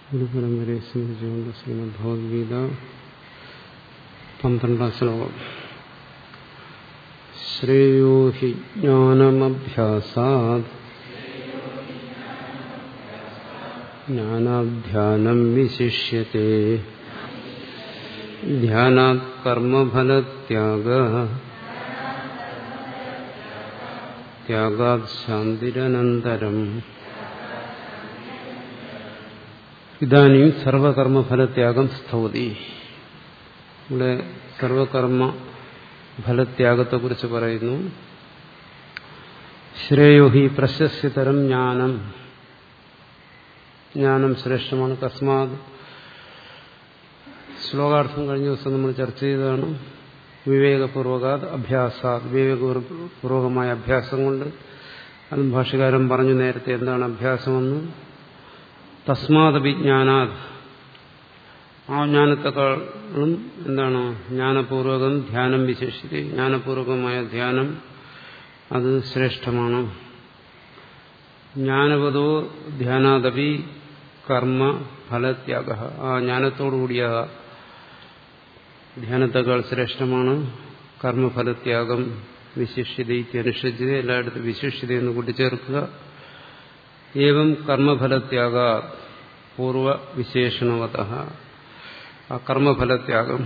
ഗുരുപരമ്പരയെ സ്മരിച്ചുകൊണ്ട് ശ്രീമദ് ഭഗവത്ഗീത പന്ത്രണ്ടാം ശ്ലോകം ശ്രേയോ ഹി ജ്ഞാനമഭ്യാസാത് ജ്ഞാനാധ്യാനം വിശിഷ്യത്തെ ധ്യാനാത് കർമ്മഫലത്യാഗ ത്യാഗാത് ശാന്തിരനന്തരം ഇതാനും സർവകർമ്മഫലത്യാഗം സ്തൗതി ഇവിടെ സർവകർമ്മ ഫലത്യാഗത്തെക്കുറിച്ച് പറയുന്നു ശ്രേയോ ഹി പ്രശസ്യതരം ജ്ഞാനം ജ്ഞാനം ശ്രേഷ്ഠമാണ് തസ്മാത് ശ്ലോകാർത്ഥം കഴിഞ്ഞ ദിവസം നമ്മൾ ചർച്ച ചെയ്തതാണ് വിവേകപൂർവകാത് അഭ്യാസാത് വിവേകപൂർവകമായ അഭ്യാസം കൊണ്ട് അതും ഭാഷകാരൻ പറഞ്ഞു നേരത്തെ എന്താണ് അഭ്യാസമെന്ന് തസ്മാത് വിജ്ഞാനാത് ആ ജ്ഞാനത്തെക്കാളും എന്താണ് ജ്ഞാനപൂർവകം ധ്യാനം വിശേഷിച്ച് ജ്ഞാനപൂർവകമായ ധ്യാനം അത് ശ്രേഷ്ഠമാണ് ജ്ഞാനവതോ ധ്യാനാദപി കർമ്മ ഫലത്യാഗ ആ ജ്ഞാനത്തോടുകൂടിയ ധ്യാനത്തെക്കാൾ ശ്രേഷ്ഠമാണ് കർമ്മഫലത്യാഗം വിശിഷ്യത അനുഷ്ഠിച്ചത് എല്ലായിടത്തും വിശിഷ്യത എന്ന് കൂട്ടിച്ചേർക്കുക ഏവം കർമ്മഫലത്യാഗ പൂർവ വിശേഷണവത ആ കർമ്മഫലത്യാഗം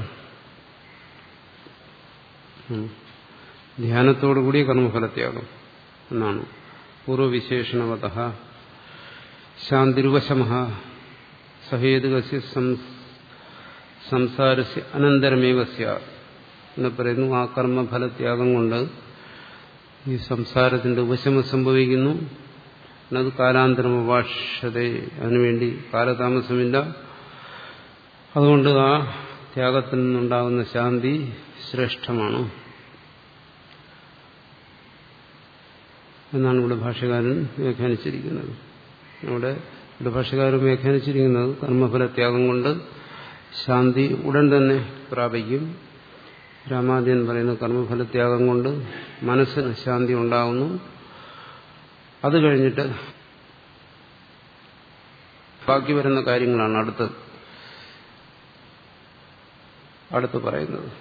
ധ്യാനത്തോടുകൂടിയ കർമ്മഫലത്യാഗം എന്നാണ് പൂർവവിശേഷണവത ശാന്തിരുവശമ സഹേതുകസ്യ സംസാരസ്യ അനന്തരമേവ എന്ന് പറയുന്നു ആ കർമ്മഫലത്യാഗം കൊണ്ട് ഈ സംസാരത്തിന്റെ ഉപശമം സംഭവിക്കുന്നു അത് കാലാന്തരം അഭാഷത അതിനുവേണ്ടി കാലതാമസമില്ല അതുകൊണ്ട് ആ ത്യാഗത്തിൽ നിന്നുണ്ടാകുന്ന ശാന്തി ശ്രേഷ്ഠമാണ് എന്നാണ് ഇവിടെ ഭാഷകാരൻ വ്യാഖ്യാനിച്ചിരിക്കുന്നത് ഇവിടെ ഇവിടെ ഭാഷകാരൻ വ്യാഖ്യാനിച്ചിരിക്കുന്നത് കർമ്മഫലത്യാഗം കൊണ്ട് ശാന്തി ഉടൻ തന്നെ പ്രാപിക്കും രാമാദ്യൻ പറയുന്ന കർമ്മഫലത്യാഗം കൊണ്ട് മനസ്സിന് ശാന്തി ഉണ്ടാകുന്നു അത് കഴിഞ്ഞിട്ട് ബാക്കി വരുന്ന കാര്യങ്ങളാണ് അടുത്ത് അടുത്ത് പറയുന്നത്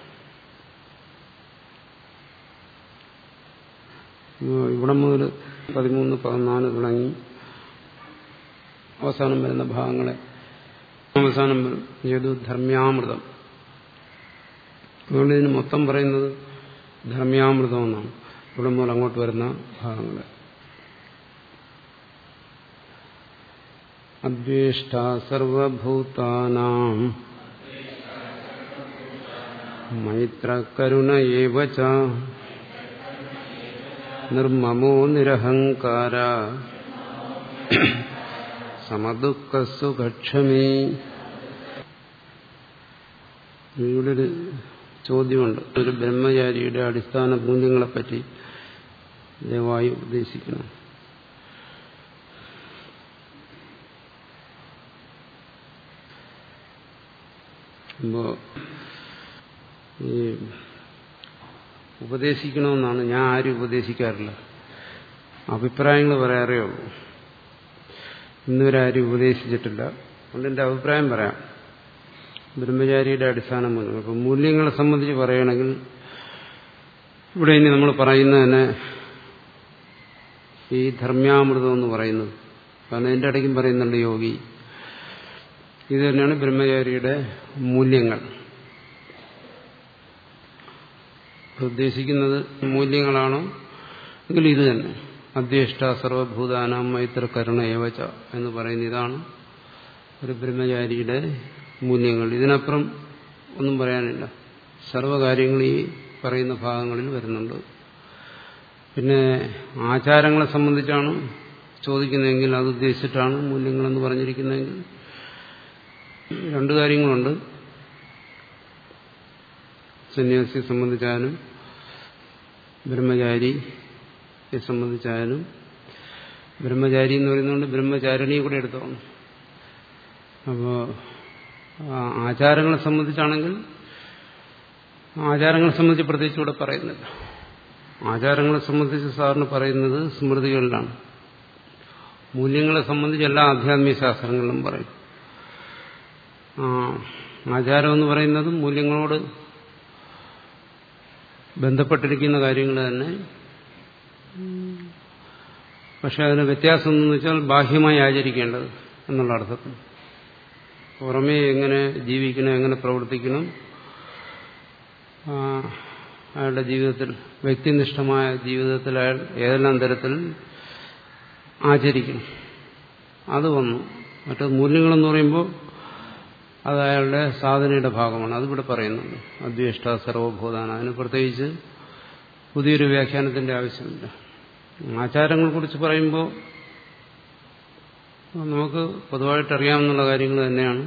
ഇവിടെ മുതൽ പതിമൂന്ന് പതിനാല് തുടങ്ങി അവസാനം വരുന്ന ഭാഗങ്ങളെ അവസാനം വരും ഏതു ധർമ്മ്യാമൃതം അതുകൊണ്ട് ഇതിന് മൊത്തം പറയുന്നത് ധർമ്മ്യാമൃതം എന്നാണ് ഇവിടെ മുതൽ അങ്ങോട്ട് വരുന്ന ഭാഗങ്ങളെ അദ്വേഷ്ട സർവഭൂതാനാം മൈത്രകരുണ ഏവ നിർമ്മമോ നിരഹങ്കാര സമദുഃഖസുഖക്ഷമേ ഇവിടെ ഒരു ചോദ്യമുണ്ട് ഒരു ബ്രഹ്മചാരിയുടെ അടിസ്ഥാന മൂല്യങ്ങളെപ്പറ്റി ദയവായി ഉപദേശിക്കണം അപ്പോ ഈ ഉപദേശിക്കണമെന്നാണ് ഞാൻ ആരും ഉപദേശിക്കാറില്ല അഭിപ്രായങ്ങൾ പറയാറേ ഉള്ളൂ ഇന്നുവരെ ആരും ഉപദേശിച്ചിട്ടില്ല അതുകൊണ്ട് എൻ്റെ അഭിപ്രായം പറയാം ബ്രഹ്മചാരിയുടെ അടിസ്ഥാന മൂല്യങ്ങൾ അപ്പം മൂല്യങ്ങളെ സംബന്ധിച്ച് പറയുകയാണെങ്കിൽ ഇവിടെ ഇനി നമ്മൾ പറയുന്നത് തന്നെ ഈ ധർമ്മ്യാമൃതം എന്ന് പറയുന്നത് കാരണം അതിൻ്റെ ഇടയ്ക്കും പറയുന്നുണ്ട് യോഗി ഇത് തന്നെയാണ് ബ്രഹ്മചാരിയുടെ മൂല്യങ്ങൾ ഉദ്ദേശിക്കുന്നത് മൂല്യങ്ങളാണോ എങ്കിൽ ഇത് തന്നെ അധ്യഷ്ട സർവഭൂതാനാം മൈത്ര കരുണ ഏവച്ച എന്ന് പറയുന്ന ഇതാണ് ഒരു ബ്രഹ്മചാരിയുടെ മൂല്യങ്ങൾ ഇതിനപ്പുറം ഒന്നും പറയാനില്ല സർവകാര്യങ്ങൾ ഈ പറയുന്ന ഭാഗങ്ങളിൽ വരുന്നുണ്ട് പിന്നെ ആചാരങ്ങളെ സംബന്ധിച്ചാണ് ചോദിക്കുന്നതെങ്കിൽ അത് ഉദ്ദേശിച്ചിട്ടാണ് മൂല്യങ്ങളെന്ന് പറഞ്ഞിരിക്കുന്നതെങ്കിൽ രണ്ടു കാര്യങ്ങളുണ്ട് സന്യാസിയെ സംബന്ധിച്ചാലും ബ്രഹ്മചാരിയെ സംബന്ധിച്ചാലും ബ്രഹ്മചാരി എന്ന് പറയുന്നതുകൊണ്ട് ബ്രഹ്മചാരിണിയെ കൂടെ എടുത്തോണം അപ്പോൾ ആചാരങ്ങളെ സംബന്ധിച്ചാണെങ്കിൽ ആചാരങ്ങളെ സംബന്ധിച്ച് പ്രത്യേകിച്ച് ഇവിടെ പറയുന്നില്ല ആചാരങ്ങളെ സംബന്ധിച്ച് സാറിന് പറയുന്നത് സ്മൃതികളിലാണ് മൂല്യങ്ങളെ സംബന്ധിച്ച് എല്ലാ ആധ്യാത്മിക ശാസ്ത്രങ്ങളിലും പറയും ആചാരം എന്ന് പറയുന്നതും മൂല്യങ്ങളോട് ബന്ധപ്പെട്ടിരിക്കുന്ന കാര്യങ്ങൾ തന്നെ പക്ഷെ അതിന് വ്യത്യാസം എന്ന് വെച്ചാൽ ബാഹ്യമായി ആചരിക്കേണ്ടത് എന്നുള്ള അർത്ഥത്തിൽ പുറമേ എങ്ങനെ ജീവിക്കണം എങ്ങനെ പ്രവർത്തിക്കണം അയാളുടെ ജീവിതത്തിൽ വ്യക്തിനിഷ്ഠമായ ജീവിതത്തിൽ അയാൾ ഏതെല്ലാം തരത്തിൽ ആചരിക്കണം അത് വന്നു മറ്റു മൂല്യങ്ങളെന്ന് പറയുമ്പോൾ അത് അയാളുടെ സാധനയുടെ ഭാഗമാണ് അതിവിടെ പറയുന്നുണ്ട് അദ്വേഷ്ട സർവഭൂതാന അതിന് പ്രത്യേകിച്ച് പുതിയൊരു വ്യാഖ്യാനത്തിന്റെ ആവശ്യമില്ല ആചാരങ്ങളെക്കുറിച്ച് പറയുമ്പോൾ നമുക്ക് പൊതുവായിട്ട് അറിയാവുന്ന കാര്യങ്ങൾ തന്നെയാണ്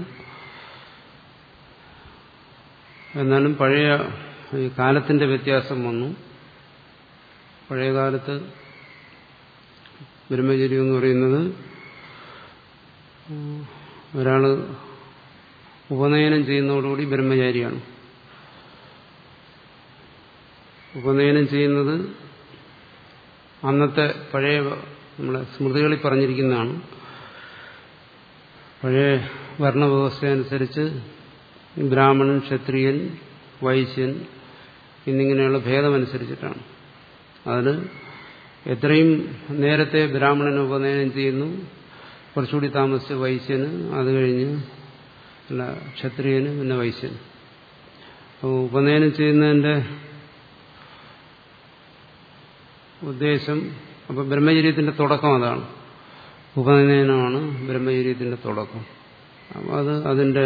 എന്നാലും പഴയ ഈ കാലത്തിന്റെ വ്യത്യാസം വന്നു പഴയ കാലത്ത് ബ്രഹ്മചര്യം എന്ന് പറയുന്നത് ഒരാൾ ഉപനയനം ചെയ്യുന്നതോടുകൂടി ബ്രഹ്മചാരിയാണ് ഉപനയനം ചെയ്യുന്നത് അന്നത്തെ പഴയ നമ്മളെ സ്മൃതികളിൽ പറഞ്ഞിരിക്കുന്നതാണ് പഴയ വർണ്ണവ്യവസ്ഥ അനുസരിച്ച് ബ്രാഹ്മണൻ ക്ഷത്രിയൻ വൈശ്യൻ എന്നിങ്ങനെയുള്ള ഭേദമനുസരിച്ചിട്ടാണ് അതിന് എത്രയും നേരത്തെ ബ്രാഹ്മണന് ഉപനയനം ചെയ്യുന്നു കുറച്ചുകൂടി താമസിച്ച് വൈശ്യന് അത് കഴിഞ്ഞ് അല്ല ക്ഷത്രിയന് പിന്നെ വൈശ്യന് അപ്പോൾ ഉപനയനം ചെയ്യുന്നതിൻ്റെ ഉദ്ദേശം അപ്പോൾ ബ്രഹ്മചര്യത്തിന്റെ തുടക്കം അതാണ് ഉപനയനമാണ് ബ്രഹ്മചര്യത്തിന്റെ തുടക്കം അപ്പോൾ അത് അതിൻ്റെ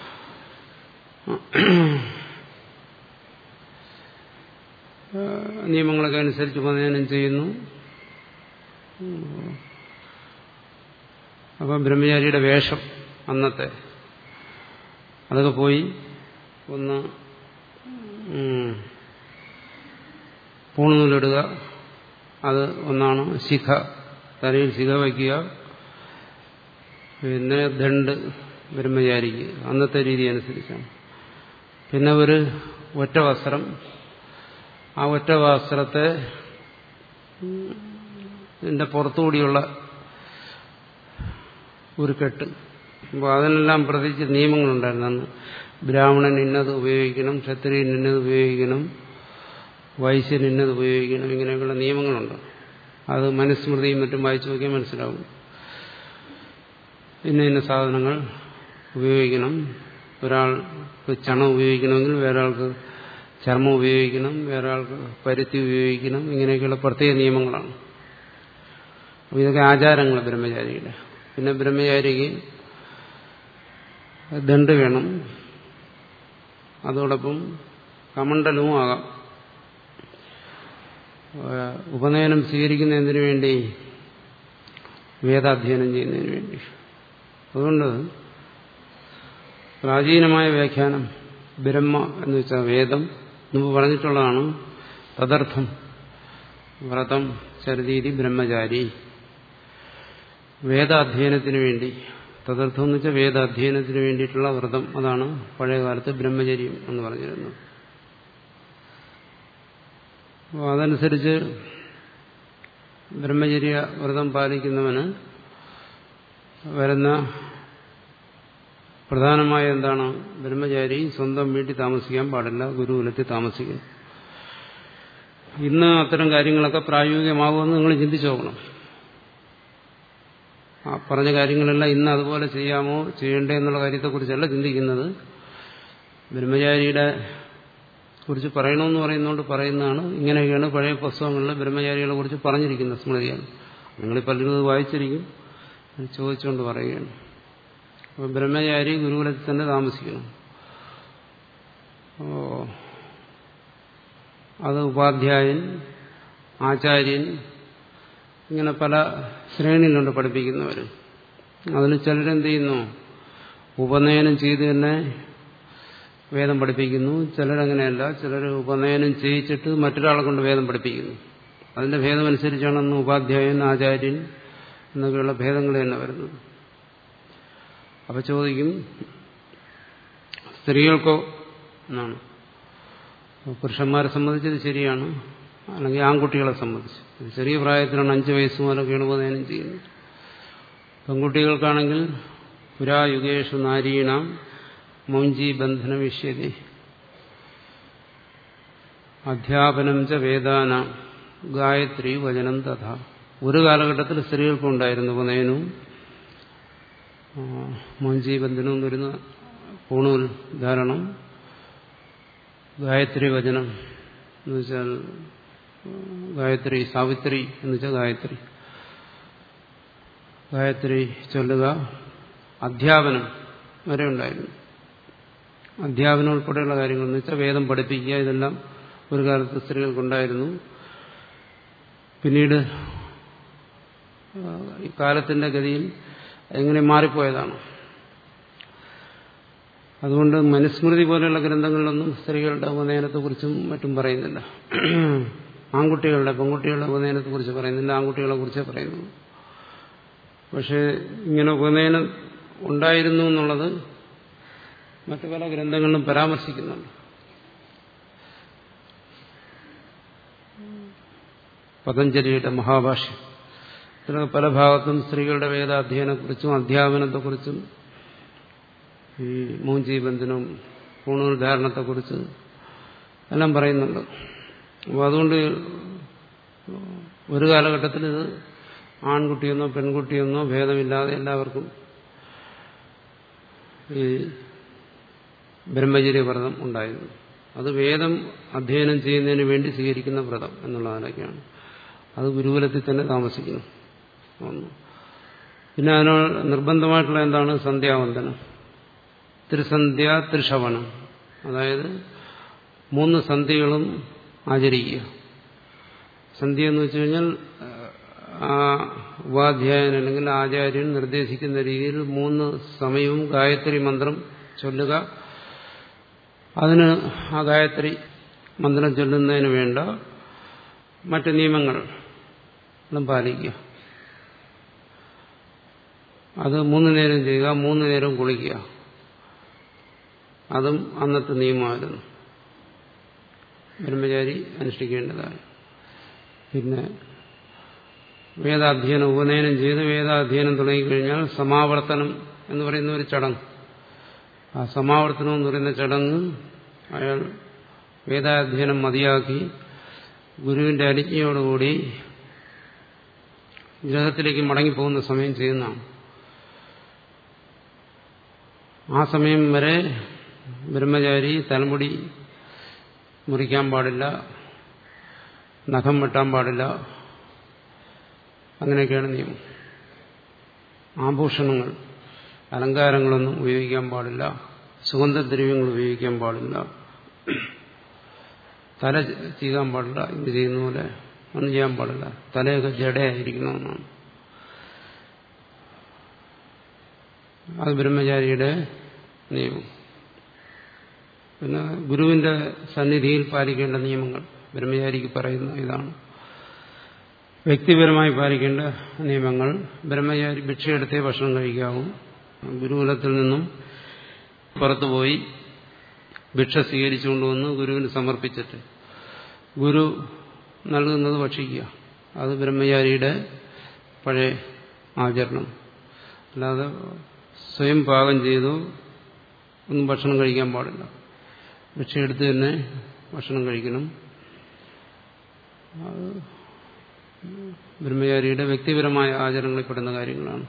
നിയമങ്ങളൊക്കെ അനുസരിച്ച് ഉപനയനം ചെയ്യുന്നു അപ്പം ബ്രഹ്മചാരിയുടെ വേഷം അന്നത്തെ അതൊക്കെ പോയി ഒന്ന് പൂണുനൂലിടുക അത് ഒന്നാണ് ശിഖ തലയിൽ ശിഖ വയ്ക്കുക പിന്നെ ദണ്ട് ബ്രഹ്മചാരിക്ക് അന്നത്തെ രീതി അനുസരിച്ചാണ് പിന്നെ ഒരു ഒറ്റ വസ്ത്രം ആ ഒറ്റ വസ്ത്രത്തെ ഇതിന്റെ പുറത്തുകൂടിയുള്ള ഒരു കെട്ട് അപ്പോൾ അതിനെല്ലാം പ്രത്യേകിച്ച് നിയമങ്ങളുണ്ടായിരുന്നു അന്ന് ബ്രാഹ്മണൻ ഇന്നത് ഉപയോഗിക്കണം ക്ഷത്രിയൻ ഇന്നത് ഉപയോഗിക്കണം വൈശ്യൻ ഇന്നത് ഉപയോഗിക്കണം ഇങ്ങനെയൊക്കെയുള്ള നിയമങ്ങളുണ്ട് അത് മനുസ്മൃതിയും മറ്റും വായിച്ചു നോക്കിയാൽ മനസ്സിലാവും ഇന്ന ഇന്ന സാധനങ്ങൾ ഉപയോഗിക്കണം ഒരാൾക്ക് ചണം ഉപയോഗിക്കണമെങ്കിൽ വേറൊരാൾക്ക് ചർമ്മം ഉപയോഗിക്കണം വേറൊരാൾക്ക് പരുത്തി ഉപയോഗിക്കണം ഇങ്ങനെയൊക്കെയുള്ള പ്രത്യേക നിയമങ്ങളാണ് അപ്പോൾ ഇതൊക്കെ ആചാരങ്ങൾ ബ്രഹ്മചാരിയുടെ പിന്നെ ബ്രഹ്മചാരിക്ക് ദണ്ട് വേണം അതോടൊപ്പം കമണ്ഡലവും ആകാം ഉപനയനം സ്വീകരിക്കുന്നതിന് വേണ്ടി വേദാധ്യയനം ചെയ്യുന്നതിന് വേണ്ടി അതുകൊണ്ട് പ്രാചീനമായ വ്യാഖ്യാനം ബ്രഹ്മ എന്ന് വെച്ചാൽ വേദം മുമ്പ് പറഞ്ഞിട്ടുള്ളതാണ് തദർത്ഥം വ്രതം ചരിതീതി ബ്രഹ്മചാരി വേദാധ്യയനത്തിന് വേണ്ടി തദർത്ഥം എന്ന് വെച്ചാൽ വേദാധ്യയനത്തിന് വേണ്ടിയിട്ടുള്ള വ്രതം അതാണ് പഴയകാലത്ത് ബ്രഹ്മചര്യം എന്ന് പറഞ്ഞിരുന്നത് അപ്പോൾ അതനുസരിച്ച് ബ്രഹ്മചര്യ വ്രതം പാലിക്കുന്നവന് വരുന്ന പ്രധാനമായ എന്താണ് ബ്രഹ്മചാരി സ്വന്തം വീട്ടിൽ താമസിക്കാൻ പാടില്ല ഗുരുകുലത്തിൽ താമസിക്കുന്നു ഇന്ന് അത്തരം കാര്യങ്ങളൊക്കെ പ്രായോഗികമാകുമെന്ന് നിങ്ങൾ ചിന്തിച്ചു നോക്കണം ആ പറഞ്ഞ കാര്യങ്ങളെല്ലാം ഇന്ന് അതുപോലെ ചെയ്യാമോ ചെയ്യണ്ടേ എന്നുള്ള കാര്യത്തെക്കുറിച്ചല്ല ചിന്തിക്കുന്നത് ബ്രഹ്മചാരിയുടെ കുറിച്ച് പറയണമെന്ന് പറയുന്നതുകൊണ്ട് പറയുന്നതാണ് ഇങ്ങനെയൊക്കെയാണ് പഴയ പുസ്തകങ്ങളിൽ ബ്രഹ്മചാരികളെ കുറിച്ച് പറഞ്ഞിരിക്കുന്ന സ്മൃതിയാണ് നിങ്ങൾ പലരും ഇത് വായിച്ചിരിക്കും ചോദിച്ചുകൊണ്ട് പറയുകയാണ് അപ്പോൾ ബ്രഹ്മചാരി ഗുരുകുലത്തിൽ തന്നെ താമസിക്കണം ഓ അത് ഉപാധ്യായൻ ആചാര്യൻ ഇങ്ങനെ പല ശ്രേണിയിലുണ്ട് പഠിപ്പിക്കുന്നവർ അതിൽ ചിലരെന്ത് ചെയ്യുന്നു ഉപനയനം ചെയ്ത് തന്നെ വേദം പഠിപ്പിക്കുന്നു ചിലരങ്ങനെയല്ല ചിലർ ഉപനയനം ചെയ്യിച്ചിട്ട് മറ്റൊരാളെ കൊണ്ട് വേദം പഠിപ്പിക്കുന്നു അതിന്റെ ഭേദമനുസരിച്ചാണ് അന്ന് ഉപാധ്യായൻ ആചാര്യൻ എന്നൊക്കെയുള്ള ഭേദങ്ങൾ തന്നെ വരുന്നത് അപ്പൊ ചോദിക്കും സ്ത്രീകൾക്കോ എന്നാണ് പുരുഷന്മാരെ സംബന്ധിച്ചത് ശരിയാണ് അല്ലെങ്കിൽ ആൺകുട്ടികളെ സംബന്ധിച്ച് ചെറിയ പ്രായത്തിലാണ് അഞ്ച് വയസ്സ് മുതലൊക്കെയാണ് ഉപനയനം ചെയ്യുന്നത് പെൺകുട്ടികൾക്കാണെങ്കിൽ പുരായുഗേഷു നാരീണാം മൗഞ്ചി ബന്ധന വിഷ്യതി അധ്യാപനം ച വേദാന ഗായത്രി വചനം തഥ ഒരു കാലഘട്ടത്തിൽ സ്ത്രീകൾക്കുണ്ടായിരുന്നു ഉപനയനവും മൗഞ്ചി ബന്ധനം എന്ന് വരുന്ന പൂണൂൽ ധാരണം ഗായത്രി വചനം എന്ന് വെച്ചാൽ ഗായത്രി സാവിത്രി എന്ന് വെച്ചാൽ ഗായത്രി ഗായത്രി ചൊല്ലുക അധ്യാപനം വരെ ഉണ്ടായിരുന്നു അധ്യാപനം ഉൾപ്പെടെയുള്ള കാര്യങ്ങൾ എന്ന് വെച്ചാൽ വേദം പഠിപ്പിക്കുക ഇതെല്ലാം ഒരു കാലത്ത് സ്ത്രീകൾക്കുണ്ടായിരുന്നു പിന്നീട് ഈ കാലത്തിന്റെ ഗതിയിൽ എങ്ങനെ മാറിപ്പോയതാണ് അതുകൊണ്ട് മനുസ്മൃതി പോലെയുള്ള ഗ്രന്ഥങ്ങളിലൊന്നും സ്ത്രീകളുടെ ഉപനയനത്തെക്കുറിച്ചും മറ്റും പറയുന്നില്ല ആൺകുട്ടികളുടെ പെൺകുട്ടികളുടെ ഉപനയനത്തെക്കുറിച്ച് പറയുന്നില്ല ആൺകുട്ടികളെ കുറിച്ചേ പറയുന്നു പക്ഷേ ഇങ്ങനെ ഉപനയനം ഉണ്ടായിരുന്നു എന്നുള്ളത് മറ്റു പല ഗ്രന്ഥങ്ങളിലും പരാമർശിക്കുന്നുണ്ട് പതഞ്ജലിയുടെ മഹാഭാഷ്യം ഇതിലൊക്കെ പല ഭാഗത്തും സ്ത്രീകളുടെ വേദാധ്യയനത്തെക്കുറിച്ചും അധ്യാപനത്തെക്കുറിച്ചും ഈ മൂഞ്ചി ബന്ധനവും പൂണൂർധാരണത്തെക്കുറിച്ച് എല്ലാം പറയുന്നുണ്ട് അപ്പോൾ അതുകൊണ്ട് ഒരു കാലഘട്ടത്തിൽ ഇത് ആൺകുട്ടിയെന്നോ പെൺകുട്ടിയെന്നോ ഭേദമില്ലാതെ എല്ലാവർക്കും ഈ ബ്രഹ്മചര്യ വ്രതം ഉണ്ടായിരുന്നു അത് വേദം അധ്യയനം ചെയ്യുന്നതിന് വേണ്ടി സ്വീകരിക്കുന്ന വ്രതം എന്നുള്ളതിനൊക്കെയാണ് അത് ഗുരുകുലത്തിൽ തന്നെ താമസിക്കുന്നു ഒന്ന് പിന്നെ അതിനോട് നിർബന്ധമായിട്ടുള്ള എന്താണ് സന്ധ്യാവന്തനം ത്രിസന്ധ്യ ത്രിഷവണം അതായത് മൂന്ന് സന്ധ്യകളും ആചരിക്കുക സന്ധ്യ എന്ന് വെച്ച് കഴിഞ്ഞാൽ ആ ഉപാധ്യായൻ അല്ലെങ്കിൽ ആചാര്യൻ നിർദ്ദേശിക്കുന്ന രീതിയിൽ മൂന്ന് സമയവും ഗായത്രി മന്ത്രം ചൊല്ലുക അതിന് ആ ഗായത്രി മന്ത്രം ചൊല്ലുന്നതിന് വേണ്ട മറ്റ് നിയമങ്ങളും പാലിക്കുക അത് മൂന്ന് നേരം ചെയ്യുക മൂന്ന് നേരം കുളിക്കുക അതും അന്നത്തെ നിയമമായിരുന്നു ബ്രഹ്മചാരി അനുഷ്ഠിക്കേണ്ടതാണ് പിന്നെ വേദാധ്യയനം ഉപനയനം ചെയ്ത് വേദാധ്യയനം തുടങ്ങിക്കഴിഞ്ഞാൽ സമാവർത്തനം എന്ന് പറയുന്ന ഒരു ചടങ്ങ് ആ സമാവർത്തനം എന്ന് പറയുന്ന ചടങ്ങ് അയാൾ വേദാധ്യയനം മതിയാക്കി ഗുരുവിന്റെ അനുജ്ഞയോടുകൂടി ഗ്രഹത്തിലേക്ക് മടങ്ങിപ്പോകുന്ന സമയം ചെയ്യുന്നതാണ് ആ സമയം വരെ ബ്രഹ്മചാരി തലമുടി മുറിക്കാൻ പാടില്ല നഖം വെട്ടാൻ പാടില്ല അങ്ങനെയൊക്കെയാണ് നിയമം ആഭൂഷണങ്ങൾ അലങ്കാരങ്ങളൊന്നും ഉപയോഗിക്കാൻ പാടില്ല സുഗന്ധദ്രവ്യങ്ങൾ ഉപയോഗിക്കാൻ പാടില്ല തല ചെയ്യാൻ പാടില്ല ഇത് ചെയ്യുന്ന പോലെ ഒന്നും ചെയ്യാൻ പാടില്ല തലയൊക്കെ ജടയായിരിക്കണമെന്നാണ് അത് ബ്രഹ്മചാരിയുടെ നിയമം പിന്നെ ഗുരുവിന്റെ സന്നിധിയിൽ പാലിക്കേണ്ട നിയമങ്ങൾ ബ്രഹ്മചാരിക്ക് പറയുന്ന ഇതാണ് വ്യക്തിപരമായി പാലിക്കേണ്ട നിയമങ്ങൾ ബ്രഹ്മചാരി ഭിക്ഷയെടുത്തേ ഭക്ഷണം കഴിക്കാവൂ ഗുരുകുലത്തിൽ നിന്നും പുറത്തുപോയി ഭിക്ഷ സ്വീകരിച്ചുകൊണ്ടുവന്ന് ഗുരുവിന് സമർപ്പിച്ചിട്ട് ഗുരു നൽകുന്നത് ഭക്ഷിക്കുക അത് ബ്രഹ്മചാരിയുടെ പഴയ ആചരണം അല്ലാതെ സ്വയം പാകം ചെയ്തു ഒന്നും ഭക്ഷണം കഴിക്കാൻ പാടില്ല ഭിക്ഷയെടുത്ത് തന്നെ ഭക്ഷണം കഴിക്കണം അത് ബ്രഹ്മചാരിയുടെ വ്യക്തിപരമായ ആചരണങ്ങളിൽ പെടുന്ന കാര്യങ്ങളാണ്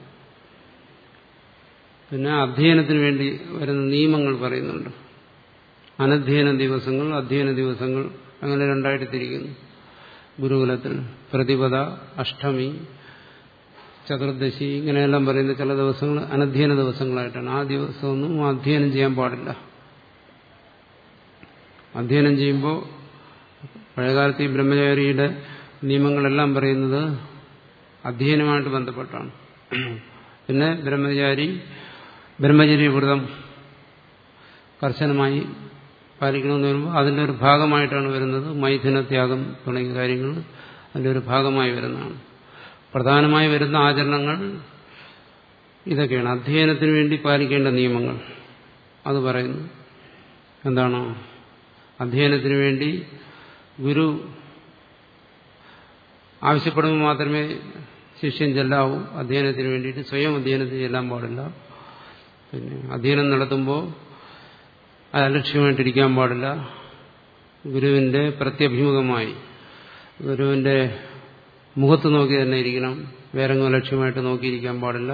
പിന്നെ അധ്യയനത്തിന് വേണ്ടി വരുന്ന നിയമങ്ങൾ പറയുന്നുണ്ട് അനധ്യയന ദിവസങ്ങൾ അധ്യയന ദിവസങ്ങൾ അങ്ങനെ രണ്ടായിട്ട് തിരിക്കുന്നു ഗുരുകുലത്തിൽ പ്രതിപദ അഷ്ടമി ചതുർദശി ഇങ്ങനെയെല്ലാം പറയുന്ന ചില ദിവസങ്ങൾ അനധ്യയന ദിവസങ്ങളായിട്ടാണ് ആ ദിവസമൊന്നും അധ്യയനം ചെയ്യാൻ പാടില്ല അധ്യയനം ചെയ്യുമ്പോൾ പഴയകാലത്ത് ഈ ബ്രഹ്മചാരിയുടെ നിയമങ്ങളെല്ലാം പറയുന്നത് അധ്യയനമായിട്ട് ബന്ധപ്പെട്ടാണ് പിന്നെ ബ്രഹ്മചാരി ബ്രഹ്മചര്യ വ്രതം കർശനമായി പാലിക്കണമെന്ന് വരുമ്പോൾ അതിൻ്റെ ഒരു ഭാഗമായിട്ടാണ് വരുന്നത് മൈഥുനത്യാഗം തുടങ്ങിയ കാര്യങ്ങൾ അതിൻ്റെ ഒരു ഭാഗമായി വരുന്നതാണ് പ്രധാനമായി വരുന്ന ആചരണങ്ങൾ ഇതൊക്കെയാണ് അധ്യയനത്തിന് വേണ്ടി പാലിക്കേണ്ട നിയമങ്ങൾ അത് പറയുന്നു എന്താണ് അധ്യയനത്തിന് വേണ്ടി ഗുരു ആവശ്യപ്പെടുമ്പോൾ മാത്രമേ ശിഷ്യൻ ചെല്ലാവൂ അധ്യയനത്തിന് വേണ്ടിയിട്ട് സ്വയം അധ്യയനത്തിന് ചെല്ലാൻ പാടില്ല പിന്നെ അധ്യയനം നടത്തുമ്പോൾ അത് അലക്ഷ്യമായിട്ടിരിക്കാൻ പാടില്ല ഗുരുവിന്റെ പ്രത്യഭിമുഖമായി ഗുരുവിന്റെ മുഖത്ത് നോക്കി തന്നെ ഇരിക്കണം വേറെ ലക്ഷ്യമായിട്ട് നോക്കിയിരിക്കാൻ പാടില്ല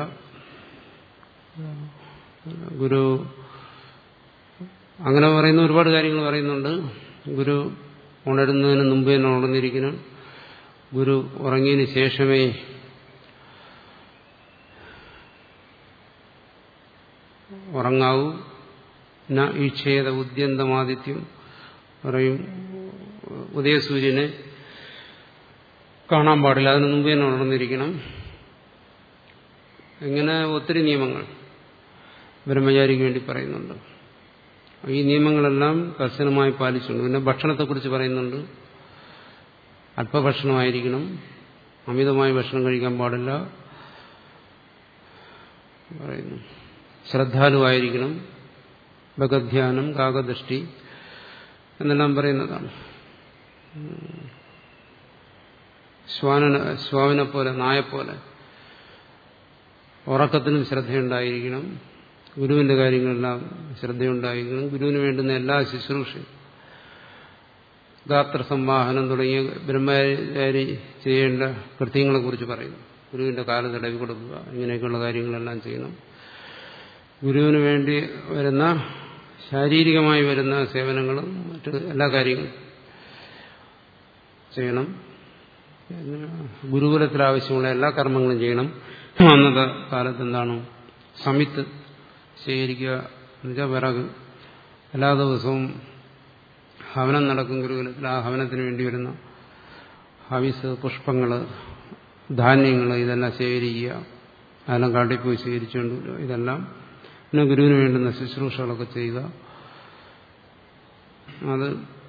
ഗുരു അങ്ങനെ പറയുന്ന ഒരുപാട് കാര്യങ്ങൾ പറയുന്നുണ്ട് ഗുരു ഉണരുന്നതിന് മുമ്പ് തന്നെ ഉണർന്നിരിക്കണം ഗുരു ഉറങ്ങിയതിന് ശേഷമേ ഉറങ്ങാവൂ ന ഈക്ഷേത ഉദ്യന്തമാദിത്യം പറയും ഉദയസൂര്യനെ കാണാൻ പാടില്ല അതിന് മുമ്പ് തന്നെ ഉണർന്നിരിക്കണം ഇങ്ങനെ ഒത്തിരി നിയമങ്ങൾ ബ്രഹ്മചാരിക്ക് വേണ്ടി പറയുന്നുണ്ട് ഈ നിയമങ്ങളെല്ലാം കർശനമായി പാലിച്ചുണ്ട് പിന്നെ ഭക്ഷണത്തെക്കുറിച്ച് പറയുന്നുണ്ട് അല്പഭക്ഷണമായിരിക്കണം അമിതമായി ഭക്ഷണം കഴിക്കാൻ പാടില്ല പറയുന്നു ശ്രദ്ധാലുവായിരിക്കണം ഭഗധ്യാനം കാകദൃഷ്ടി എന്നെല്ലാം പറയുന്നതാണ് ശ്വാന ശ്വാവിനെ പോലെ നായെപ്പോലെ ഉറക്കത്തിനും ശ്രദ്ധയുണ്ടായിരിക്കണം ഗുരുവിന്റെ കാര്യങ്ങളെല്ലാം ശ്രദ്ധയുണ്ടായിരിക്കണം ഗുരുവിന് വേണ്ടുന്ന എല്ലാ ശുശ്രൂഷയും ഗാത്ര സംവാഹനം തുടങ്ങിയ ബ്രഹ്മചാരി ചെയ്യേണ്ട കൃത്യങ്ങളെ കുറിച്ച് പറയുന്നു ഗുരുവിന്റെ കാലം തടവി കൊടുക്കുക ഇങ്ങനെയൊക്കെയുള്ള കാര്യങ്ങളെല്ലാം ചെയ്യണം ഗുരുവിന് വേണ്ടി വരുന്ന ശാരീരികമായി വരുന്ന സേവനങ്ങളും മറ്റ് എല്ലാ കാര്യങ്ങളും ചെയ്യണം ഗുരുകുലത്തിൽ ആവശ്യമുള്ള എല്ലാ കർമ്മങ്ങളും ചെയ്യണം അന്നത്തെ കാലത്ത് എന്താണ് സമിത്ത് സ്വീകരിക്കുക എന്നുവെച്ചാൽ വിറക് എല്ലാ ദിവസവും ഹവനം നടക്കും ഗുരുകുലത്തിൽ ആ ഹവനത്തിന് വേണ്ടി വരുന്ന ഹവിസ് പുഷ്പങ്ങൾ ധാന്യങ്ങൾ ഇതെല്ലാം ശേഖരിക്കുക അതെല്ലാം കാട്ടിപ്പോയി സ്വീകരിച്ചുകൊണ്ട് ഇതെല്ലാം പിന്നെ ഗുരുവിന് വേണ്ടുന്ന ശുശ്രൂഷകളൊക്കെ ചെയ്യുക അത്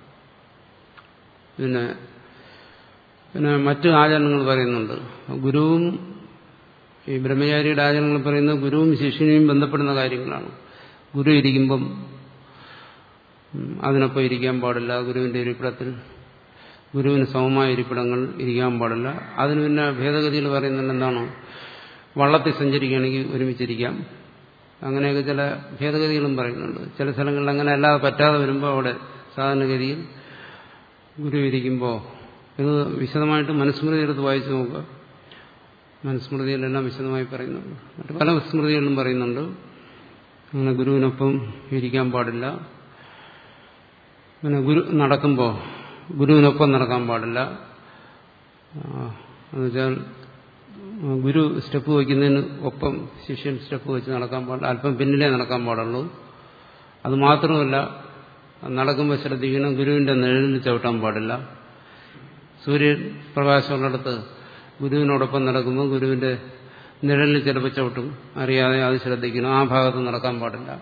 പിന്നെ പിന്നെ മറ്റു ആചരണങ്ങൾ പറയുന്നുണ്ട് ഗുരുവും ഈ ബ്രഹ്മചാരിയുടെ ആചരണങ്ങൾ പറയുന്നത് ഗുരുവും ശിഷ്യനെയും ബന്ധപ്പെടുന്ന കാര്യങ്ങളാണ് ഗുരു ഇരിക്കുമ്പം അതിനൊപ്പം ഇരിക്കാൻ പാടില്ല ഗുരുവിന്റെ ഇരിപ്പിടത്തിൽ ഗുരുവിന് സമമായ ഇരിപ്പിടങ്ങൾ ഇരിക്കാൻ പാടില്ല അതിന് പിന്നെ ഭേദഗതിയിൽ പറയുന്നുണ്ട് എന്താണ് വള്ളത്തിൽ സഞ്ചരിക്കുകയാണെങ്കിൽ ഒരുമിച്ചിരിക്കാം അങ്ങനെയൊക്കെ ചില ഭേദഗതികളും പറയുന്നുണ്ട് ചില സ്ഥലങ്ങളിൽ അങ്ങനെ അല്ലാതെ പറ്റാതെ വരുമ്പോൾ അവിടെ സാധാരണഗതിയിൽ ഗുരു ഇരിക്കുമ്പോൾ ഇത് വിശദമായിട്ട് മനുസ്മൃതി എടുത്ത് വായിച്ചു നോക്കുക മനുസ്മൃതിയിലെല്ലാം വിശദമായി പറയുന്നുണ്ട് മറ്റു പല സ്മൃതികളിലും പറയുന്നുണ്ട് അങ്ങനെ ഗുരുവിനൊപ്പം ഇരിക്കാൻ പാടില്ല പിന്നെ ഗുരു നടക്കുമ്പോൾ ഗുരുവിനൊപ്പം നടക്കാൻ പാടില്ല എന്നുവെച്ചാൽ ഗുരു സ്റ്റെപ്പ് വയ്ക്കുന്നതിന് ഒപ്പം ശിഷ്യൻ സ്റ്റെപ്പ് വെച്ച് നടക്കാൻ പാടില്ല അല്പം പിന്നിലേ നടക്കാൻ പാടുള്ളൂ അത് മാത്രമല്ല നടക്കുമ്പോൾ ശ്രദ്ധിക്കണം ഗുരുവിന്റെ നിഴലിൽ ചവിട്ടാൻ പാടില്ല സൂര്യൻ പ്രകാശമുള്ളിടത്ത് ഗുരുവിനോടൊപ്പം നടക്കുമ്പോൾ ഗുരുവിന്റെ നിഴലിൽ ചിലപ്പോൾ ചവിട്ടും അറിയാതെ അത് ശ്രദ്ധിക്കണം ആ ഭാഗത്ത് നടക്കാൻ പാടില്ല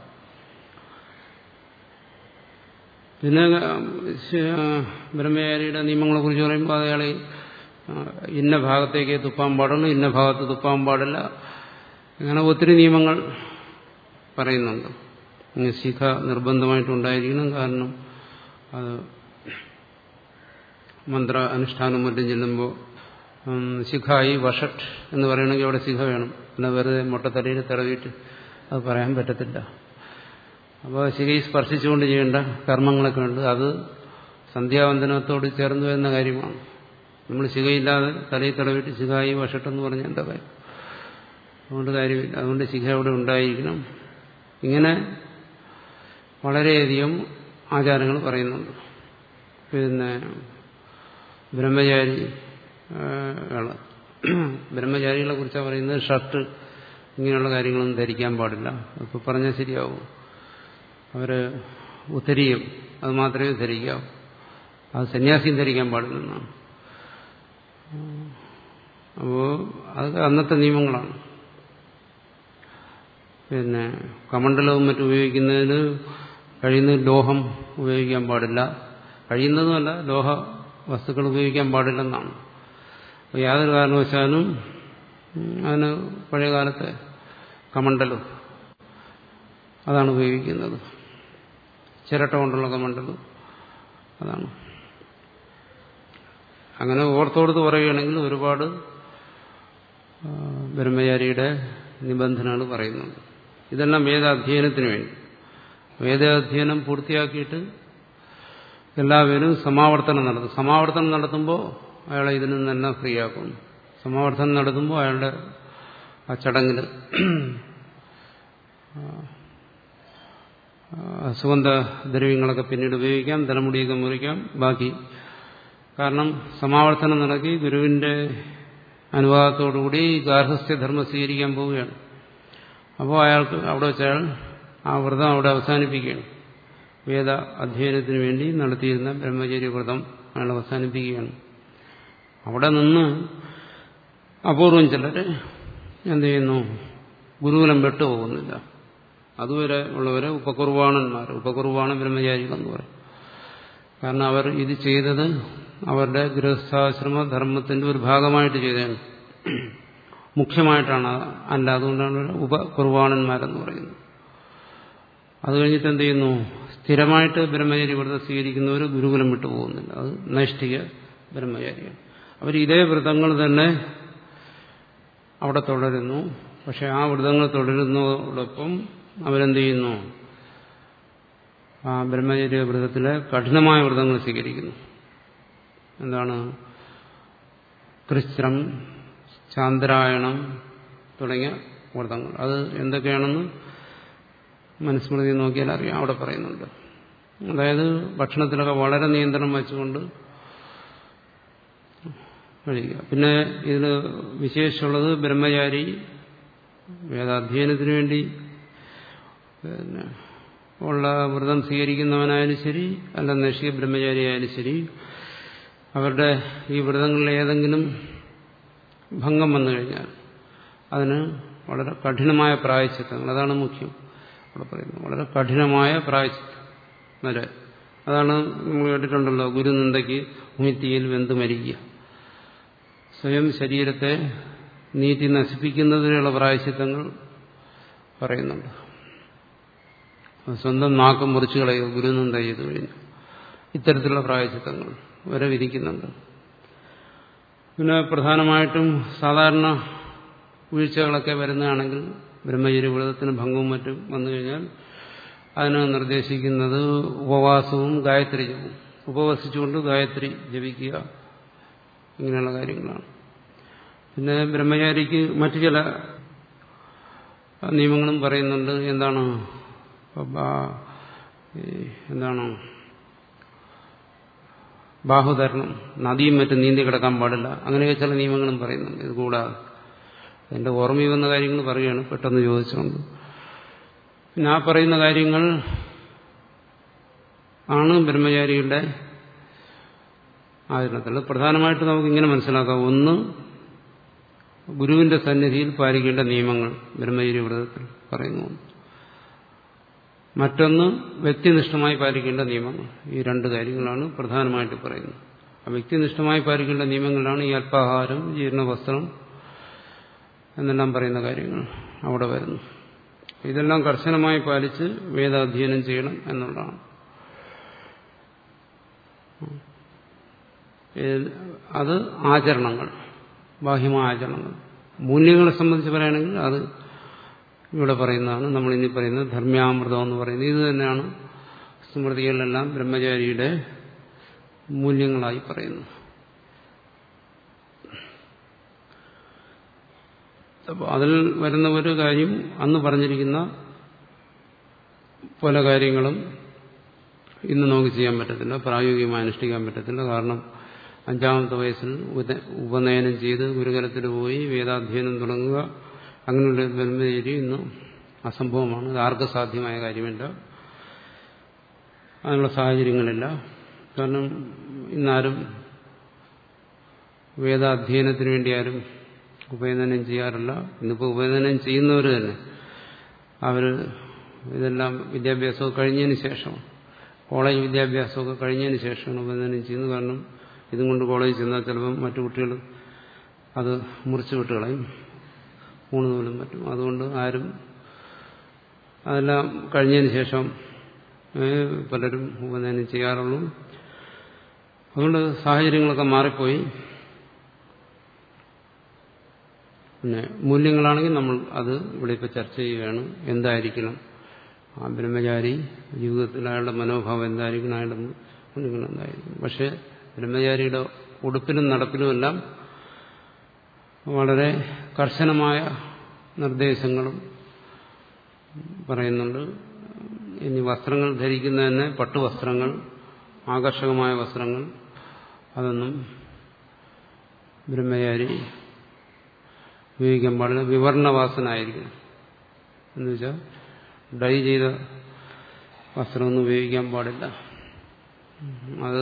പിന്നെ ബ്രഹ്മചാരിയുടെ നിയമങ്ങളെ കുറിച്ച് പറയുമ്പോൾ അയാളെ ഇന്ന ഭാഗത്തേക്ക് തുപ്പാൻ പാടുള്ളൂ ഇന്ന ഭാഗത്ത് തുപ്പാൻ പാടില്ല അങ്ങനെ ഒത്തിരി നിയമങ്ങൾ പറയുന്നുണ്ട് ശിഖ നിർബന്ധമായിട്ടുണ്ടായിരിക്കണം കാരണം അത് മന്ത്ര അനുഷ്ഠാനം മറ്റും ചെല്ലുമ്പോൾ ശിഖായി വഷട്ട് എന്ന് പറയണമെങ്കിൽ അവിടെ ശിഖ വേണം എന്നാൽ വെറുതെ മുട്ടത്തലയിൽ തടവിയിട്ട് അത് പറയാൻ പറ്റത്തില്ല അപ്പോൾ ശിഖയിൽ സ്പർശിച്ചുകൊണ്ട് ചെയ്യേണ്ട കർമ്മങ്ങളൊക്കെ ഉണ്ട് അത് സന്ധ്യാവന്തനത്തോട് ചേർന്ന് വരുന്ന കാര്യമാണ് നമ്മൾ ശിഖയില്ലാതെ തലയിൽ തടവിട്ട് ശിഖായി വഷട്ടെന്ന് പറഞ്ഞ എന്താ കാര്യം അതുകൊണ്ട് കാര്യമില്ല അതുകൊണ്ട് ശിഖ അവിടെ ഉണ്ടായിരിക്കണം ഇങ്ങനെ വളരെയധികം ആചാരങ്ങൾ പറയുന്നുണ്ട് പിന്നെ ബ്രഹ്മചാരി ബ്രഹ്മചാരികളെ കുറിച്ചാണ് പറയുന്നത് ഷർട്ട് ഇങ്ങനെയുള്ള കാര്യങ്ങളൊന്നും ധരിക്കാൻ പാടില്ല അപ്പോൾ പറഞ്ഞാൽ ശരിയാവും അവര് ഉത്തരിയും അത് മാത്രമേ ധരിക്കാവൂ അത് സന്യാസിയും ധരിക്കാൻ പാടില്ലെന്നാണ് അപ്പോൾ അത് അന്നത്തെ നിയമങ്ങളാണ് പിന്നെ കമണ്ഡലവും മറ്റും ഉപയോഗിക്കുന്നതിന് കഴിയുന്ന ലോഹം ഉപയോഗിക്കാൻ പാടില്ല കഴിയുന്നതുമല്ല ലോഹ വസ്തുക്കൾ ഉപയോഗിക്കാൻ പാടില്ലെന്നാണ് അപ്പോൾ യാതൊരു കാരണവശാലും അതിന് പഴയകാലത്തെ കമണ്ടലും അതാണ് ഉപയോഗിക്കുന്നത് ചിരട്ട കൊണ്ടുള്ള കമണ്ടലും അതാണ് അങ്ങനെ ഓർത്തോടുത്ത് പറയുകയാണെങ്കിൽ ഒരുപാട് ബ്രഹ്മചാരിയുടെ നിബന്ധനകൾ പറയുന്നുണ്ട് ഇതെല്ലാം വേദാധ്യയനത്തിന് വേണ്ടി വേദാധ്യയനം പൂർത്തിയാക്കിയിട്ട് എല്ലാവരും സമാവർത്തനം നടത്തും സമാവർത്തനം നടത്തുമ്പോൾ അയാളെ ഇതിൽ നിന്നെല്ലാം ഫ്രീ ആക്കുന്നു സമാവർത്തനം നടത്തുമ്പോൾ അയാളുടെ ആ ചടങ്ങിൽ സുഗന്ധ ദ്രവ്യങ്ങളൊക്കെ പിന്നീട് ഉപയോഗിക്കാം തലമുടിയൊക്കെ മുറിക്കാം ബാക്കി കാരണം സമാവർത്തനം നടക്കി ഗുരുവിന്റെ അനുവാദത്തോടുകൂടി ഗാർഹസ്ഥ്യധർമ്മം സ്വീകരിക്കാൻ പോവുകയാണ് അപ്പോൾ അയാൾക്ക് അവിടെ വെച്ചാൽ ആ വ്രതം അവിടെ അവസാനിപ്പിക്കുകയാണ് വേദ അധ്യയനത്തിന് വേണ്ടി നടത്തിയിരുന്ന ബ്രഹ്മചര്യ വ്രതം അയാൾ അവസാനിപ്പിക്കുകയാണ് അവിടെ നിന്ന് അപൂർവം ചിലർ എന്ത് ചെയ്യുന്നു ഗുരുകുലം വിട്ടുപോകുന്നില്ല അതുവരെ ഉള്ളവരെ ഉപകുർവാണന്മാർ ഉപകുർവാണ ബ്രഹ്മചാരികളെന്ന് പറയും കാരണം അവർ ഇത് ചെയ്തത് അവരുടെ ഗൃഹസ്ഥാശ്രമ ധർമ്മത്തിന്റെ ഒരു ഭാഗമായിട്ട് ചെയ്തതാണ് മുഖ്യമായിട്ടാണ് അല്ല അതുകൊണ്ടാണ് ഉപകുർവാണന്മാരെന്ന് പറയുന്നത് അത് കഴിഞ്ഞിട്ട് എന്ത് ചെയ്യുന്നു സ്ഥിരമായിട്ട് ബ്രഹ്മചാരി വ്രതം സ്വീകരിക്കുന്നവർ ഗുരുകുലം വിട്ടു പോകുന്നില്ല അത് നൈഷ്ഠിക ബ്രഹ്മചാരിയാണ് അവർ ഇതേ വ്രതങ്ങൾ തന്നെ അവിടെ തുടരുന്നു പക്ഷെ ആ വ്രതങ്ങൾ തുടരുന്നതോടൊപ്പം അവരെന്ത് ചെയ്യുന്നു ആ ബ്രഹ്മചര്യ വ്രതത്തിലെ കഠിനമായ വ്രതങ്ങൾ സ്വീകരിക്കുന്നു എന്താണ് കൃശ്രം ചാന്ദ്രായണം തുടങ്ങിയ വ്രതങ്ങൾ അത് എന്തൊക്കെയാണെന്ന് മനുസ്മൃതി നോക്കിയാൽ അറിയാം അവിടെ പറയുന്നുണ്ട് അതായത് ഭക്ഷണത്തിലൊക്കെ വളരെ നിയന്ത്രണം വെച്ചുകൊണ്ട് കഴിക്കുക പിന്നെ ഇതിന് വിശേഷമുള്ളത് ബ്രഹ്മചാരി വേദാധ്യയനത്തിന് വേണ്ടി പിന്നെ ഉള്ള വ്രതം സ്വീകരിക്കുന്നവനായാലും ശരി അല്ല നഷിക ബ്രഹ്മചാരിയായാലും ശരി അവരുടെ ഈ വ്രതങ്ങളിൽ ഏതെങ്കിലും ഭംഗം വന്നു കഴിഞ്ഞാൽ അതിന് വളരെ കഠിനമായ പ്രായച്ചിത്തങ്ങൾ അതാണ് മുഖ്യം അവിടെ പറയുന്നത് വളരെ കഠിനമായ പ്രായച്ചിത്തം വരെ അതാണ് നമ്മൾ കേട്ടിട്ടുണ്ടല്ലോ ഗുരുനിന്ദയ്ക്ക് ഉമിത്തിയിൽ വെന്ത് മരിക്കുക സ്വയം ശരീരത്തെ നീതി നശിപ്പിക്കുന്നതിനുള്ള പ്രായശ്ചിത്തങ്ങൾ പറയുന്നുണ്ട് സ്വന്തം നാക്ക് മുറിച്ചു കളയുക ഗുരുനിന്ദ ചെയ്തു കഴിഞ്ഞു ഇത്തരത്തിലുള്ള പ്രായശ്ചിത്തങ്ങൾ വരെ വിധിക്കുന്നുണ്ട് പിന്നെ പ്രധാനമായിട്ടും സാധാരണ വീഴ്ചകളൊക്കെ വരുന്നതാണെങ്കിൽ ബ്രഹ്മചര്യ വ്രതത്തിന് ഭംഗവും മറ്റും വന്നു കഴിഞ്ഞാൽ അതിന് നിർദ്ദേശിക്കുന്നത് ഉപവാസവും ഗായത്രി ജപവും ഉപവസിച്ചുകൊണ്ട് ഗായത്രി ജപിക്കുക ഇങ്ങനെയുള്ള കാര്യങ്ങളാണ് പിന്നെ ബ്രഹ്മചാരിക്ക് മറ്റു ചില നിയമങ്ങളും പറയുന്നുണ്ട് എന്താണ് എന്താണ് ബാഹുധരണം നദിയും മറ്റും നീന്തി കിടക്കാൻ പാടില്ല അങ്ങനെയൊക്കെ ചില നിയമങ്ങളും പറയുന്നുണ്ട് ഇത് കൂടാതെ എന്റെ ഓർമ്മയിൽ വന്ന കാര്യങ്ങൾ പറയുകയാണ് പെട്ടെന്ന് ചോദിച്ചുകൊണ്ട് പിന്നെ ആ പറയുന്ന കാര്യങ്ങൾ ആണ് ബ്രഹ്മചാരിയുടെ ആചരണത്തിൽ പ്രധാനമായിട്ട് നമുക്ക് ഇങ്ങനെ മനസ്സിലാക്കാം ഒന്ന് ഗുരുവിന്റെ സന്നിധിയിൽ പാലിക്കേണ്ട നിയമങ്ങൾ ബ്രഹ്മചര്യ വ്രതത്തിൽ പറയുന്നു മറ്റൊന്ന് വ്യക്തിനിഷ്ഠമായി പാലിക്കേണ്ട നിയമങ്ങൾ ഈ രണ്ട് കാര്യങ്ങളാണ് പ്രധാനമായിട്ട് പറയുന്നത് ആ വ്യക്തിനിഷ്ഠമായി പാലിക്കേണ്ട നിയമങ്ങളാണ് ഈ അല്പാഹാരം ജീർണവസ്ത്രം എന്നെല്ലാം പറയുന്ന കാര്യങ്ങൾ അവിടെ വരുന്നു ഇതെല്ലാം കർശനമായി പാലിച്ച് വേദാധ്യയനം ചെയ്യണം എന്നുള്ളതാണ് അത് ആചരണങ്ങൾ ബാഹ്യമായ ആചരണങ്ങൾ മൂല്യങ്ങളെ സംബന്ധിച്ച് പറയുകയാണെങ്കിൽ അത് ഇവിടെ പറയുന്നതാണ് നമ്മൾ ഇനി പറയുന്നത് ധർമ്മ്യാമൃതം എന്ന് പറയുന്നത് ഇത് തന്നെയാണ് സ്മൃതികളിലെല്ലാം ബ്രഹ്മചാരിയുടെ മൂല്യങ്ങളായി പറയുന്നത് അപ്പോൾ അതിൽ വരുന്ന ഒരു കാര്യം അന്ന് പറഞ്ഞിരിക്കുന്ന പല കാര്യങ്ങളും ഇന്ന് നമുക്ക് ചെയ്യാൻ പറ്റത്തില്ല പ്രായോഗികമായി അനുഷ്ഠിക്കാൻ പറ്റത്തില്ല കാരണം അഞ്ചാമത്തെ വയസ്സിൽ ഉപനയനം ചെയ്ത് ഗുരുകുലത്തിൽ പോയി വേദാധ്യയനം തുടങ്ങുക അങ്ങനെയുള്ള ബ്രഹ്മചരി ഇന്ന് അസംഭവമാണ് ഇത് ആർക്കും സാധ്യമായ കാര്യമല്ല അതിനുള്ള സാഹചര്യങ്ങളില്ല കാരണം ഇന്നാരും വേദാധ്യയനത്തിന് വേണ്ടി ആരും ഉപനയനം ചെയ്യാറില്ല ഇന്നിപ്പോൾ ഉപനയനം ചെയ്യുന്നവർ തന്നെ അവർ ഇതെല്ലാം വിദ്യാഭ്യാസമൊക്കെ കഴിഞ്ഞതിന് ശേഷം കോളേജ് വിദ്യാഭ്യാസമൊക്കെ കഴിഞ്ഞതിന് ശേഷമാണ് ഉപനയനം ചെയ്യുന്നത് കാരണം ഇതും കൊണ്ട് കോളേജിൽ ചെന്നാൽ ചിലപ്പം മറ്റു കുട്ടികൾ അത് മുറിച്ചു വിട്ട് കളയും ഊണ് നൂലും പറ്റും അതുകൊണ്ട് ആരും അതെല്ലാം കഴിഞ്ഞതിന് ശേഷം പലരും ഉപനയനം ചെയ്യാറുള്ളൂ അതുകൊണ്ട് സാഹചര്യങ്ങളൊക്കെ മാറിപ്പോയി പിന്നെ മൂല്യങ്ങളാണെങ്കിൽ നമ്മൾ അത് ഇവിടെ ഇപ്പോൾ ചർച്ച ചെയ്യുകയാണ് എന്തായിരിക്കണം ആ ബ്രഹ്മചാരി ജീവിതത്തിൽ അയാളുടെ മനോഭാവം എന്തായിരിക്കണം അയാളുടെ മുന്നിൽ എന്തായിരിക്കും പക്ഷെ ബ്രഹ്മചാരിയുടെ ഉടുപ്പിലും നടപ്പിലുമെല്ലാം വളരെ കർശനമായ നിർദ്ദേശങ്ങളും പറയുന്നുണ്ട് ഇനി വസ്ത്രങ്ങൾ ധരിക്കുന്നതന്നെ പട്ടുവസ്ത്രങ്ങൾ ആകർഷകമായ വസ്ത്രങ്ങൾ അതൊന്നും ബ്രഹ്മചാരി ഉപയോഗിക്കാൻ പാടില്ല വിവർണവാസനായിരിക്കണം എന്നുവെച്ചാൽ ഡൈ ചെയ്ത വസ്ത്രമൊന്നും ഉപയോഗിക്കാൻ പാടില്ല അത്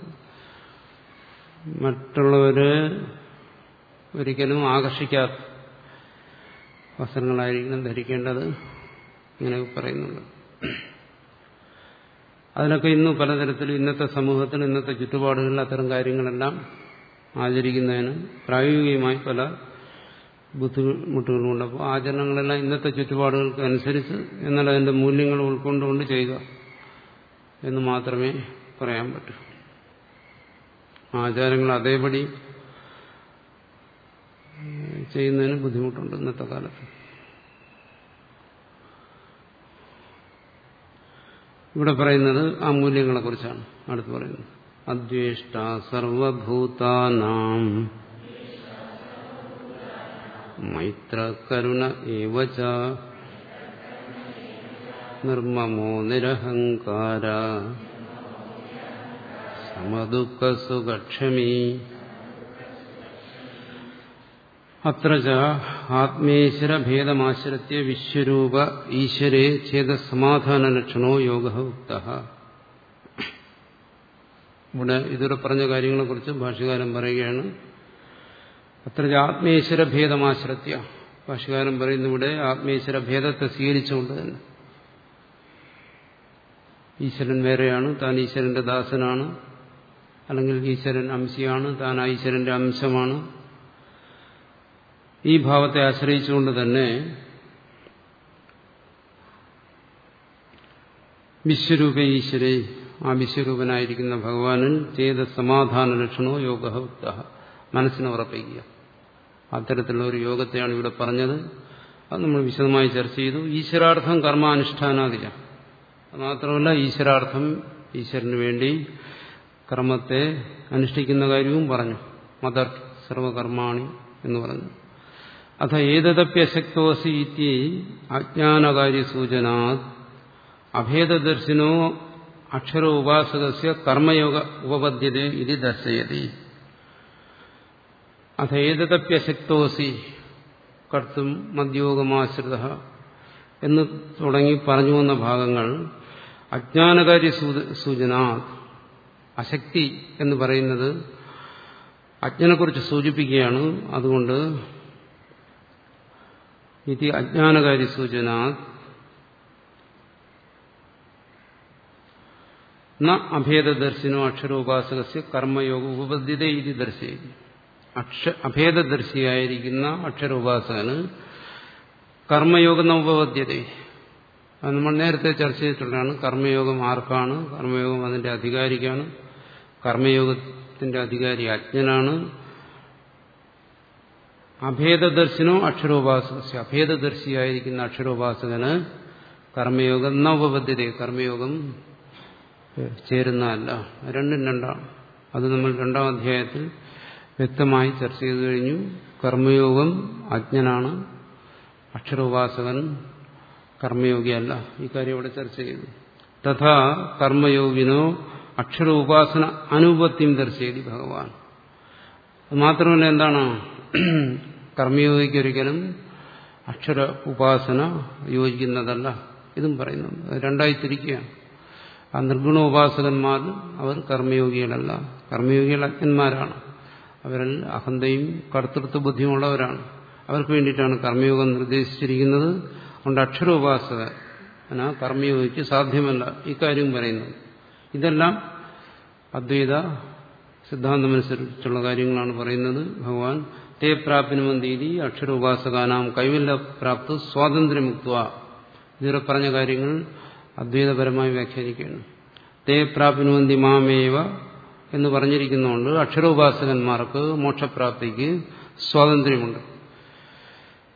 മറ്റുള്ളവര് ഒരിക്കലും ആകർഷിക്കാത്ത വസ്ത്രങ്ങളായിരിക്കണം ധരിക്കേണ്ടത് ഇങ്ങനെ പറയുന്നുണ്ട് അതിനൊക്കെ ഇന്ന് പലതരത്തിലും ഇന്നത്തെ സമൂഹത്തിൽ ഇന്നത്തെ ചുറ്റുപാടുകളിൽ അത്തരം കാര്യങ്ങളെല്ലാം ആചരിക്കുന്നതിന് പ്രായോഗികമായി പല ബുദ്ധിമുട്ടുകളുണ്ട് അപ്പോൾ ആചരണങ്ങളെല്ലാം ഇന്നത്തെ ചുറ്റുപാടുകൾക്ക് അനുസരിച്ച് എന്നാൽ അതിന്റെ മൂല്യങ്ങൾ ഉൾക്കൊണ്ടുകൊണ്ട് ചെയ്യുക എന്ന് മാത്രമേ പറയാൻ പറ്റൂ ആചാരങ്ങൾ അതേപടി ചെയ്യുന്നതിന് ബുദ്ധിമുട്ടുണ്ട് ഇന്നത്തെ കാലത്ത് ഇവിടെ പറയുന്നത് ആ മൂല്യങ്ങളെ കുറിച്ചാണ് അടുത്ത് പറയുന്നത് അദ്വേഷ്ട സർവഭൂതാനാം മൈത്രകരുണ ഏവച നിർമ്മമോ നിരഹങ്കാര സമദുഃഖസുഖക്ഷമീ അത്ര ആത്മേശ്വരഭേദമാശ്രിത്യ വിശ്വരൂപ ഈശ്വരേ ഛേദസമാധാന ലക്ഷണോ യോഗ ഉക്ത ഇവിടെ ഇതുവരെ പറഞ്ഞ കാര്യങ്ങളെക്കുറിച്ച് ഭാഷകാരൻ പറയുകയാണ് അത്ര ആത്മേശ്വര ഭേദമാശ്രത്യ ഭാഷകാരൻ പറയുന്ന ഇവിടെ ആത്മേശ്വര ഭേദത്തെ സ്വീകരിച്ചുകൊണ്ട് തന്നെ ഈശ്വരൻ വേറെയാണ് താൻ ഈശ്വരന്റെ ദാസനാണ് അല്ലെങ്കിൽ ഈശ്വരൻ അംശിയാണ് താൻ ഈശ്വരന്റെ അംശമാണ് ഈ ഭാവത്തെ ആശ്രയിച്ചുകൊണ്ട് തന്നെ വിശ്വരൂപ ഈശ്വരെ ആ വിശ്വരൂപനായിരിക്കുന്ന ഭഗവാനിൽ ചെയ്ത സമാധാന ലക്ഷണോ യോഗ ഉക്ത മനസ്സിനെ ഉറപ്പിക്കുക അത്തരത്തിലുള്ള ഒരു യോഗത്തെയാണ് ഇവിടെ പറഞ്ഞത് അത് നമ്മൾ വിശദമായി ചർച്ച ചെയ്തു ഈശ്വരാർത്ഥം കർമാനുഷ്ഠാനാദിക മാത്രമല്ല ഈശ്വരാർത്ഥം ഈശ്വരന് വേണ്ടി കർമ്മത്തെ അനുഷ്ഠിക്കുന്ന കാര്യവും പറഞ്ഞു മദർ സർവകർമാണി എന്ന് പറഞ്ഞു അഥ ഏതദപ്യശക്തോസി ഇതി അജ്ഞാനകാര്യ സൂചനാത് അഭേദദർശിനോ അക്ഷര ഉപാസകസ്യ കർമ്മയോഗ ഉപപദ്ധ്യത ഇത് ദർശയതി അഥ ഏതദപ്യശക്തോസി കർത്തും മദ്യോഗമാശ്രിത എന്ന് തുടങ്ങി പറഞ്ഞു വന്ന ഭാഗങ്ങൾ അജ്ഞാനകാര്യ സൂചന അശക്തി എന്ന് പറയുന്നത് അജ്ഞനെക്കുറിച്ച് സൂചിപ്പിക്കുകയാണ് അതുകൊണ്ട് ഇത് അജ്ഞാനകാര്യ സൂചന ന അഭേദദർശിനോ അക്ഷരോപാസകസ്യ കർമ്മയോഗ ഉപബദ്ധ്യത ഇത് ദർശിക്കുന്നു അക്ഷ അഭേദദർശിയായിരിക്കുന്ന അക്ഷരോപാസകന് കർമ്മയോഗം ഉപബദ്ധ്യത അത് നമ്മൾ നേരത്തെ ചർച്ച ചെയ്തിട്ടുള്ളതാണ് കർമ്മയോഗം ആർക്കാണ് കർമ്മയോഗം അതിന്റെ അധികാരിക്കാണ് കർമ്മയോഗത്തിന്റെ അധികാരി അജ്ഞനാണ് അഭേദദർശനോ അക്ഷരോപാസക അഭേദദർശിയായിരിക്കുന്ന അക്ഷരോപാസകന് കർമ്മയോഗം നവപദ്ധ്യത കർമ്മയോഗം ചേരുന്നതല്ല രണ്ടും രണ്ടാണ് അത് നമ്മൾ രണ്ടാം അധ്യായത്തിൽ വ്യക്തമായി ചർച്ച ചെയ്തു കഴിഞ്ഞു കർമ്മയോഗം അജ്ഞനാണ് അക്ഷരോപാസകൻ കർമ്മയോഗിയല്ല ഈ കാര്യം ഇവിടെ ചർച്ച ചെയ്തു തഥാ കർമ്മയോഗിനോ അക്ഷരോപാസന അനുപത്തിയും ദർശയതി ഭഗവാൻ അത് മാത്രമല്ല എന്താണ് കർമ്മയോഗിക്കൊരിക്കലും അക്ഷര ഉപാസന യോജിക്കുന്നതല്ല ഇതും പറയുന്നുണ്ട് രണ്ടായി തിരിക്കുകയാണ് ആ നിർഗുണോപാസകന്മാർ അവർ കർമ്മയോഗികളല്ല കർമ്മയോഗികൾ അജ്ഞന്മാരാണ് അവരിൽ അഹന്തയും കർത്തൃത്വ ബുദ്ധിയുമുള്ളവരാണ് അവർക്ക് വേണ്ടിയിട്ടാണ് കർമ്മയോഗം നിർദ്ദേശിച്ചിരിക്കുന്നത് അതുകൊണ്ട് അക്ഷരോപാസകന കർമ്മയോഗിക്ക് സാധ്യമല്ല ഇക്കാര്യം പറയുന്നത് ഇതെല്ലാം അദ്വൈത സിദ്ധാന്തമനുസരിച്ചുള്ള കാര്യങ്ങളാണ് പറയുന്നത് ഭഗവാൻ തേ പ്രാപ്തിനുമന്തീതി അക്ഷരോപാസകാനാം കൈവല്യ പ്രാപ്ത സ്വാതന്ത്ര്യമുക്ത ഇതിവിടെ പറഞ്ഞ കാര്യങ്ങൾ അദ്വൈതപരമായി വ്യാഖ്യാനിക്കുകയാണ് തേ പ്രാപ്തിനുവന്തി മാമേവ എന്ന് പറഞ്ഞിരിക്കുന്നതുകൊണ്ട് അക്ഷരോപാസകന്മാർക്ക് മോക്ഷപ്രാപ്തിക്ക് സ്വാതന്ത്ര്യമുണ്ട്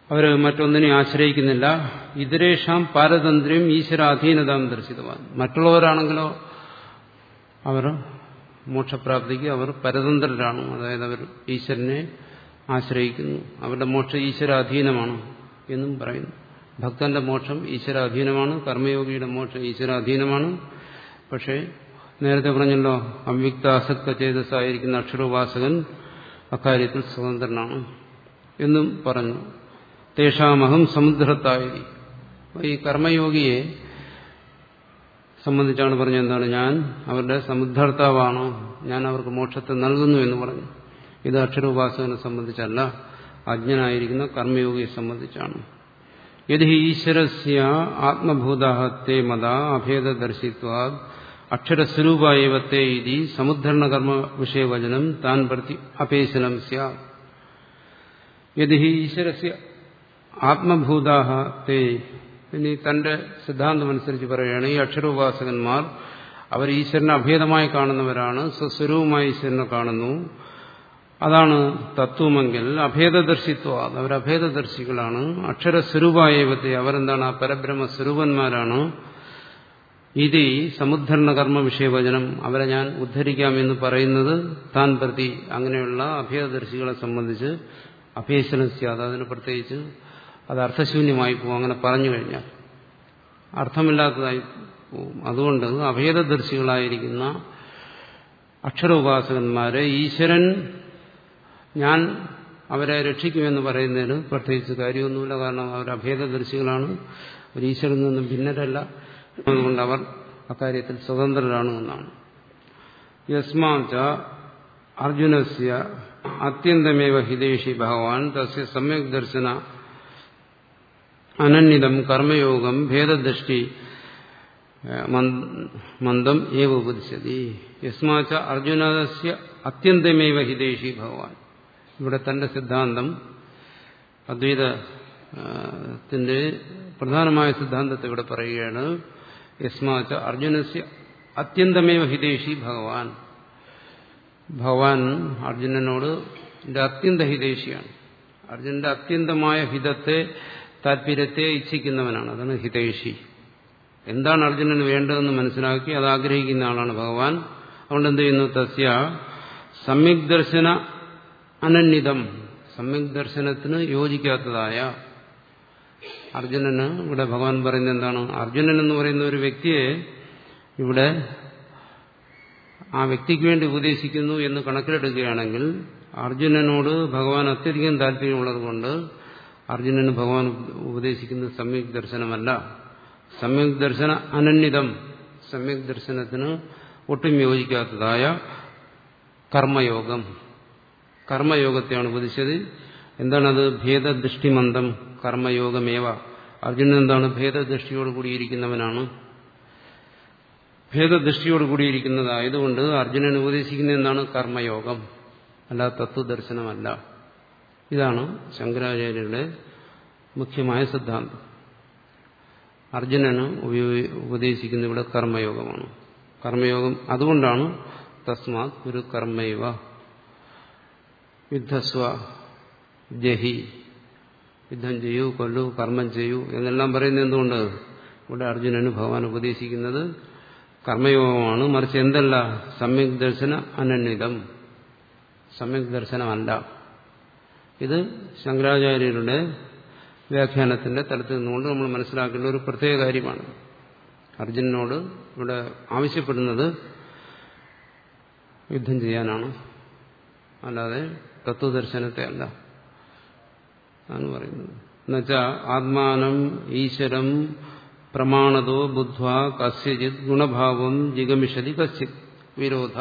അവർ മറ്റൊന്നിനെ ആശ്രയിക്കുന്നില്ല ഇതരേഷാം പാരതന്ത്ര്യം ഈശ്വരാധീനതാം ദർശിതവാൻ മറ്റുള്ളവരാണെങ്കിലോ അവർ മോക്ഷപ്രാപ്തിക്ക് അവർ പരതന്ത്രരാണ് അതായത് അവർ ഈശ്വരനെ ആശ്രയിക്കുന്നു അവരുടെ മോക്ഷം ഈശ്വരാധീനമാണ് എന്നും പറയുന്നു ഭക്തന്റെ മോക്ഷം ഈശ്വരാധീനമാണ് കർമ്മയോഗിയുടെ മോക്ഷം ഈശ്വരാധീനമാണ് പക്ഷേ നേരത്തെ പറഞ്ഞല്ലോ അവ്യക്ത അസക്ത ചേതസ്സായിരിക്കുന്ന അക്ഷരോപാസകൻ അക്കാര്യത്തിൽ സ്വതന്ത്രനാണ് എന്നും പറഞ്ഞു തേഷാമഹം സമുദ്രത്തായി ഈ കർമ്മയോഗിയെ സംബന്ധിച്ചാണ് പറഞ്ഞത് എന്താണ് ഞാൻ അവരുടെ സമുദ്ധാർത്ഥാവാണ് ഞാൻ അവർക്ക് മോക്ഷത്തെ നൽകുന്നു എന്ന് പറഞ്ഞു ഇത് അക്ഷരോപാസകനെ സംബന്ധിച്ചല്ല അജ്ഞനായിരിക്കുന്ന കർമ്മയോഗിയെ സംബന്ധിച്ചാണ് യതി ഈശ്വരസ്യ ആത്മഭൂതാഹത്തെ മത അഭേദദർശിത്വാ അക്ഷരസ്വരൂപായവത്തെ ഇതി സമുദ്ധരണ കർമ്മ വിഷയവചനം താൻ പ്രതി അപേശനം സ്യാത് യതി ഈശ്വരസ്യ ആത്മഭൂതാഹത്തെ ഇനി തന്റെ സിദ്ധാന്തമനുസരിച്ച് പറയുകയാണ് ഈ അക്ഷരോപാസകന്മാർ അവർ ഈശ്വരനെ അഭേദമായി കാണുന്നവരാണ് സ്വസ്വരൂപമായി ഈശ്വരനെ കാണുന്നു അതാണ് തത്വമെങ്കിൽ അഭേദദർശിത്വ അവർ അഭേദദർശികളാണ് അക്ഷരസ്വരൂപായവത്തെ അവരെന്താണ് ആ പരബ്രഹ്മ സ്വരൂപന്മാരാണ് ഇത് സമുദ്ധരണ കർമ്മ വിഷയവചനം അവരെ ഞാൻ ഉദ്ധരിക്കാമെന്ന് പറയുന്നത് താൻ പ്രതി അങ്ങനെയുള്ള അഭേദദർശികളെ സംബന്ധിച്ച് അഭേശനസ്യാത് അതിന് പ്രത്യേകിച്ച് അത് അർത്ഥശൂന്യമായി പോകും അങ്ങനെ പറഞ്ഞു കഴിഞ്ഞാൽ അർത്ഥമില്ലാത്തതായി പോകും അതുകൊണ്ട് അഭേദദർശികളായിരിക്കുന്ന അക്ഷരോപാസകന്മാരെ ഈശ്വരൻ ഞാൻ അവരെ രക്ഷിക്കുമെന്ന് പറയുന്നതിന് പ്രത്യേകിച്ച് കാര്യമൊന്നുമില്ല കാരണം അവർ അഭേദദർശികളാണ് അവർ ഈശ്വരൻ നിന്നും ഭിന്നരല്ല അതുകൊണ്ട് അവർ അക്കാര്യത്തിൽ സ്വതന്ത്രരാണ് എന്നാണ് യസ്മാച്ച അർജുനസ്യ അത്യന്തമേവ ഹിതേഷി ഭഗവാൻ തസ്യ സമ്യക് ദർശന അനന്യതം കർമ്മയോഗം ഭേദദൃഷ്ടി മന്ദം ഏവ ഉപദിശതി യസ്മാച്ച അർജുനസ്യ അത്യന്തമേവ ഹിതേഷി ഭഗവാൻ ഇവിടെ തന്റെ സിദ്ധാന്തം അദ്വൈതത്തിന്റെ പ്രധാനമായ സിദ്ധാന്തത്തെ ഇവിടെ പറയുകയാണ് യസ്മാച്ച അർജുനസ്യ അത്യന്തമേവ ഹിതേഷി ഭഗവാൻ ഭഗവാൻ അർജുനനോട് അത്യന്ത ഹിതേഷിയാണ് അർജുനന്റെ അത്യന്തമായ ഹിതത്തെ താല്പര്യത്തെ ഇച്ഛിക്കുന്നവനാണ് അതാണ് ഹിതേഷി എന്താണ് അർജുനന് വേണ്ടതെന്ന് മനസ്സിലാക്കി അത് ആഗ്രഹിക്കുന്ന ആളാണ് ഭഗവാൻ അതുകൊണ്ട് എന്ത് ചെയ്യുന്നു തസ്യ സമ്യക് ദർശന അനന്യതം സമ്യക് ദർശനത്തിന് യോജിക്കാത്തതായ അർജുനന് ഇവിടെ ഭഗവാൻ പറയുന്നത് എന്താണ് അർജുനൻ എന്ന് പറയുന്ന ഒരു വ്യക്തിയെ ഇവിടെ ആ വ്യക്തിക്ക് വേണ്ടി ഉപദേശിക്കുന്നു എന്ന് കണക്കിലെടുക്കുകയാണെങ്കിൽ അർജുനനോട് ഭഗവാൻ അത്യധികം താല്പര്യമുള്ളതുകൊണ്ട് അർജുനന് ഭഗവാൻ ഉപദേശിക്കുന്നത് സമ്യക് ദർശനമല്ല സമ്യക് ദർശന അനന്യതം സമ്യക് ദർശനത്തിന് ഒട്ടും യോജിക്കാത്തതായ കർമ്മയോഗം കർമ്മയോഗത്തെയാണ് ഉപദേശിച്ചത് എന്താണത് ഭേദദൃഷ്ടിമന്ദം കർമ്മയോഗമേവ അർജുനൻ എന്താണ് ഭേദദൃഷ്ടിയോട് കൂടിയിരിക്കുന്നവനാണ് ഭേദദൃഷ്ടിയോട് കൂടിയിരിക്കുന്നതായതുകൊണ്ട് അർജുനൻ ഉപദേശിക്കുന്ന എന്താണ് കർമ്മയോഗം അല്ല തത്വദർശനമല്ല ഇതാണ് ശങ്കരാചാര്യരുടെ മുഖ്യമായ സിദ്ധാന്തം അർജുനന് ഉപദേശിക്കുന്ന ഇവിടെ കർമ്മയോഗമാണ് കർമ്മയോഗം അതുകൊണ്ടാണ് തസ്മാത് ഒരു കർമ്മൈവ യുദ്ധസ്വ ജഹി യുദ്ധം ചെയ്യൂ കൊല്ലൂ കർമ്മം ചെയ്യൂ എന്നെല്ലാം പറയുന്നത് എന്തുകൊണ്ട് ഇവിടെ അർജുനന് ഭഗവാൻ ഉപദേശിക്കുന്നത് കർമ്മയോഗമാണ് മറിച്ച് എന്തല്ല സമ്യക് ദർശന അനന്വിതം സമ്യക് ദർശനമല്ല ഇത് ശങ്കരാചാര്യരുടെ വ്യാഖ്യാനത്തിന്റെ തലത്തിൽ നിന്നുകൊണ്ട് നമ്മൾ മനസ്സിലാക്കേണ്ട ഒരു പ്രത്യേക കാര്യമാണ് അർജുനനോട് ഇവിടെ ആവശ്യപ്പെടുന്നത് യുദ്ധം ചെയ്യാനാണ് അല്ലാതെ തത്വദർശനത്തെ അല്ല ആണ് പറയുന്നത് എന്നുവെച്ചാൽ ആത്മാനം ഈശ്വരം പ്രമാണതോ ബുദ്ധ്വ കസ്യജിത് ഗുണഭാവം ജിഗമിഷതി കസ്യത് വിരോധ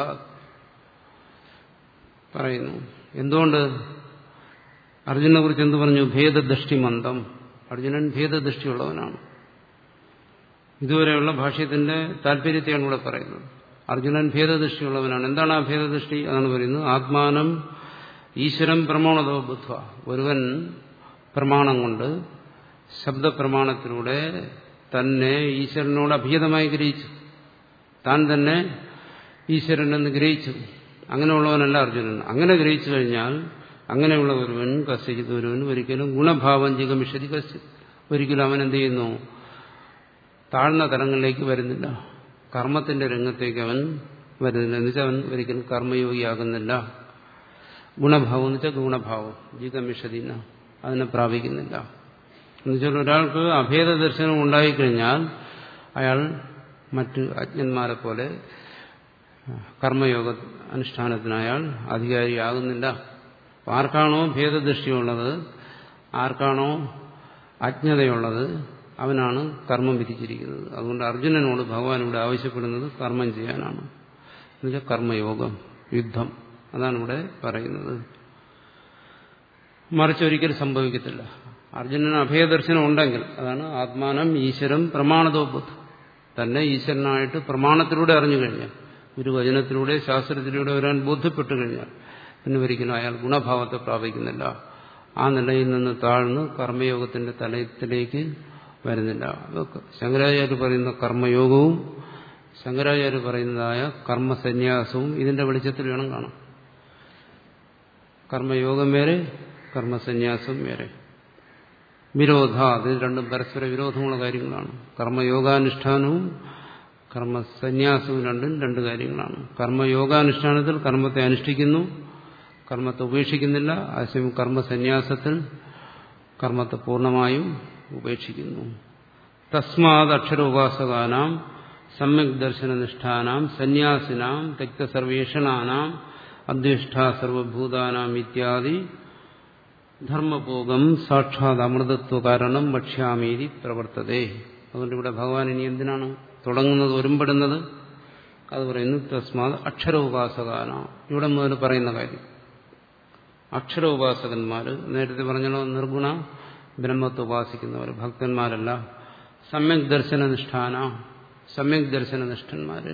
പറയുന്നു എന്തുകൊണ്ട് അർജുനെ കുറിച്ച് എന്ത് പറഞ്ഞു ഭേദദൃഷ്ടി മന്ദം അർജുനൻ ഭേദദൃഷ്ടിയുള്ളവനാണ് ഇതുവരെയുള്ള ഭാഷ്യത്തിന്റെ താല്പര്യത്തെയാണ് ഇവിടെ പറയുന്നത് അർജുനൻ ഭേദദൃഷ്ടിയുള്ളവനാണ് എന്താണ് ആ ഭേദദൃഷ്ടി അതാണ് പറയുന്നത് ആത്മാനം ഈശ്വരം പ്രമാണതോ ബുദ്ധ്വ ഒരുവൻ പ്രമാണം കൊണ്ട് ശബ്ദപ്രമാണത്തിലൂടെ തന്നെ ഈശ്വരനോട് അഭീതമായി ഗ്രഹിച്ചു താൻ തന്നെ ഈശ്വരനെന്ന് ഗ്രഹിച്ചു അങ്ങനെയുള്ളവനല്ല അർജുനൻ അങ്ങനെ ഗ്രഹിച്ചു കഴിഞ്ഞാൽ അങ്ങനെയുള്ള ഒരുവൻ കസ്യജിത് ഒരുവൻ ഒരിക്കലും ഗുണഭാവം ജിഗമിഷതി കസ്യ ഒരിക്കലും അവൻ എന്ത് ചെയ്യുന്നു താഴ്ന്ന തലങ്ങളിലേക്ക് വരുന്നില്ല കർമ്മത്തിന്റെ രംഗത്തേക്ക് അവൻ വരുന്നില്ല എന്നുവെച്ചാൽ അവൻ ഒരിക്കലും കർമ്മയോഗിയാകുന്നില്ല ഗുണഭാവം എന്ന് വെച്ചാൽ ഗുണഭാവം ജിഗമിഷതിന അതിനെ പ്രാപിക്കുന്നില്ല എന്നുവെച്ചാൽ ഒരാൾക്ക് അഭേദ ദർശനം ഉണ്ടായിക്കഴിഞ്ഞാൽ അയാൾ മറ്റ് അജ്ഞന്മാരെ പോലെ കർമ്മയോഗ അനുഷ്ഠാനത്തിന് അയാൾ അധികാരിയാകുന്നില്ല ആർക്കാണോ ഭേദദൃഷ്ടിയുള്ളത് ആർക്കാണോ അജ്ഞതയുള്ളത് അവനാണ് കർമ്മം വിധിച്ചിരിക്കുന്നത് അതുകൊണ്ട് അർജുനനോട് ഭഗവാൻ ഇവിടെ ആവശ്യപ്പെടുന്നത് കർമ്മം ചെയ്യാനാണ് എന്നുവെച്ചാൽ കർമ്മയോഗം യുദ്ധം അതാണ് ഇവിടെ പറയുന്നത് മറിച്ച് ഒരിക്കലും സംഭവിക്കത്തില്ല അർജുനന് അഭയദർശനം ഉണ്ടെങ്കിൽ അതാണ് ആത്മാനം ഈശ്വരം പ്രമാണതോബുദ്ധ തന്നെ ഈശ്വരനായിട്ട് പ്രമാണത്തിലൂടെ അറിഞ്ഞു കഴിഞ്ഞാൽ ഒരു വചനത്തിലൂടെ ശാസ്ത്രത്തിലൂടെ ഒരാൾ ബോധ്യപ്പെട്ടു കഴിഞ്ഞാൽ പിന്നെ ഒരിക്കലും അയാൾ ഗുണഭാവത്തെ പ്രാപിക്കുന്നില്ല ആ നിലയിൽ നിന്ന് താഴ്ന്ന് കർമ്മയോഗത്തിന്റെ തലത്തിലേക്ക് വരുന്നില്ല അതൊക്കെ ശങ്കരാചാര്യ പറയുന്ന കർമ്മയോഗവും ശങ്കരാചാര്യ പറയുന്നതായ കർമ്മസന്യാസവും ഇതിന്റെ വെളിച്ചത്തിൽ വേണം കാണാം കർമ്മയോഗം വേറെ കർമ്മസന്യാസം വേറെ വിരോധ അത് രണ്ടും പരസ്പര വിരോധമുള്ള കാര്യങ്ങളാണ് കർമ്മയോഗാനുഷ്ഠാനവും കർമ്മസന്യാസവും രണ്ടും രണ്ട് കാര്യങ്ങളാണ് കർമ്മയോഗാനുഷ്ഠാനത്തിൽ കർമ്മത്തെ അനുഷ്ഠിക്കുന്നു കർമ്മത്തെ ഉപേക്ഷിക്കുന്നില്ല അതേസമയം കർമ്മസന്യാസത്തിൽ കർമ്മത്തെ പൂർണ്ണമായും ഉപേക്ഷിക്കുന്നു തസ്മാത് അക്ഷരോപാസകാനാം സമ്യക് ദർശനനിഷ്ഠാനാം സന്യാസിനാം തെക്തസർവേഷണാനാം അദ്വേഷ്ട സർവഭൂതാനാം ഇത്യാദി ധർമ്മഭോഗം സാക്ഷാത് അമൃതത്വ കാരണം ഭക്ഷ്യാമീതി പ്രവർത്തതേ അതുകൊണ്ട് ഇവിടെ ഭഗവാൻ ഇനി എന്തിനാണ് തുടങ്ങുന്നത് ഒരുമ്പെടുന്നത് അത് പറയുന്നു തസ്മാത് അക്ഷരോപാസകാന ഇവിടെ മുതൽ പറയുന്ന കാര്യം അക്ഷരോപാസകന്മാർ നേരത്തെ പറഞ്ഞല്ലോ നിർഗുണ ബ്രഹ്മത്തെ ഉപാസിക്കുന്നവർ ഭക്തന്മാരല്ല സമ്യക് ദർശനനിഷ്ഠാന സമ്യക് ദർശനനിഷ്ഠന്മാര്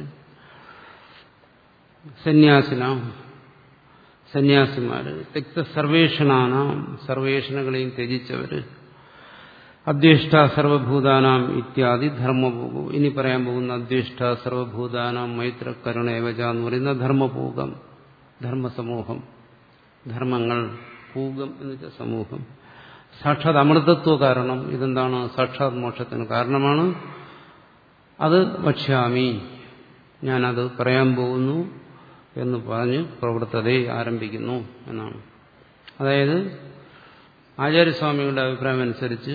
സന്യാസിന സന്യാസിമാര് തെക്ത സർവേഷണാനാം സർവേഷണകളെയും ത്യജിച്ചവര് അദ്വേഷ്ട സർവഭൂതാനാം ഇത്യാദി ധർമ്മഭൂകം ഇനി പറയാൻ പോകുന്ന അദ്വേഷ്ട സർവഭൂതാനാം മൈത്ര കരുണ ഏവജ എന്ന് പറയുന്ന ധർമ്മഭൂകം ധർമ്മസമൂഹം ധർമ്മങ്ങൾ ഭൂകം എന്ന് വെച്ചാൽ സമൂഹം സാക്ഷാത് അമൃതത്വ കാരണം ഇതെന്താണ് സാക്ഷാത് മോക്ഷത്തിന് കാരണമാണ് അത് വക്ഷ്യാമി ഞാനത് പറയാൻ പോകുന്നു എന്ന് പറഞ്ഞ് പ്രവർത്തതയെ ആരംഭിക്കുന്നു എന്നാണ് അതായത് ആചാര്യസ്വാമിയുടെ അഭിപ്രായം അനുസരിച്ച്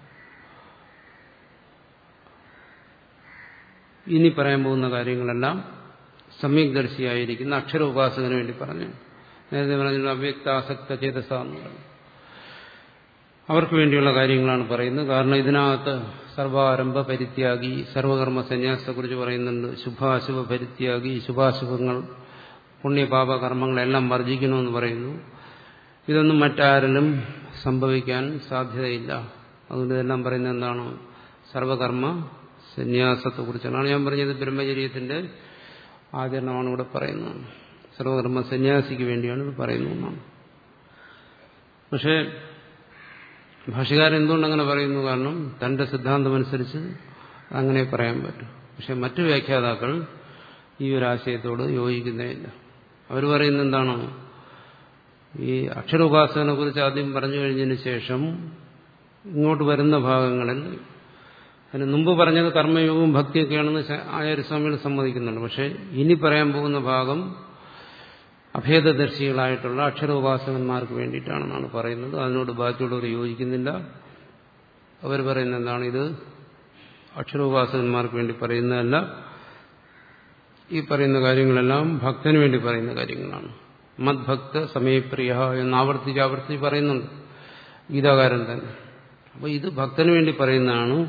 ഇനി പറയാൻ പോകുന്ന കാര്യങ്ങളെല്ലാം സമ്യക്ദർശിയായിരിക്കുന്ന അക്ഷര ഉപാസകന് വേണ്ടി പറഞ്ഞു നേരത്തെ പറഞ്ഞുള്ള അവ്യക്താസക്ത ചേതസ എന്ന് പറഞ്ഞു അവർക്ക് വേണ്ടിയുള്ള കാര്യങ്ങളാണ് പറയുന്നത് കാരണം ഇതിനകത്ത് സർവാരംഭ പരിത്യാഗി സർവകർമ്മ സന്യാസത്തെക്കുറിച്ച് പറയുന്നുണ്ട് ശുഭാശുഭ പരിത്യാഗി ശുഭാശുഭങ്ങൾ പുണ്യപാപ കർമ്മങ്ങളെല്ലാം വർജിക്കണമെന്ന് പറയുന്നു ഇതൊന്നും മറ്റാരിലും സംഭവിക്കാൻ സാധ്യതയില്ല അതുകൊണ്ട് ഇതെല്ലാം പറയുന്നത് എന്താണ് സർവകർമ്മ സന്യാസത്തെക്കുറിച്ചാണ് ഞാൻ പറഞ്ഞത് ബ്രഹ്മചര്യത്തിന്റെ ആചരണമാണ് ഇവിടെ പറയുന്നത് സർവകർമ്മ സന്യാസിക്ക് വേണ്ടിയാണ് ഇത് പറയുന്നതെന്നാണ് പക്ഷേ ഭാഷകാരൻ എന്തുകൊണ്ട് അങ്ങനെ പറയുന്നു കാരണം തന്റെ സിദ്ധാന്തമനുസരിച്ച് അങ്ങനെ പറയാൻ പറ്റും പക്ഷെ മറ്റു വ്യാഖ്യാതാക്കൾ ഈ ഒരു ആശയത്തോട് യോജിക്കുന്നേയില്ല അവർ പറയുന്നത് എന്താണ് ഈ അക്ഷരോപാസകനെ കുറിച്ച് ആദ്യം പറഞ്ഞു കഴിഞ്ഞതിന് ശേഷം ഇങ്ങോട്ട് വരുന്ന ഭാഗങ്ങളിൽ അതിന് മുമ്പ് പറഞ്ഞത് കർമ്മയോഗവും ഭക്തിയൊക്കെയാണെന്ന് ആചാര്യസ്വാമികൾ സമ്മതിക്കുന്നുണ്ട് പക്ഷെ ഇനി പറയാൻ പോകുന്ന ഭാഗം അഭേദദർശികളായിട്ടുള്ള അക്ഷരോപാസകന്മാർക്ക് വേണ്ടിയിട്ടാണെന്നാണ് പറയുന്നത് അതിനോട് ബാക്കിയുള്ളവർ യോജിക്കുന്നില്ല അവർ പറയുന്നത് എന്താണ് ഇത് അക്ഷരോപാസകന്മാർക്ക് വേണ്ടി പറയുന്നതല്ല ഈ പറയുന്ന കാര്യങ്ങളെല്ലാം ഭക്തന് വേണ്ടി പറയുന്ന കാര്യങ്ങളാണ് മദ്ഭക്ത സമയപ്രിയ എന്ന് ആവർത്തിച്ച് ആവർത്തിച്ച് പറയുന്നുണ്ട് ഗീതാകാരൻ തന്നെ അപ്പോൾ ഇത് ഭക്തന് വേണ്ടി പറയുന്നതാണ്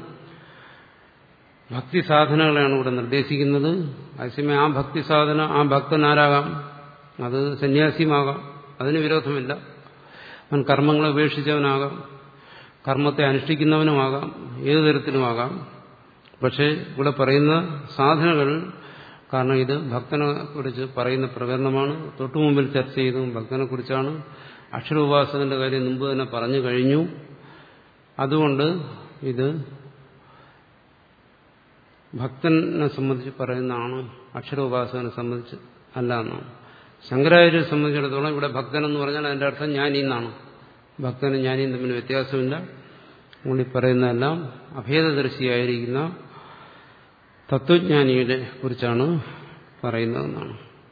ഭക്തി സാധനങ്ങളെയാണ് ഇവിടെ നിർദ്ദേശിക്കുന്നത് അതേസമയം ആ ഭക്തി സാധന ആ ഭക്തൻ ആരാകാം അത് സന്യാസിയുമാകാം അതിന് വിരോധമില്ല അവൻ കർമ്മങ്ങളെ ഉപേക്ഷിച്ചവനാകാം കർമ്മത്തെ അനുഷ്ഠിക്കുന്നവനുമാകാം ഏതു തരത്തിലുമാകാം പക്ഷേ ഇവിടെ പറയുന്ന സാധനകൾ കാരണം ഇത് ഭക്തനെ കുറിച്ച് പറയുന്ന പ്രകരണമാണ് തൊട്ടുമുമ്പിൽ ചർച്ച ചെയ്തു ഭക്തനെ കുറിച്ചാണ് അക്ഷരോപാസകന്റെ കാര്യം മുമ്പ് തന്നെ പറഞ്ഞു കഴിഞ്ഞു അതുകൊണ്ട് ഇത് ഭക്തനെ സംബന്ധിച്ച് പറയുന്നതാണ് അക്ഷരോപാസകനെ സംബന്ധിച്ച് അല്ല എന്നാണ് ശങ്കരാചാര്യെ സംബന്ധിച്ചിടത്തോളം ഇവിടെ ഭക്തൻ എന്ന് പറഞ്ഞാൽ അതിന്റെ അർത്ഥം ജ്ഞാനി എന്നാണ് ഭക്തനും ജ്ഞാനിയും തമ്മിൽ വ്യത്യാസമില്ല അതുകൊണ്ട് ഈ പറയുന്നതെല്ലാം അഭേദദർശിയായിരിക്കുന്ന തത്വജ്ഞാനിയെ കുറിച്ചാണ് പറയുന്നതെന്നാണ്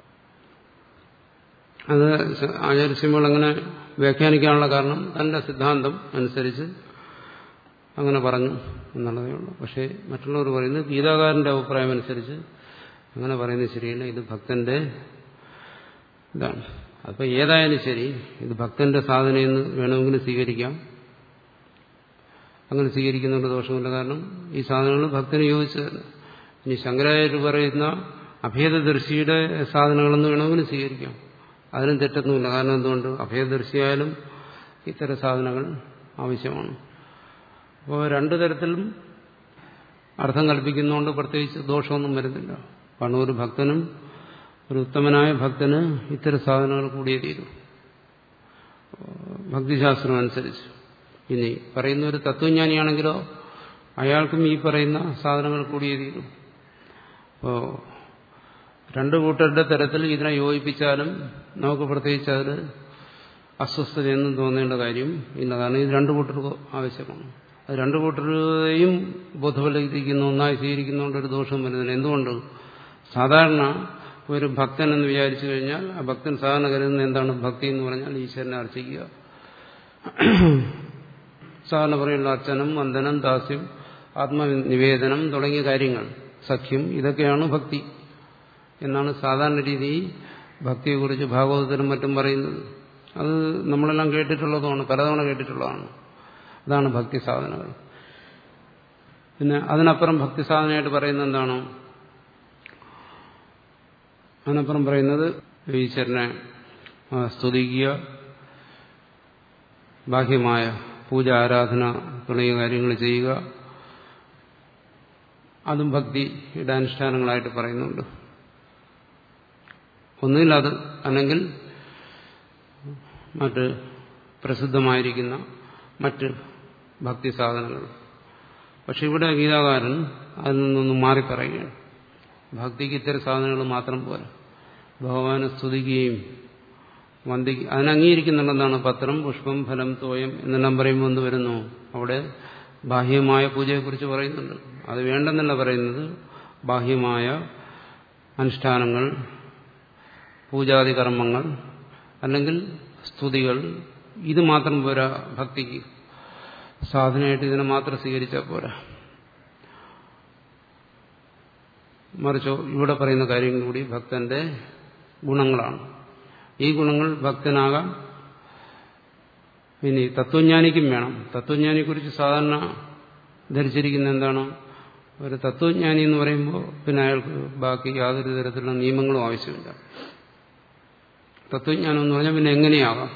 അത് ആചാര്യസ്വാമികൾ അങ്ങനെ വ്യാഖ്യാനിക്കാനുള്ള കാരണം തന്റെ സിദ്ധാന്തം അനുസരിച്ച് അങ്ങനെ പറഞ്ഞു എന്നുള്ളതേ ഉള്ളൂ പക്ഷേ മറ്റുള്ളവർ പറയുന്നത് ഗീതാകാരന്റെ അഭിപ്രായം അനുസരിച്ച് അങ്ങനെ പറയുന്നത് ശരിയല്ല ഇത് ഭക്തന്റെ ഇതാണ് അപ്പോൾ ഏതായാലും ശരി ഇത് ഭക്തന്റെ സാധനയെന്ന് വേണമെങ്കിലും സ്വീകരിക്കാം അങ്ങനെ സ്വീകരിക്കുന്നതുകൊണ്ട് ദോഷമില്ല കാരണം ഈ സാധനങ്ങൾ ഭക്തന് യോജിച്ചതല്ല ഇനി ശങ്കരാചാര്യ പറയുന്ന അഭേദദർശിയുടെ സാധനങ്ങളെന്ന് വേണമെങ്കിലും സ്വീകരിക്കാം അതിനും തെറ്റൊന്നുമില്ല കാരണം എന്തുകൊണ്ട് അഭേദദർശിയായാലും ഇത്തരം സാധനങ്ങൾ ആവശ്യമാണ് അപ്പോൾ രണ്ടു തരത്തിലും അർത്ഥം കൽപ്പിക്കുന്നതുകൊണ്ട് പ്രത്യേകിച്ച് ദോഷമൊന്നും വരുന്നില്ല കാരണം ഒരു ഭക്തനും ഒരു ഉത്തമനായ ഭക്തന് ഇത്തരം സാധനങ്ങൾ കൂടിയേ തീരും ഭക്തിശാസ്ത്രം അനുസരിച്ച് ഇനി പറയുന്ന ഒരു തത്വജ്ഞാനിയാണെങ്കിലോ അയാൾക്കും ഈ പറയുന്ന സാധനങ്ങൾ കൂടിയേ തീരും അപ്പോൾ രണ്ടു കൂട്ടരുടെ തരത്തിൽ ഇതിനെ യോജിപ്പിച്ചാലും നമുക്ക് പ്രത്യേകിച്ച് അതിൽ അസ്വസ്ഥതയൊന്നും തോന്നേണ്ട കാര്യം ഇല്ല കാരണം ഇത് രണ്ടു കൂട്ടർക്ക് ആവശ്യമാണ് അത് രണ്ടു കൂട്ടരെയും ബോധവൽക്കരിക്കുന്ന ഒന്നായി സ്വീകരിക്കുന്നതുകൊണ്ട് ഒരു ദോഷം വരുന്നില്ല എന്തുകൊണ്ട് സാധാരണ ഒരു ഭക്തൻ എന്ന് വിചാരിച്ചു കഴിഞ്ഞാൽ ആ ഭക്തൻ സാധാരണ കരുതുന്ന എന്താണ് ഭക്തി എന്ന് പറഞ്ഞാൽ ഈശ്വരനെ അർച്ചിക്കുക സാധാരണ പറയുന്ന അർച്ചനം വന്ദനം ദാസ്യം ആത്മനിവേദനം തുടങ്ങിയ കാര്യങ്ങൾ സഖ്യം ഇതൊക്കെയാണ് ഭക്തി എന്നാണ് സാധാരണ രീതി ഭക്തിയെക്കുറിച്ച് ഭാഗവതത്തിനും മറ്റും പറയുന്നത് അത് നമ്മളെല്ലാം കേട്ടിട്ടുള്ളതുമാണ് പലതവണ കേട്ടിട്ടുള്ളതാണ് അതാണ് ഭക്തി സാധനങ്ങൾ പിന്നെ അതിനപ്പുറം ഭക്തി സാധനമായിട്ട് പറയുന്നത് എന്താണ് അതിനപ്പുറം പറയുന്നത് ഈശ്വരനെ സ്തുതിക്കുക ബാഹ്യമായ പൂജ ആരാധന തുടങ്ങിയ കാര്യങ്ങൾ ചെയ്യുക അതും ഭക്തിയുടെ അനുഷ്ഠാനങ്ങളായിട്ട് പറയുന്നുണ്ട് ഒന്നുകിൽ അത് അല്ലെങ്കിൽ മറ്റ് പ്രസിദ്ധമായിരിക്കുന്ന മറ്റ് ഭക്തി സാധനങ്ങൾ പക്ഷെ ഇവിടെ ഗീതാകാരൻ അതിൽ നിന്നൊന്നും മാറിപ്പറയുകയാണ് ഭക്തിക്ക് ഇത്തരം സാധനങ്ങൾ മാത്രം പോരാ ഭഗവാനെ സ്തുതിക്കുകയും വന്ദിക്ക അതിനെ അംഗീകരിക്കുന്നുണ്ടെന്നാണ് പത്രം പുഷ്പം ഫലം തോയം എന്നെല്ലാം പറയുമ്പോൾ എന്ത് വരുന്നു അവിടെ ബാഹ്യമായ പൂജയെക്കുറിച്ച് പറയുന്നുണ്ട് അത് വേണ്ടെന്നല്ല പറയുന്നത് ബാഹ്യമായ അനുഷ്ഠാനങ്ങൾ പൂജാതി കർമ്മങ്ങൾ അല്ലെങ്കിൽ സ്തുതികൾ ഇത് മാത്രം പോരാ ഭക്തിക്ക് സാധനമായിട്ട് ഇതിനെ മാത്രം സ്വീകരിച്ചാൽ പോരാ മറിച്ചോ ഇവിടെ പറയുന്ന കാര്യങ്ങൾ കൂടി ഭക്തന്റെ ഗുണങ്ങളാണ് ഈ ഗുണങ്ങൾ ഭക്തനാകാം ഇനി തത്വജ്ഞാനിക്കും വേണം തത്വജ്ഞാനിയെക്കുറിച്ച് സാധാരണ ധരിച്ചിരിക്കുന്ന എന്താണ് ഒരു തത്വജ്ഞാനി എന്ന് പറയുമ്പോൾ പിന്നെ അയാൾക്ക് ബാക്കി യാതൊരു തരത്തിലുള്ള നിയമങ്ങളും ആവശ്യമില്ല തത്വജ്ഞാനം എന്ന് പറഞ്ഞാൽ പിന്നെ എങ്ങനെയാകാം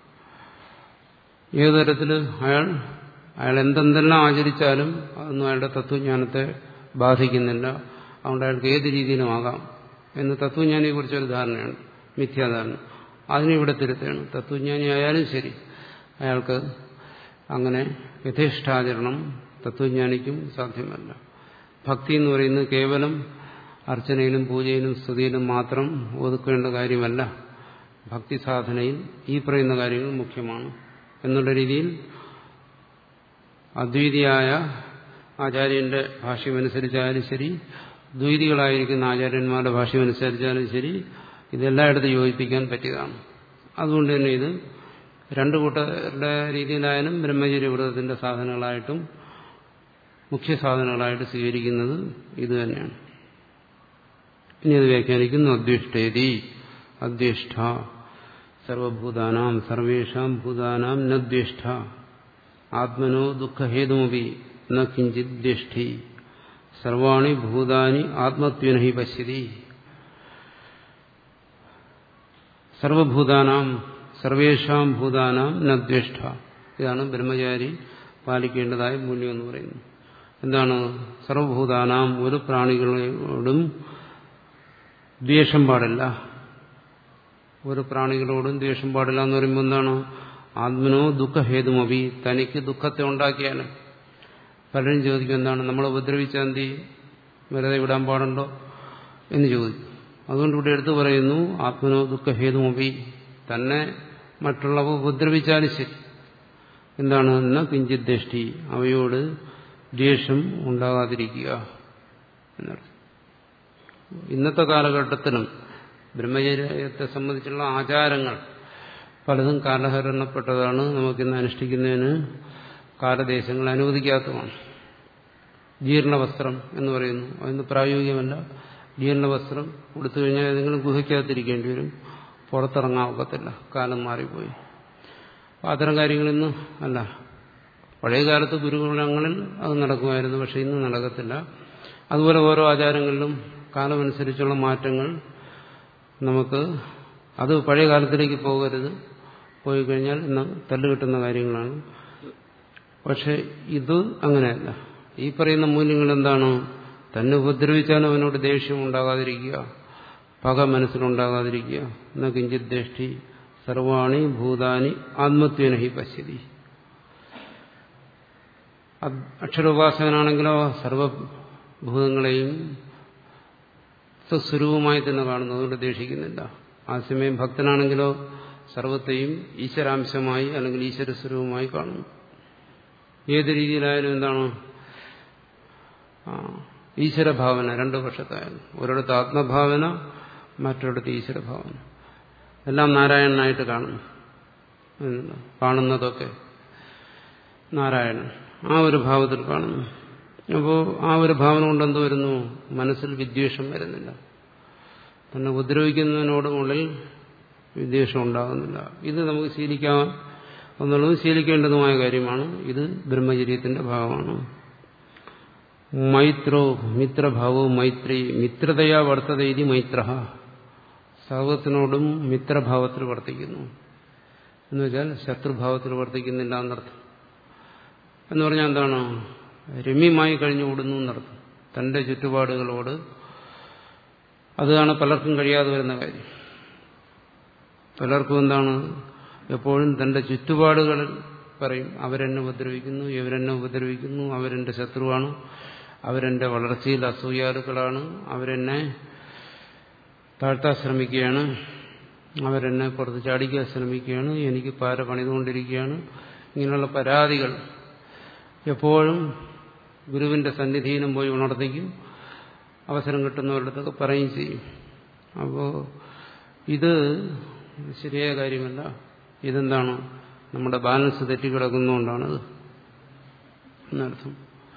ഏതു തരത്തിൽ അയാൾ അയാൾ എന്തെന്തെല്ലാം ആചരിച്ചാലും അതൊന്നും അയാളുടെ തത്വജ്ഞാനത്തെ ബാധിക്കുന്നില്ല അതുകൊണ്ട് അയാൾക്ക് ഏത് രീതിയിലും ആകാം എന്ന് തത്വജ്ഞാനിയെ കുറിച്ചൊരു ധാരണയാണ് മിഥ്യാധാരണ അതിനിവിടെ തിരുത്താണ് തത്വജ്ഞാനി ആയാലും ശരി അയാൾക്ക് അങ്ങനെ യഥേഷ്ടാചരണം തത്വജ്ഞാനിക്കും സാധ്യമല്ല ഭക്തി എന്ന് പറയുന്നത് കേവലം അർച്ചനയിലും പൂജയിലും സ്തുതിയിലും മാത്രം ഒതുക്കേണ്ട കാര്യമല്ല ഭക്തി സാധനയിൽ ഈ പറയുന്ന കാര്യങ്ങൾ മുഖ്യമാണ് എന്നുള്ള രീതിയിൽ അദ്വൈതിയായ ആചാര്യന്റെ ഭാഷ്യമനുസരിച്ചായാലും ശരി ദ്വൈതികളായിരിക്കുന്ന ആചാര്യന്മാരുടെ ഭാഷ്യമനുസരിച്ചാലും ശരി ഇതെല്ലായിടത്തും യോജിപ്പിക്കാൻ പറ്റിയതാണ് അതുകൊണ്ട് തന്നെ ഇത് രണ്ടു കൂട്ടരുടെ രീതിയിലായാലും ബ്രഹ്മചര്യ വ്രതത്തിന്റെ സാധനങ്ങളായിട്ടും മുഖ്യ സാധനങ്ങളായിട്ട് സ്വീകരിക്കുന്നത് ഇത് തന്നെയാണ് ഇനി അത് വ്യാഖ്യാനിക്കുന്നു അദ്വിഷ്ടേതി അദ്വേഷ്ട സർവഭൂതാനാം സർവേഷാം ഭൂതാനാം നദ്വേഷ്ട ആത്മനോ ദുഃഖഹേതുമപി ന കിഞ്ചിത് ദ്വേഷ്ടി സർവാണി ഭൂതാനി ആത്മത്വന ഹി പശ്യതി സർവഭൂതാനാം സർവേഷാം ഭൂതാനാം നദ്വേഷ്ട ഇതാണ് ബ്രഹ്മചാരി പാലിക്കേണ്ടതായ മൂല്യം എന്ന് പറയുന്നത് എന്താണ് സർവഭൂതാനാം ഒരു പ്രാണികളോടും ദ്വേഷം പാടില്ല ഒരു പ്രാണികളോടും ദ്വേഷം പാടില്ല എന്ന് പറയുമ്പോൾ എന്താണ് ആത്മനോ ദുഃഖഹേതുമപി തനിക്ക് ദുഃഖത്തെ ഉണ്ടാക്കിയാൽ പലരും ചോദിക്കും എന്താണ് നമ്മളെ ഉപദ്രവിച്ചാൽ എന്ത് ചെയ്യും വെറുതെ വിടാൻ പാടുണ്ടോ എന്ന് ചോദിക്കും അതുകൊണ്ട് ഇവിടെ എടുത്തു പറയുന്നു ആത്മനോ ദുഃഖഹേതുമൊബി തന്നെ മറ്റുള്ളവ ഉപദ്രവിച്ചാലും ശരി എന്താണ് എന്ന കിഞ്ചിത് ദൃഷ്ടി അവയോട് ദ്വേഷം ഉണ്ടാകാതിരിക്കുക എന്നർത്ഥം ഇന്നത്തെ കാലഘട്ടത്തിലും ബ്രഹ്മചര്യത്തെ സംബന്ധിച്ചുള്ള ആചാരങ്ങൾ പലതും കാലഹരണപ്പെട്ടതാണ് നമുക്കിന്ന് അനുഷ്ഠിക്കുന്നതിന് കാലദേശങ്ങൾ അനുവദിക്കാത്തതാണ് ജീർണവസ്ത്രം എന്ന് പറയുന്നു അതിന് പ്രായോഗികമല്ല ജീർണവസ്ത്രം കൊടുത്തു കഴിഞ്ഞാൽ ഏതെങ്കിലും ഗുഹയ്ക്കകത്തിരിക്കേണ്ടി വരും പുറത്തിറങ്ങാൻ കാലം മാറിപ്പോയി അത്തരം കാര്യങ്ങളിന്ന് അല്ല പഴയ കാലത്ത് ഗുരുകുലങ്ങളിൽ അത് നടക്കുമായിരുന്നു പക്ഷെ ഇന്ന് നടക്കത്തില്ല അതുപോലെ ഓരോ ആചാരങ്ങളിലും കാലമനുസരിച്ചുള്ള മാറ്റങ്ങൾ നമുക്ക് അത് പഴയ കാലത്തിലേക്ക് പോകരുത് പോയി കഴിഞ്ഞാൽ ഇന്ന് തല്ലുകിട്ടുന്ന കാര്യങ്ങളാണ് പക്ഷെ ഇത് അങ്ങനെയല്ല ഈ പറയുന്ന മൂല്യങ്ങൾ എന്താണ് തന്നെ ഉപദ്രവിച്ചാലും അവനോട് ദേഷ്യം ഉണ്ടാകാതിരിക്കുക പക മനസ്സിലുണ്ടാകാതിരിക്കുക എന്ന കിഞ്ചിത് ദേഷ്ടി സർവാണി ഭൂതാനി ആത്മത്വേന ഹി പശ്യതി അക്ഷരോപാസകനാണെങ്കിലോ സർവഭൂതങ്ങളെയും സ്വസ്വരൂപമായി തന്നെ കാണുന്നു അതുകൊണ്ട് ദേഷിക്കുന്നില്ല ആ സമയം ഭക്തനാണെങ്കിലോ സർവത്തെയും ഈശ്വരാംശമായി അല്ലെങ്കിൽ ഈശ്വരസ്വരൂപമായി കാണുന്നു ഏത് രീതിയിലായാലും എന്താണ് ഈശ്വരഭാവന രണ്ടു പക്ഷത്തായാലും ഒരിടത്ത് ആത്മഭാവന മറ്റൊരിടത്ത് ഈശ്വരഭാവന എല്ലാം നാരായണനായിട്ട് കാണുന്നു കാണുന്നതൊക്കെ നാരായണൻ ആ ഒരു ഭാവത്തിൽ കാണുന്നു അപ്പോൾ ആ ഒരു ഭാവന കൊണ്ട് എന്ത് വരുന്നു മനസ്സിൽ വിദ്വേഷം വരുന്നില്ല തന്നെ ഉപദ്രവിക്കുന്നതിനോട് ഉള്ളിൽ വിദ്വേഷം ഉണ്ടാകുന്നില്ല ഇത് നമുക്ക് ശീലിക്കാം എന്നുള്ളത് ശീലിക്കേണ്ടതുമായ കാര്യമാണ് ഇത് ബ്രഹ്മചര്യത്തിന്റെ ഭാഗമാണ് മൈത്രോ മിത്രഭാവോ മൈത്രി മിത്രതയാ വർത്തത ഇതി മൈത്ര സർവത്തിനോടും മിത്രഭാവത്തിൽ വർത്തിക്കുന്നു എന്ന് വെച്ചാൽ ശത്രുഭാവത്തിൽ വർത്തിക്കുന്നില്ല എന്നർത്ഥം എന്ന് പറഞ്ഞാൽ എന്താണ് രമ്യമായി കഴിഞ്ഞുകൂടുന്നു എന്നർത്ഥം തന്റെ ചുറ്റുപാടുകളോട് അതാണ് പലർക്കും കഴിയാതെ വരുന്ന കാര്യം പലർക്കും എന്താണ് എപ്പോഴും തന്റെ ചുറ്റുപാടുകളിൽ പറയും അവരെന്നെ ഉപദ്രവിക്കുന്നു ഇവരെന്നെ ഉപദ്രവിക്കുന്നു അവരെന്റെ ശത്രുവാണ് അവരെന്റെ വളർച്ചയിൽ അസൂയാലുക്കളാണ് അവരെന്നെ താഴ്ത്താൻ ശ്രമിക്കുകയാണ് അവരെന്നെ പുറത്ത് ചാടിക്കാൻ ശ്രമിക്കുകയാണ് എനിക്ക് പാര പണിതുകൊണ്ടിരിക്കുകയാണ് ഇങ്ങനെയുള്ള പരാതികൾ എപ്പോഴും ഗുരുവിന്റെ സന്നിധിയിലും പോയി ഉണർത്തിക്കും അവസരം കിട്ടുന്നവരുടെ പറയുകയും ചെയ്യും അപ്പോൾ ഇത് ശരിയായ കാര്യമല്ല ഇതെന്താണ് നമ്മുടെ ബാലൻസ് തെറ്റിക്കിടക്കുന്നതുകൊണ്ടാണത് എന്നർത്ഥം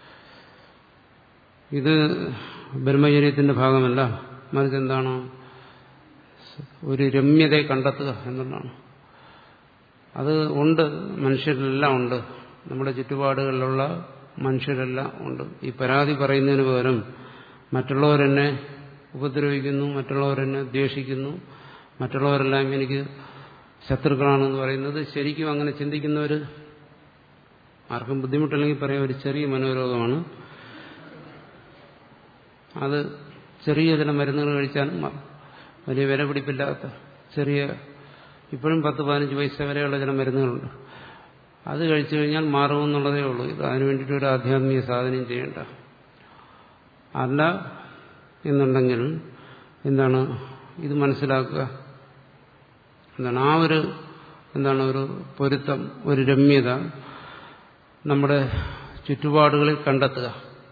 ഇത് ബ്രഹ്മചര്യത്തിന്റെ ഭാഗമല്ല മറിച്ച് എന്താണ് ഒരു രമ്യതയെ കണ്ടെത്തുക എന്നുള്ളതാണ് അത് ഉണ്ട് മനുഷ്യരിലെല്ലാം ഉണ്ട് നമ്മുടെ ചുറ്റുപാടുകളിലുള്ള മനുഷ്യരെല്ലാം ഉണ്ട് ഈ പരാതി പറയുന്നതിന് പകരം മറ്റുള്ളവരെന്നെ ഉപദ്രവിക്കുന്നു മറ്റുള്ളവരെന്നെ ദ്വേഷിക്കുന്നു മറ്റുള്ളവരെല്ലാം എനിക്ക് ശത്രുക്കളാണെന്ന് പറയുന്നത് ശരിക്കും അങ്ങനെ ചിന്തിക്കുന്നവർ ആർക്കും ബുദ്ധിമുട്ടില്ലെങ്കിൽ പറയാം ഒരു ചെറിയ മനോരോഗമാണ് അത് ചെറിയ ചില മരുന്നുകൾ കഴിച്ചാലും വലിയ വില പിടിപ്പില്ലാത്ത ചെറിയ ഇപ്പോഴും പത്ത് പതിനഞ്ച് പൈസ വരെയുള്ള ചില മരുന്നുകളുണ്ട് അത് കഴിച്ചു കഴിഞ്ഞാൽ മാറുമെന്നുള്ളതേ ഉള്ളൂ ഇത് അതിനു വേണ്ടിയിട്ട് ഒരു ആധ്യാത്മിക സാധനം ചെയ്യേണ്ട അല്ല എന്നുണ്ടെങ്കിൽ എന്താണ് ഇത് മനസ്സിലാക്കുക എന്താണ് ആ ഒരു എന്താണ് ഒരു പൊരുത്തം ഒരു രമ്യത നമ്മുടെ ചുറ്റുപാടുകളിൽ കണ്ടെത്തുക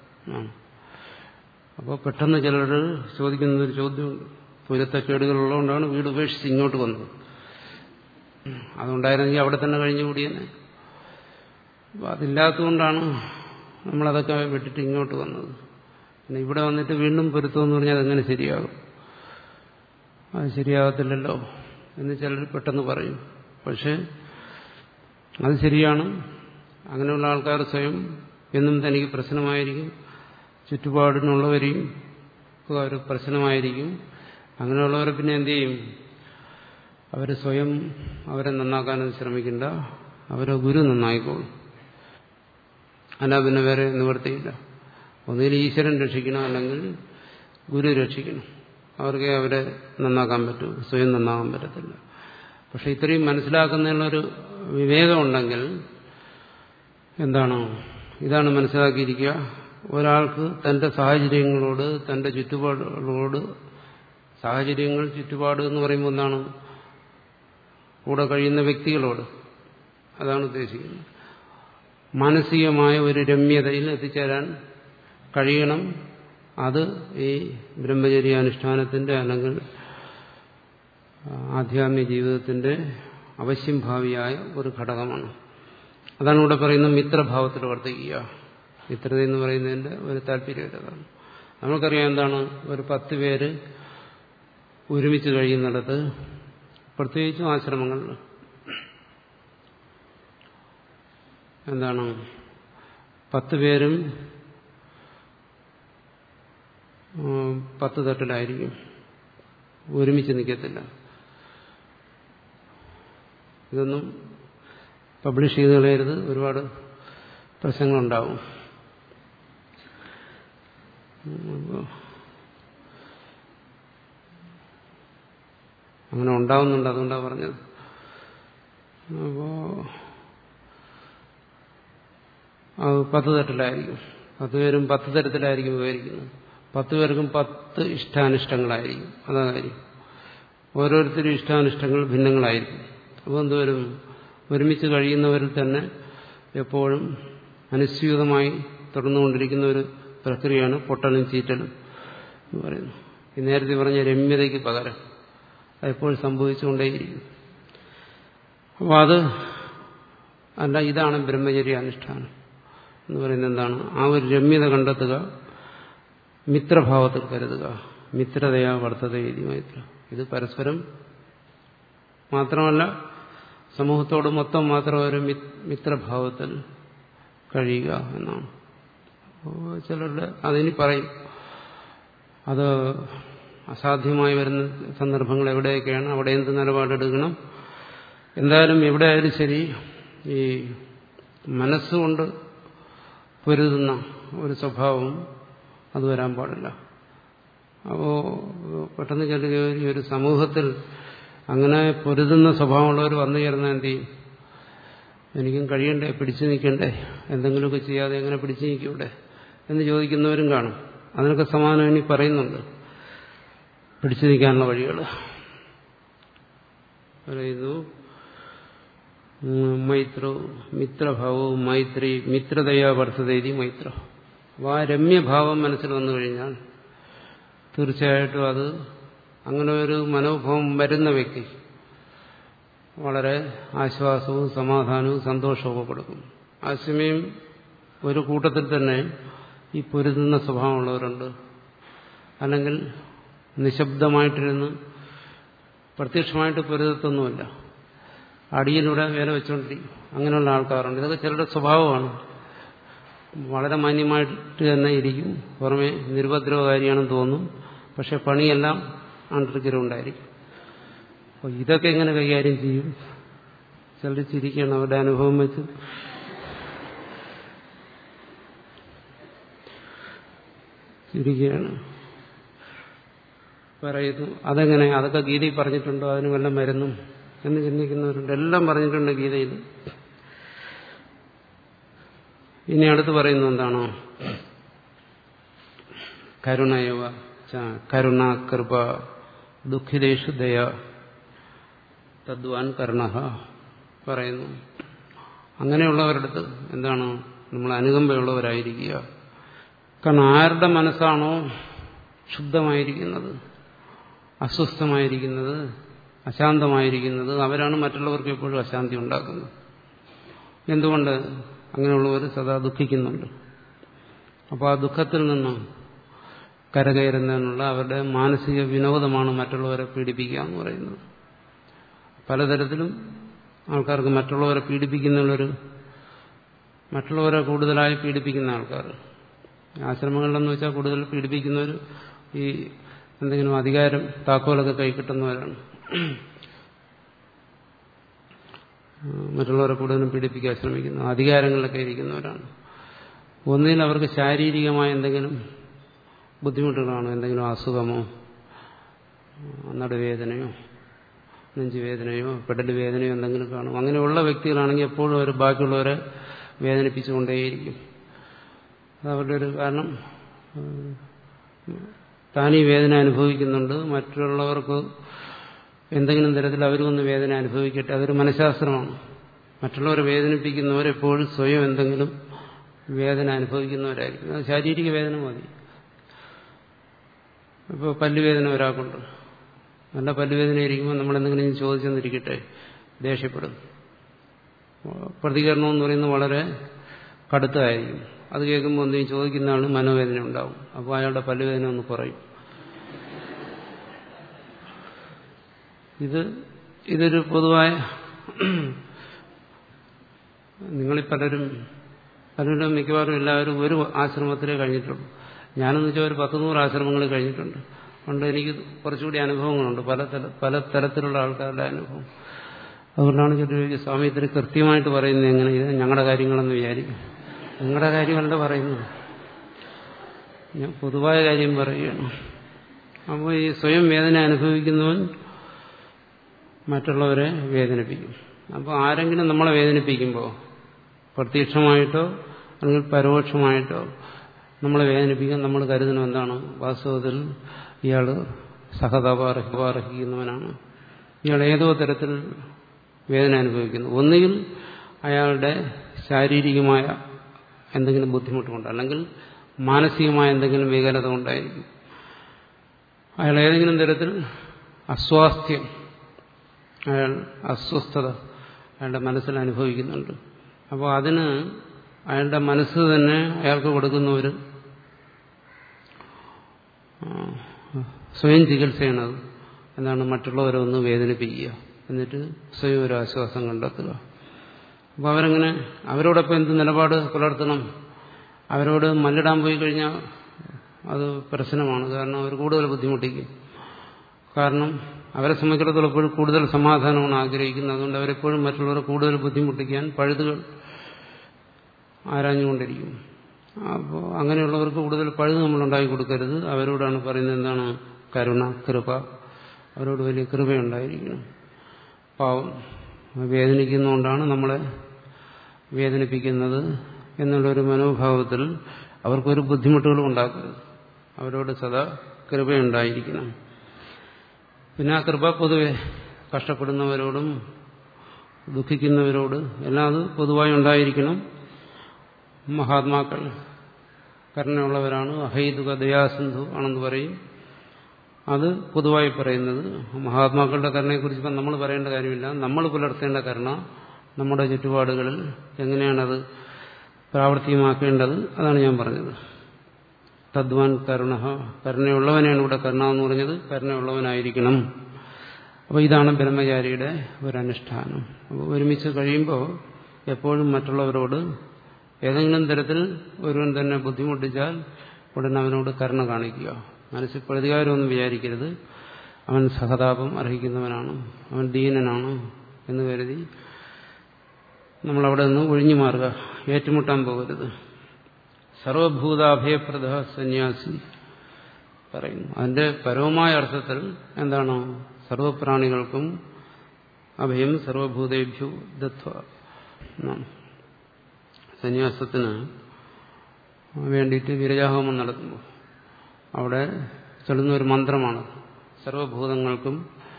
അപ്പോൾ പെട്ടെന്ന് ചിലർ ചോദിക്കുന്ന ഒരു ചോദ്യമുണ്ട് പൊരുത്തക്കേടുകളുള്ളതുകൊണ്ടാണ് വീട് ഉപേക്ഷിച്ച് ഇങ്ങോട്ട് വന്നത് അതുണ്ടായിരുന്നെങ്കിൽ അവിടെ തന്നെ കഴിഞ്ഞുകൂടിയെന്നെ അപ്പോൾ അതില്ലാത്തതുകൊണ്ടാണ് നമ്മളതൊക്കെ വിട്ടിട്ട് ഇങ്ങോട്ട് വന്നത് പിന്നെ ഇവിടെ വന്നിട്ട് വീണ്ടും പൊരുത്തമെന്ന് പറഞ്ഞാൽ അതെങ്ങനെ ശരിയാകും അത് ശരിയാകത്തില്ലല്ലോ എന്ന് ചിലർ പെട്ടെന്ന് പറയും പക്ഷെ അത് ശരിയാണ് അങ്ങനെയുള്ള ആൾക്കാർ സ്വയം എന്നും തനിക്ക് പ്രശ്നമായിരിക്കും ചുറ്റുപാടിനുള്ളവരെയും ഒരു പ്രശ്നമായിരിക്കും അങ്ങനെയുള്ളവരെ പിന്നെ എന്ത് ചെയ്യും അവർ സ്വയം അവരെ നന്നാക്കാനൊന്നും ശ്രമിക്കണ്ട അവരെ ഗുരു നന്നായിക്കോളും അല്ല പിന്നെ വേറെ നിവൃത്തിയില്ല ഒന്നുകിൽ ഈശ്വരൻ രക്ഷിക്കണം അല്ലെങ്കിൽ ഗുരു രക്ഷിക്കണം അവർക്ക് അവരെ നന്നാക്കാൻ പറ്റൂ സ്വയം നന്നാകാൻ പറ്റത്തില്ല പക്ഷെ ഇത്രയും മനസ്സിലാക്കുന്നതിനുള്ളൊരു വിവേകമുണ്ടെങ്കിൽ എന്താണ് ഇതാണ് മനസ്സിലാക്കിയിരിക്കുക ഒരാൾക്ക് തന്റെ സാഹചര്യങ്ങളോട് തന്റെ ചുറ്റുപാടുകളോട് സാഹചര്യങ്ങൾ ചുറ്റുപാട് എന്ന് പറയുമ്പോൾ എന്താണ് കൂടെ കഴിയുന്ന വ്യക്തികളോട് അതാണ് ഉദ്ദേശിക്കുന്നത് മാനസികമായ ഒരു രമ്യതയിൽ എത്തിച്ചേരാൻ കഴിയണം അത് ഈ ബ്രഹ്മചര്യാനുഷ്ഠാനത്തിന്റെ അല്ലെങ്കിൽ ആധ്യാത്മിക ജീവിതത്തിന്റെ അവശ്യം ഭാവിയായ ഒരു ഘടകമാണ് അതാണ് ഇവിടെ പറയുന്നത് മിത്രഭാവത്തിൽ വർദ്ധിക്കുക മിത്രത എന്ന് പറയുന്നതിന്റെ ഒരു താല്പര്യം അതാണ് നമുക്കറിയാം എന്താണ് ഒരു പത്ത് പേര് ഒരുമിച്ച് കഴിയുന്നിടത്ത് പ്രത്യേകിച്ചും ആശ്രമങ്ങളിൽ എന്താണ് പത്ത് പേരും പത്ത് തട്ടിലായിരിക്കും ഒരുമിച്ച് നിൽക്കത്തില്ല ഇതൊന്നും പബ്ലിഷ് ചെയ്ത് കളയരുത് ഒരുപാട് പ്രശ്നങ്ങളുണ്ടാവും അങ്ങനെ ഉണ്ടാവുന്നുണ്ട് അതുകൊണ്ടാണ് പറഞ്ഞത് അപ്പോ അത് പത്ത് തട്ടിലായിരിക്കും പത്ത് പേരും പത്ത് തരത്തിലായിരിക്കും വിവരിക്കുന്നത് പത്ത് പേർക്കും പത്ത് ഇഷ്ടാനിഷ്ടങ്ങളായിരിക്കും അതാ കാര്യം ഓരോരുത്തരും ഇഷ്ടാനിഷ്ടങ്ങൾ ഭിന്നങ്ങളായിരിക്കും അപ്പോൾ എന്തോരും ഒരുമിച്ച് കഴിയുന്നവരിൽ തന്നെ എപ്പോഴും അനുസ്യൂതമായി തുടർന്നുകൊണ്ടിരിക്കുന്ന ഒരു പ്രക്രിയയാണ് പൊട്ടലും ചീറ്റലും എന്ന് പറയുന്നു ഈ നേരത്തെ പറഞ്ഞ രമ്യതയ്ക്ക് പകരം അതെപ്പോഴും സംഭവിച്ചുകൊണ്ടേയിരിക്കും അപ്പോൾ അത് അല്ല ഇതാണ് ബ്രഹ്മചര്യ അനുഷ്ഠാനം എന്ന് പറയുന്നത് എന്താണ് ആ ഒരു രമ്യത കണ്ടെത്തുക മിത്രഭാവത്തിൽ കരുതുക മിത്രതയാ വർത്തത ഇതി മൈത്ര ഇത് പരസ്പരം മാത്രമല്ല സമൂഹത്തോട് മൊത്തം മാത്രം ഒരു മിത്രഭാവത്തിൽ കഴിയുക എന്നാണ് ചിലരുടെ അതിനി പറയും അത് അസാധ്യമായി വരുന്ന സന്ദർഭങ്ങൾ എവിടെയൊക്കെയാണ് അവിടെ എന്ത് നിലപാടെടുക്കണം എന്തായാലും എവിടെ ആയാലും ശരി ഈ മനസ്സുകൊണ്ട് പൊരുതുന്ന ഒരു സ്വഭാവം അത് വരാൻ പാടില്ല അപ്പോൾ പെട്ടെന്ന് ചെല്ലുക ഈ ഒരു സമൂഹത്തിൽ അങ്ങനെ പൊരുതുന്ന സ്വഭാവമുള്ളവർ വന്നു ചേർന്നാൽ എന്ത് ചെയ്യും എനിക്കും കഴിയണ്ടേ പിടിച്ചു നിൽക്കണ്ടേ എന്തെങ്കിലുമൊക്കെ ചെയ്യാതെ എങ്ങനെ പിടിച്ചു നിൽക്കൂടെ എന്ന് ചോദിക്കുന്നവരും കാണും അതിനൊക്കെ സമാനം ഇനി പറയുന്നുണ്ട് പിടിച്ചു നിൽക്കാനുള്ള വഴികൾ പറയുന്നു മൈത്രോ മിത്രഭാവവും മൈത്രി മിത്രതയാ വർത്തതേതി മൈത്ര അപ്പോൾ ആ രമ്യഭാവം മനസ്സിൽ വന്നു കഴിഞ്ഞാൽ തീർച്ചയായിട്ടും അത് അങ്ങനെ ഒരു മനോഭാവം വരുന്ന വ്യക്തി വളരെ ആശ്വാസവും സമാധാനവും സന്തോഷവും കൊടുക്കും ആശമയം ഒരു കൂട്ടത്തിൽ തന്നെ ഈ പൊരുതുന്ന സ്വഭാവമുള്ളവരുണ്ട് അല്ലെങ്കിൽ നിശബ്ദമായിട്ടിരുന്ന് പ്രത്യക്ഷമായിട്ട് പൊരുതത്തൊന്നുമില്ല അടിയിലൂടെ വേല വെച്ചുകൊണ്ടിരിക്കും അങ്ങനെയുള്ള ആൾക്കാരുണ്ട് ഇതൊക്കെ ചിലരുടെ സ്വഭാവമാണ് വളരെ മാന്യമായിട്ട് തന്നെ ഇരിക്കും പുറമെ നിരുപദ്രവകാരിയാണെന്ന് തോന്നും പക്ഷെ പണിയെല്ലാം ആണ്ടർക്കിലുണ്ടായിരിക്കും അപ്പോൾ ഇതൊക്കെ എങ്ങനെ കൈകാര്യം ചെയ്യും ചിലർ ചിരിക്കണം അവരുടെ അനുഭവം വെച്ച് ചിരിക്കുകയാണ് പറയുന്നു അതെങ്ങനെ അതൊക്കെ ഗീതയിൽ പറഞ്ഞിട്ടുണ്ടോ അതിന് വല്ല മരുന്നും എന്ന് ചിന്തിക്കുന്നവരുണ്ട് എല്ലാം പറഞ്ഞിട്ടുണ്ട് ഗീതയിൽ ഇനി അടുത്ത് പറയുന്നത് എന്താണോ കരുണയവ കരുണ കൃപ ദുഃഖിതേഷു ദയ തദ്വാൻ കരുണ പറയുന്നു അങ്ങനെയുള്ളവരടുത്ത് എന്താണ് നമ്മൾ അനുകമ്പയുള്ളവരായിരിക്കുക കാരണം ആരുടെ മനസ്സാണോ ശുദ്ധമായിരിക്കുന്നത് അസ്വസ്ഥമായിരിക്കുന്നത് അശാന്തമായിരിക്കുന്നത് അവരാണ് മറ്റുള്ളവർക്ക് എപ്പോഴും അശാന്തി ഉണ്ടാക്കുന്നത് എന്തുകൊണ്ട് അങ്ങനെയുള്ളവർ സദാ ദുഃഖിക്കുന്നുണ്ട് അപ്പോൾ ആ ദുഃഖത്തിൽ നിന്ന് കരകയറുന്നതിനുള്ള അവരുടെ മാനസിക വിനോദമാണ് മറ്റുള്ളവരെ പീഡിപ്പിക്കുക എന്ന് പറയുന്നത് പലതരത്തിലും ആൾക്കാർക്ക് മറ്റുള്ളവരെ പീഡിപ്പിക്കുന്നുള്ളൊരു മറ്റുള്ളവരെ കൂടുതലായി പീഡിപ്പിക്കുന്ന ആൾക്കാർ ആശ്രമങ്ങളിലെന്ന് വെച്ചാൽ കൂടുതൽ പീഡിപ്പിക്കുന്നവർ ഈ എന്തെങ്കിലും അധികാരം താക്കോലൊക്കെ കൈ കിട്ടുന്നവരാണ് മറ്റുള്ളവരെ കൂടുതലും പീഡിപ്പിക്കാൻ ശ്രമിക്കുന്നു അധികാരങ്ങളിലൊക്കെ ഇരിക്കുന്നവരാണ് ഒന്നിൽ അവർക്ക് ശാരീരികമായ എന്തെങ്കിലും ബുദ്ധിമുട്ടുകളാണോ എന്തെങ്കിലും അസുഖമോ നടുവേദനയോ നെഞ്ചുവേദനയോ പെടൽ വേദനയോ എന്തെങ്കിലും കാണും അങ്ങനെയുള്ള വ്യക്തികളാണെങ്കിൽ എപ്പോഴും അവർ ബാക്കിയുള്ളവരെ വേദനിപ്പിച്ചുകൊണ്ടേയിരിക്കും അത് അവരുടെ ഒരു കാരണം താൻ ഈ വേദന അനുഭവിക്കുന്നുണ്ട് മറ്റുള്ളവർക്ക് എന്തെങ്കിലും തരത്തിൽ അവരും ഒന്ന് വേദന അനുഭവിക്കട്ടെ അതൊരു മനഃശാസ്ത്രമാണ് മറ്റുള്ളവരെ വേദനിപ്പിക്കുന്നവരെപ്പോഴും സ്വയം എന്തെങ്കിലും വേദന അനുഭവിക്കുന്നവരായിരിക്കും അത് ശാരീരിക വേദന മതി ഇപ്പോൾ പല്ലുവേദന ഒരാൾക്കുണ്ട് നല്ല പല്ലുവേദന ഇരിക്കുമ്പോൾ നമ്മൾ എന്തെങ്കിലും ചോദിച്ചെന്നിരിക്കട്ടെ ദേഷ്യപ്പെടും പ്രതികരണം എന്ന് പറയുന്നത് വളരെ കടുത്തതായിരിക്കും അത് കേൾക്കുമ്പോൾ എന്തെങ്കിലും ചോദിക്കുന്ന ആൾ മനോവേദന ഉണ്ടാവും അപ്പോൾ അയാളുടെ പല്ലുവേദന ഒന്ന് കുറയും ഇത് ഇതൊരു പൊതുവായ നിങ്ങളിൽ പലരും പലരും മിക്കവാറും എല്ലാവരും ഒരു ആശ്രമത്തിലേ കഴിഞ്ഞിട്ടുള്ളൂ ഞാനെന്ന് വെച്ചാൽ ഒരു പത്ത് നൂറ് ആശ്രമങ്ങൾ കഴിഞ്ഞിട്ടുണ്ട് അതുകൊണ്ട് എനിക്ക് കുറച്ചുകൂടി അനുഭവങ്ങളുണ്ട് പല തല പല തരത്തിലുള്ള ആൾക്കാരുടെ അനുഭവം അതുകൊണ്ടാണ് ചിലർ സ്വാമി ഇത്തിരി കൃത്യമായിട്ട് പറയുന്നത് എങ്ങനെ ഇത് ഞങ്ങളുടെ കാര്യങ്ങളെന്ന് വിചാരിക്കും നിങ്ങളുടെ കാര്യമല്ല പറയുന്നത് ഞാൻ പൊതുവായ കാര്യം പറയുകയാണ് അപ്പോൾ ഈ സ്വയം വേദന അനുഭവിക്കുന്നവൻ മറ്റുള്ളവരെ വേദനിപ്പിക്കും അപ്പോൾ ആരെങ്കിലും നമ്മളെ വേദനിപ്പിക്കുമ്പോൾ പ്രത്യക്ഷമായിട്ടോ അല്ലെങ്കിൽ പരോക്ഷമായിട്ടോ നമ്മളെ വേദനിപ്പിക്കാൻ നമ്മൾ കരുതുന്നത് എന്താണ് വാസ്തവത്തിൽ ഇയാൾ സഹതാപാർഹിക്കുന്നവനാണ് ഇയാൾ ഏതോ തരത്തിൽ വേദന അനുഭവിക്കുന്നു ഒന്നുകിൽ അയാളുടെ ശാരീരികമായ എന്തെങ്കിലും ബുദ്ധിമുട്ടുകൊണ്ട് അല്ലെങ്കിൽ മാനസികമായ എന്തെങ്കിലും വികലത കൊണ്ടായിരിക്കും അയാൾ ഏതെങ്കിലും തരത്തിൽ അസ്വാസ്ഥ്യം അയാൾ അസ്വസ്ഥത അയാളുടെ മനസ്സിൽ അനുഭവിക്കുന്നുണ്ട് അപ്പോൾ അതിന് അയാളുടെ മനസ്സ് തന്നെ അയാൾക്ക് കൊടുക്കുന്ന ഒരു സ്വയം ചികിത്സയാണത് എന്താണ് മറ്റുള്ളവരെ ഒന്ന് വേദനിപ്പിക്കുക എന്നിട്ട് സ്വയം ഒരു ആശ്വാസം കണ്ടെത്തുക അപ്പോൾ അവരങ്ങനെ അവരോടൊപ്പം എന്ത് നിലപാട് പുലർത്തണം അവരോട് മല്ലിടാൻ പോയി കഴിഞ്ഞാൽ അത് പ്രശ്നമാണ് കാരണം അവർ കൂടുതൽ ബുദ്ധിമുട്ടിക്കും കാരണം അവരെ സംബന്ധിച്ചിടത്തോളം എപ്പോഴും കൂടുതൽ സമാധാനമാണ് ആഗ്രഹിക്കുന്നത് അതുകൊണ്ട് അവരെപ്പോഴും മറ്റുള്ളവരെ കൂടുതൽ ബുദ്ധിമുട്ടിക്കാൻ പഴുതുകൾ ആരാഞ്ഞുകൊണ്ടിരിക്കും അപ്പോൾ അങ്ങനെയുള്ളവർക്ക് കൂടുതൽ പഴുത് നമ്മൾ ഉണ്ടാക്കി കൊടുക്കരുത് അവരോടാണ് പറയുന്നത് എന്താണ് കരുണ കൃപ അവരോട് വലിയ കൃപയുണ്ടായിരിക്കണം പാവം വേദനിക്കുന്നതുകൊണ്ടാണ് നമ്മളെ വേദനിപ്പിക്കുന്നത് എന്നുള്ളൊരു മനോഭാവത്തിൽ അവർക്കൊരു ബുദ്ധിമുട്ടുകളും ഉണ്ടാക്കരുത് അവരോട് സദാ കൃപയുണ്ടായിരിക്കണം പിന്നെ ആ കൃപ പൊതുവെ കഷ്ടപ്പെടുന്നവരോടും ദുഃഖിക്കുന്നവരോട് എല്ലാം അത് പൊതുവായി ഉണ്ടായിരിക്കണം മഹാത്മാക്കൾ കരുണയുള്ളവരാണ് അഹൈതുക ദയാസിന്ധു ആണെന്ന് പറയും അത് പൊതുവായി പറയുന്നത് മഹാത്മാക്കളുടെ കരുണയെക്കുറിച്ച് ഇപ്പം നമ്മൾ പറയേണ്ട കാര്യമില്ല നമ്മൾ പുലർത്തേണ്ട കരുണ നമ്മുടെ ചുറ്റുപാടുകളിൽ എങ്ങനെയാണത് പ്രാവർത്തികമാക്കേണ്ടത് അതാണ് ഞാൻ പറഞ്ഞത് തദ്വാൻ കരുണ കരുണയുള്ളവനാണ് ഇവിടെ കരുണ എന്ന് പറഞ്ഞത് കരുണയുള്ളവനായിരിക്കണം അപ്പോൾ ഇതാണ് ബ്രഹ്മചാരിയുടെ ഒരനുഷ്ഠാനം അപ്പോൾ ഒരുമിച്ച് കഴിയുമ്പോൾ എപ്പോഴും മറ്റുള്ളവരോട് ഏതെങ്കിലും തരത്തിൽ ഒരുവൻ തന്നെ ബുദ്ധിമുട്ടിച്ചാൽ ഉടനെ അവനോട് കരുണ കാണിക്കുക മനസ്സിൽ പ്രതികാരമൊന്നും വിചാരിക്കരുത് അവൻ സഹതാപം അർഹിക്കുന്നവനാണ് അവൻ ദീനനാണ് എന്ന് കരുതി നമ്മളവിടെ നിന്ന് ഒഴിഞ്ഞു മാറുക ഏറ്റുമുട്ടാൻ പോകരുത് സർവഭൂതാഭയപ്രദ സന്യാസി പറയുന്നു അതിന്റെ പരവുമായ അർത്ഥത്തിൽ എന്താണ് സർവപ്രാണികൾക്കും അഭയം സർവഭൂതേഭ്യു ദത്വ എന്നാണ് സന്യാസത്തിന് വേണ്ടിയിട്ട് വിരജാഹോമം നടത്തുമ്പോൾ അവിടെ ചൊല്ലുന്ന ഒരു മന്ത്രമാണ് സർവഭൂതങ്ങൾക്കും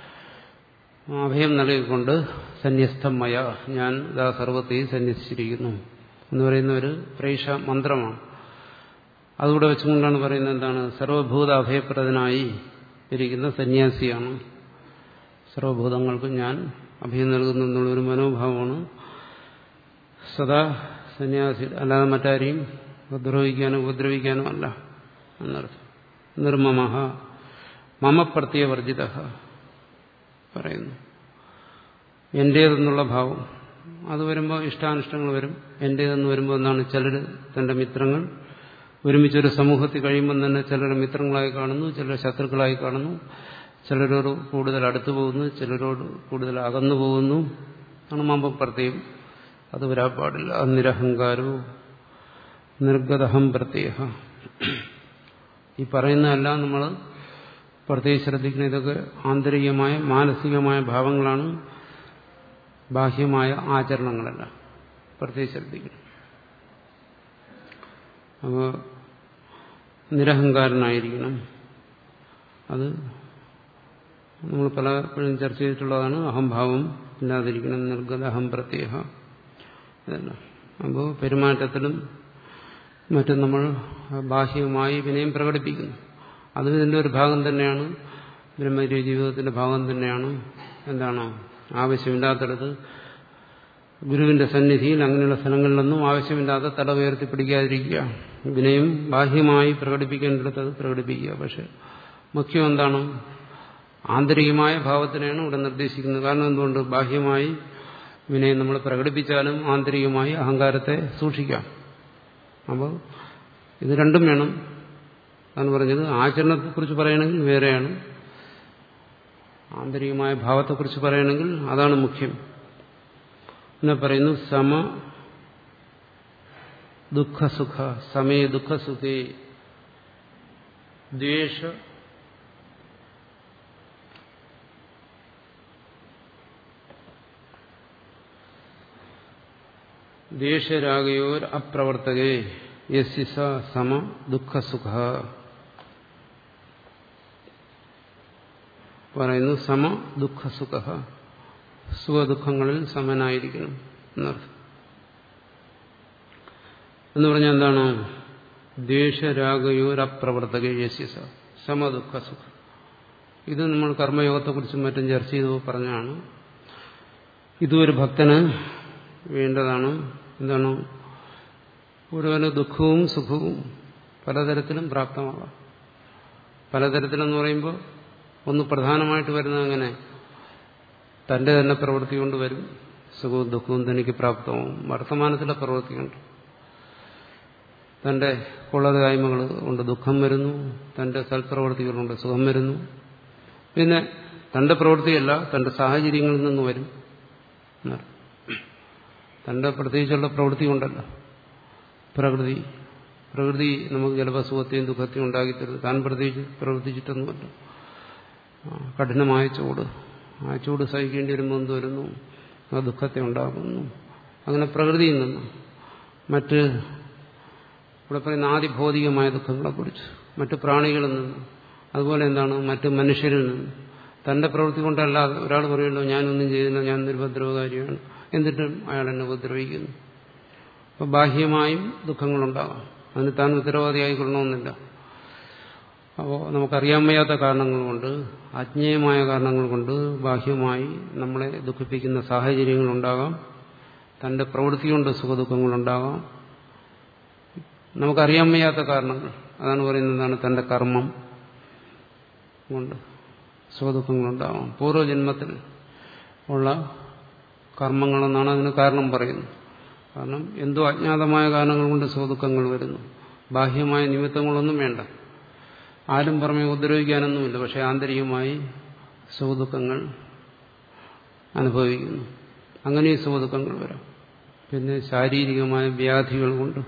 അഭയം നൽകിക്കൊണ്ട് സന്യസ്തമയ ഞാൻ ഇതാ സർവത്തെയും സന്യസിച്ചിരിക്കുന്നു എന്ന് പറയുന്ന ഒരു പ്രേക്ഷ മന്ത്രമാണ് അതുകൂടെ വെച്ചുകൊണ്ടാണ് പറയുന്നത് എന്താണ് സർവഭൂത അഭയപ്രദനായി ഇരിക്കുന്ന സന്യാസിയാണ് സർവഭൂതങ്ങൾക്കും ഞാൻ അഭയം നൽകുന്നു എന്നുള്ളൊരു മനോഭാവമാണ് സദാ സന്യാസി അല്ലാതെ മറ്റാരെയും ഉപദ്രവിക്കാനോ ഉപദ്രവിക്കാനോ അല്ല എന്നർത്ഥം നിർമ്മമ മമ പ്രത്യവർജിത പറയുന്നു എന്റേതെന്നുള്ള ഭാവം അത് വരുമ്പോൾ ഇഷ്ടാനിഷ്ടങ്ങൾ വരും എന്റേതെന്ന് വരുമ്പോൾ എന്താണ് ചിലർ തന്റെ മിത്രങ്ങൾ ഒരുമിച്ചൊരു സമൂഹത്തിൽ കഴിയുമ്പോൾ തന്നെ ചിലർ മിത്രങ്ങളായി കാണുന്നു ചിലർ ശത്രുക്കളായി കാണുന്നു ചിലരോട് കൂടുതൽ അടുത്തു പോകുന്നു ചിലരോട് കൂടുതൽ അകന്നു പോകുന്നു ആണ് മമ്പപ്രത്യം അത് വരാൻ പാടില്ല നിരഹങ്കാരവും നിർഗതഹം പ്രത്യേക ഈ പറയുന്നതെല്ലാം നമ്മൾ പ്രത്യേകിച്ച് ശ്രദ്ധിക്കുന്ന ഇതൊക്കെ ആന്തരികമായ മാനസികമായ ഭാവങ്ങളാണ് ബാഹ്യമായ ആചരണങ്ങളല്ല പ്രത്യേകിച്ച് ശ്രദ്ധിക്കണം അപ്പോൾ നിരഹങ്കാരനായിരിക്കണം അത് നമ്മൾ പലപ്പോഴും ചർച്ച ചെയ്തിട്ടുള്ളതാണ് അഹംഭാവം ഇല്ലാതിരിക്കണം നിർഗത അഹം പ്രത്യേക ഇതെല്ലാം അപ്പോൾ പെരുമാറ്റത്തിലും മറ്റും നമ്മൾ ബാഹ്യമായി വിനയം പ്രകടിപ്പിക്കുന്നു അതും ഇതിൻ്റെ ഒരു ഭാഗം തന്നെയാണ് ബ്രഹ്മചര്യ ജീവിതത്തിന്റെ ഭാഗം തന്നെയാണ് എന്താണ് ആവശ്യമില്ലാത്തടത്ത് ഗുരുവിന്റെ സന്നിധിയിൽ അങ്ങനെയുള്ള സ്ഥലങ്ങളിലൊന്നും ആവശ്യമില്ലാത്ത തല ഉയർത്തി പിടിക്കാതിരിക്കുക വിനയം ബാഹ്യമായി പ്രകടിപ്പിക്കേണ്ടിടത്ത് അത് പ്രകടിപ്പിക്കുക പക്ഷെ മുഖ്യം എന്താണ് ആന്തരികമായ ഭാവത്തിനെയാണ് ഇവിടെ നിർദ്ദേശിക്കുന്നത് കാരണം എന്തുകൊണ്ട് ബാഹ്യമായി വിനയം നമ്മൾ പ്രകടിപ്പിച്ചാലും ആന്തരികമായി അഹങ്കാരത്തെ സൂക്ഷിക്കാം അപ്പോൾ ഇത് രണ്ടും വേണം അതാണ് പറഞ്ഞത് ആചരണത്തെക്കുറിച്ച് പറയണമെങ്കിൽ വേറെയാണ് ആന്തരികമായ ഭാവത്തെക്കുറിച്ച് പറയണമെങ്കിൽ അതാണ് മുഖ്യം എന്നെ പറയുന്നു സമ ദുഃഖസുഖ സമയ ദുഃഖസുഖേ ദ്വേഷ ദ്വേഷരാഗയോർ അപ്രവർത്തകേ യസ്യ സ സമ ദുഃഖസുഖ പറയുന്നു സമ ദുഃഖസുഖ സുഖദുഃഖങ്ങളിൽ സമനായിരിക്കണം എന്നർത്ഥം എന്ന് പറഞ്ഞാൽ എന്താണ് ദ്വേഷരാഗയോരപ്രവർത്തക യസ്യസ സമദുഃഖസുഖ ഇത് നമ്മൾ കർമ്മയോഗത്തെക്കുറിച്ചും മറ്റും ചർച്ച ചെയ്തു പറഞ്ഞാണ് ഇതും ഒരു ഭക്തന് വേണ്ടതാണ് എന്താണ് ഒരുവന് ദുഃഖവും സുഖവും പലതരത്തിലും പ്രാപ്തമാകാം പലതരത്തിലെന്ന് പറയുമ്പോൾ ഒന്ന് പ്രധാനമായിട്ട് വരുന്നത് അങ്ങനെ തന്റെ തന്നെ പ്രവൃത്തി കൊണ്ട് വരും സുഖവും ദുഃഖവും തനിക്ക് പ്രാപ്തമാവും വർത്തമാനത്തിലെ പ്രവൃത്തി കൊണ്ട് തന്റെ കൊള്ളതായ്മകൾ കൊണ്ട് ദുഃഖം വരുന്നു തന്റെ സൽപ്രവൃത്തികൾ കൊണ്ട് സുഖം വരുന്നു പിന്നെ തന്റെ പ്രവൃത്തിയല്ല തന്റെ സാഹചര്യങ്ങളിൽ നിന്ന് വരും തന്റെ പ്രത്യേകിച്ചുള്ള പ്രവൃത്തി കൊണ്ടല്ല പ്രകൃതി പ്രകൃതി നമുക്ക് ചിലപ്പോൾ സുഖത്തെയും ദുഃഖത്തെയും ഉണ്ടാക്കിത്തരുന്നത് താൻ പ്രത്യേകിച്ച് പ്രവർത്തിച്ചിട്ടൊന്നുമല്ല കഠിനമായ ചൂട് ആ ചൂട് സഹിക്കേണ്ടി വരുമ്പോൾ എന്ത് വരുന്നു ആ ദുഃഖത്തെ ഉണ്ടാകുന്നു അങ്ങനെ പ്രകൃതിയിൽ നിന്ന് മറ്റ് ഇവിടെ പറയുന്ന ആദിഭൗതികമായ ദുഃഖങ്ങളെക്കുറിച്ച് മറ്റ് പ്രാണികളിൽ നിന്ന് അതുപോലെ എന്താണ് മറ്റ് മനുഷ്യരിൽ നിന്ന് തന്റെ പ്രവൃത്തി കൊണ്ടല്ലാതെ ഒരാൾ പറയുമല്ലോ ഞാനൊന്നും ചെയ്തില്ല ഞാൻ നിർഭദ്രവകാരിയാണ് എന്നിട്ടും അയാൾ എന്നെ ഉപദ്രവിക്കുന്നു അപ്പോൾ ബാഹ്യമായും ദുഃഖങ്ങളുണ്ടാകാം അതിന് താൻ ഉത്തരവാദിയായിക്കൊള്ളണമെന്നില്ല അപ്പോൾ നമുക്കറിയാൻ വയ്യാത്ത കാരണങ്ങൾ കൊണ്ട് അജ്ഞേയമായ കാരണങ്ങൾ കൊണ്ട് ബാഹ്യമായി നമ്മളെ ദുഃഖിപ്പിക്കുന്ന സാഹചര്യങ്ങളുണ്ടാകാം തന്റെ പ്രവൃത്തി കൊണ്ട് സുഖദുഃഖങ്ങളുണ്ടാകാം നമുക്കറിയാൻ വയ്യാത്ത കാരണങ്ങൾ അതാണ് പറയുന്നത് എന്താണ് തന്റെ കർമ്മം കൊണ്ട് സുഖദുഃഖങ്ങളുണ്ടാവാം പൂർവ്വജന്മത്തിൽ ഉള്ള കർമ്മങ്ങളെന്നാണ് അതിന് കാരണം പറയുന്നത് കാരണം എന്തോ അജ്ഞാതമായ കാരണങ്ങൾ കൊണ്ട് സുഖദുഃഖങ്ങൾ വരുന്നു ബാഹ്യമായ നിമിത്തങ്ങളൊന്നും വേണ്ട ആരും പുറമെ ഉപദ്രവിക്കാനൊന്നുമില്ല പക്ഷെ ആന്തരികമായി സുഖദുഃഖങ്ങൾ അനുഭവിക്കുന്നു അങ്ങനെ സുഖദുഃഖങ്ങൾ വരാം പിന്നെ ശാരീരികമായ വ്യാധികൾ കൊണ്ട്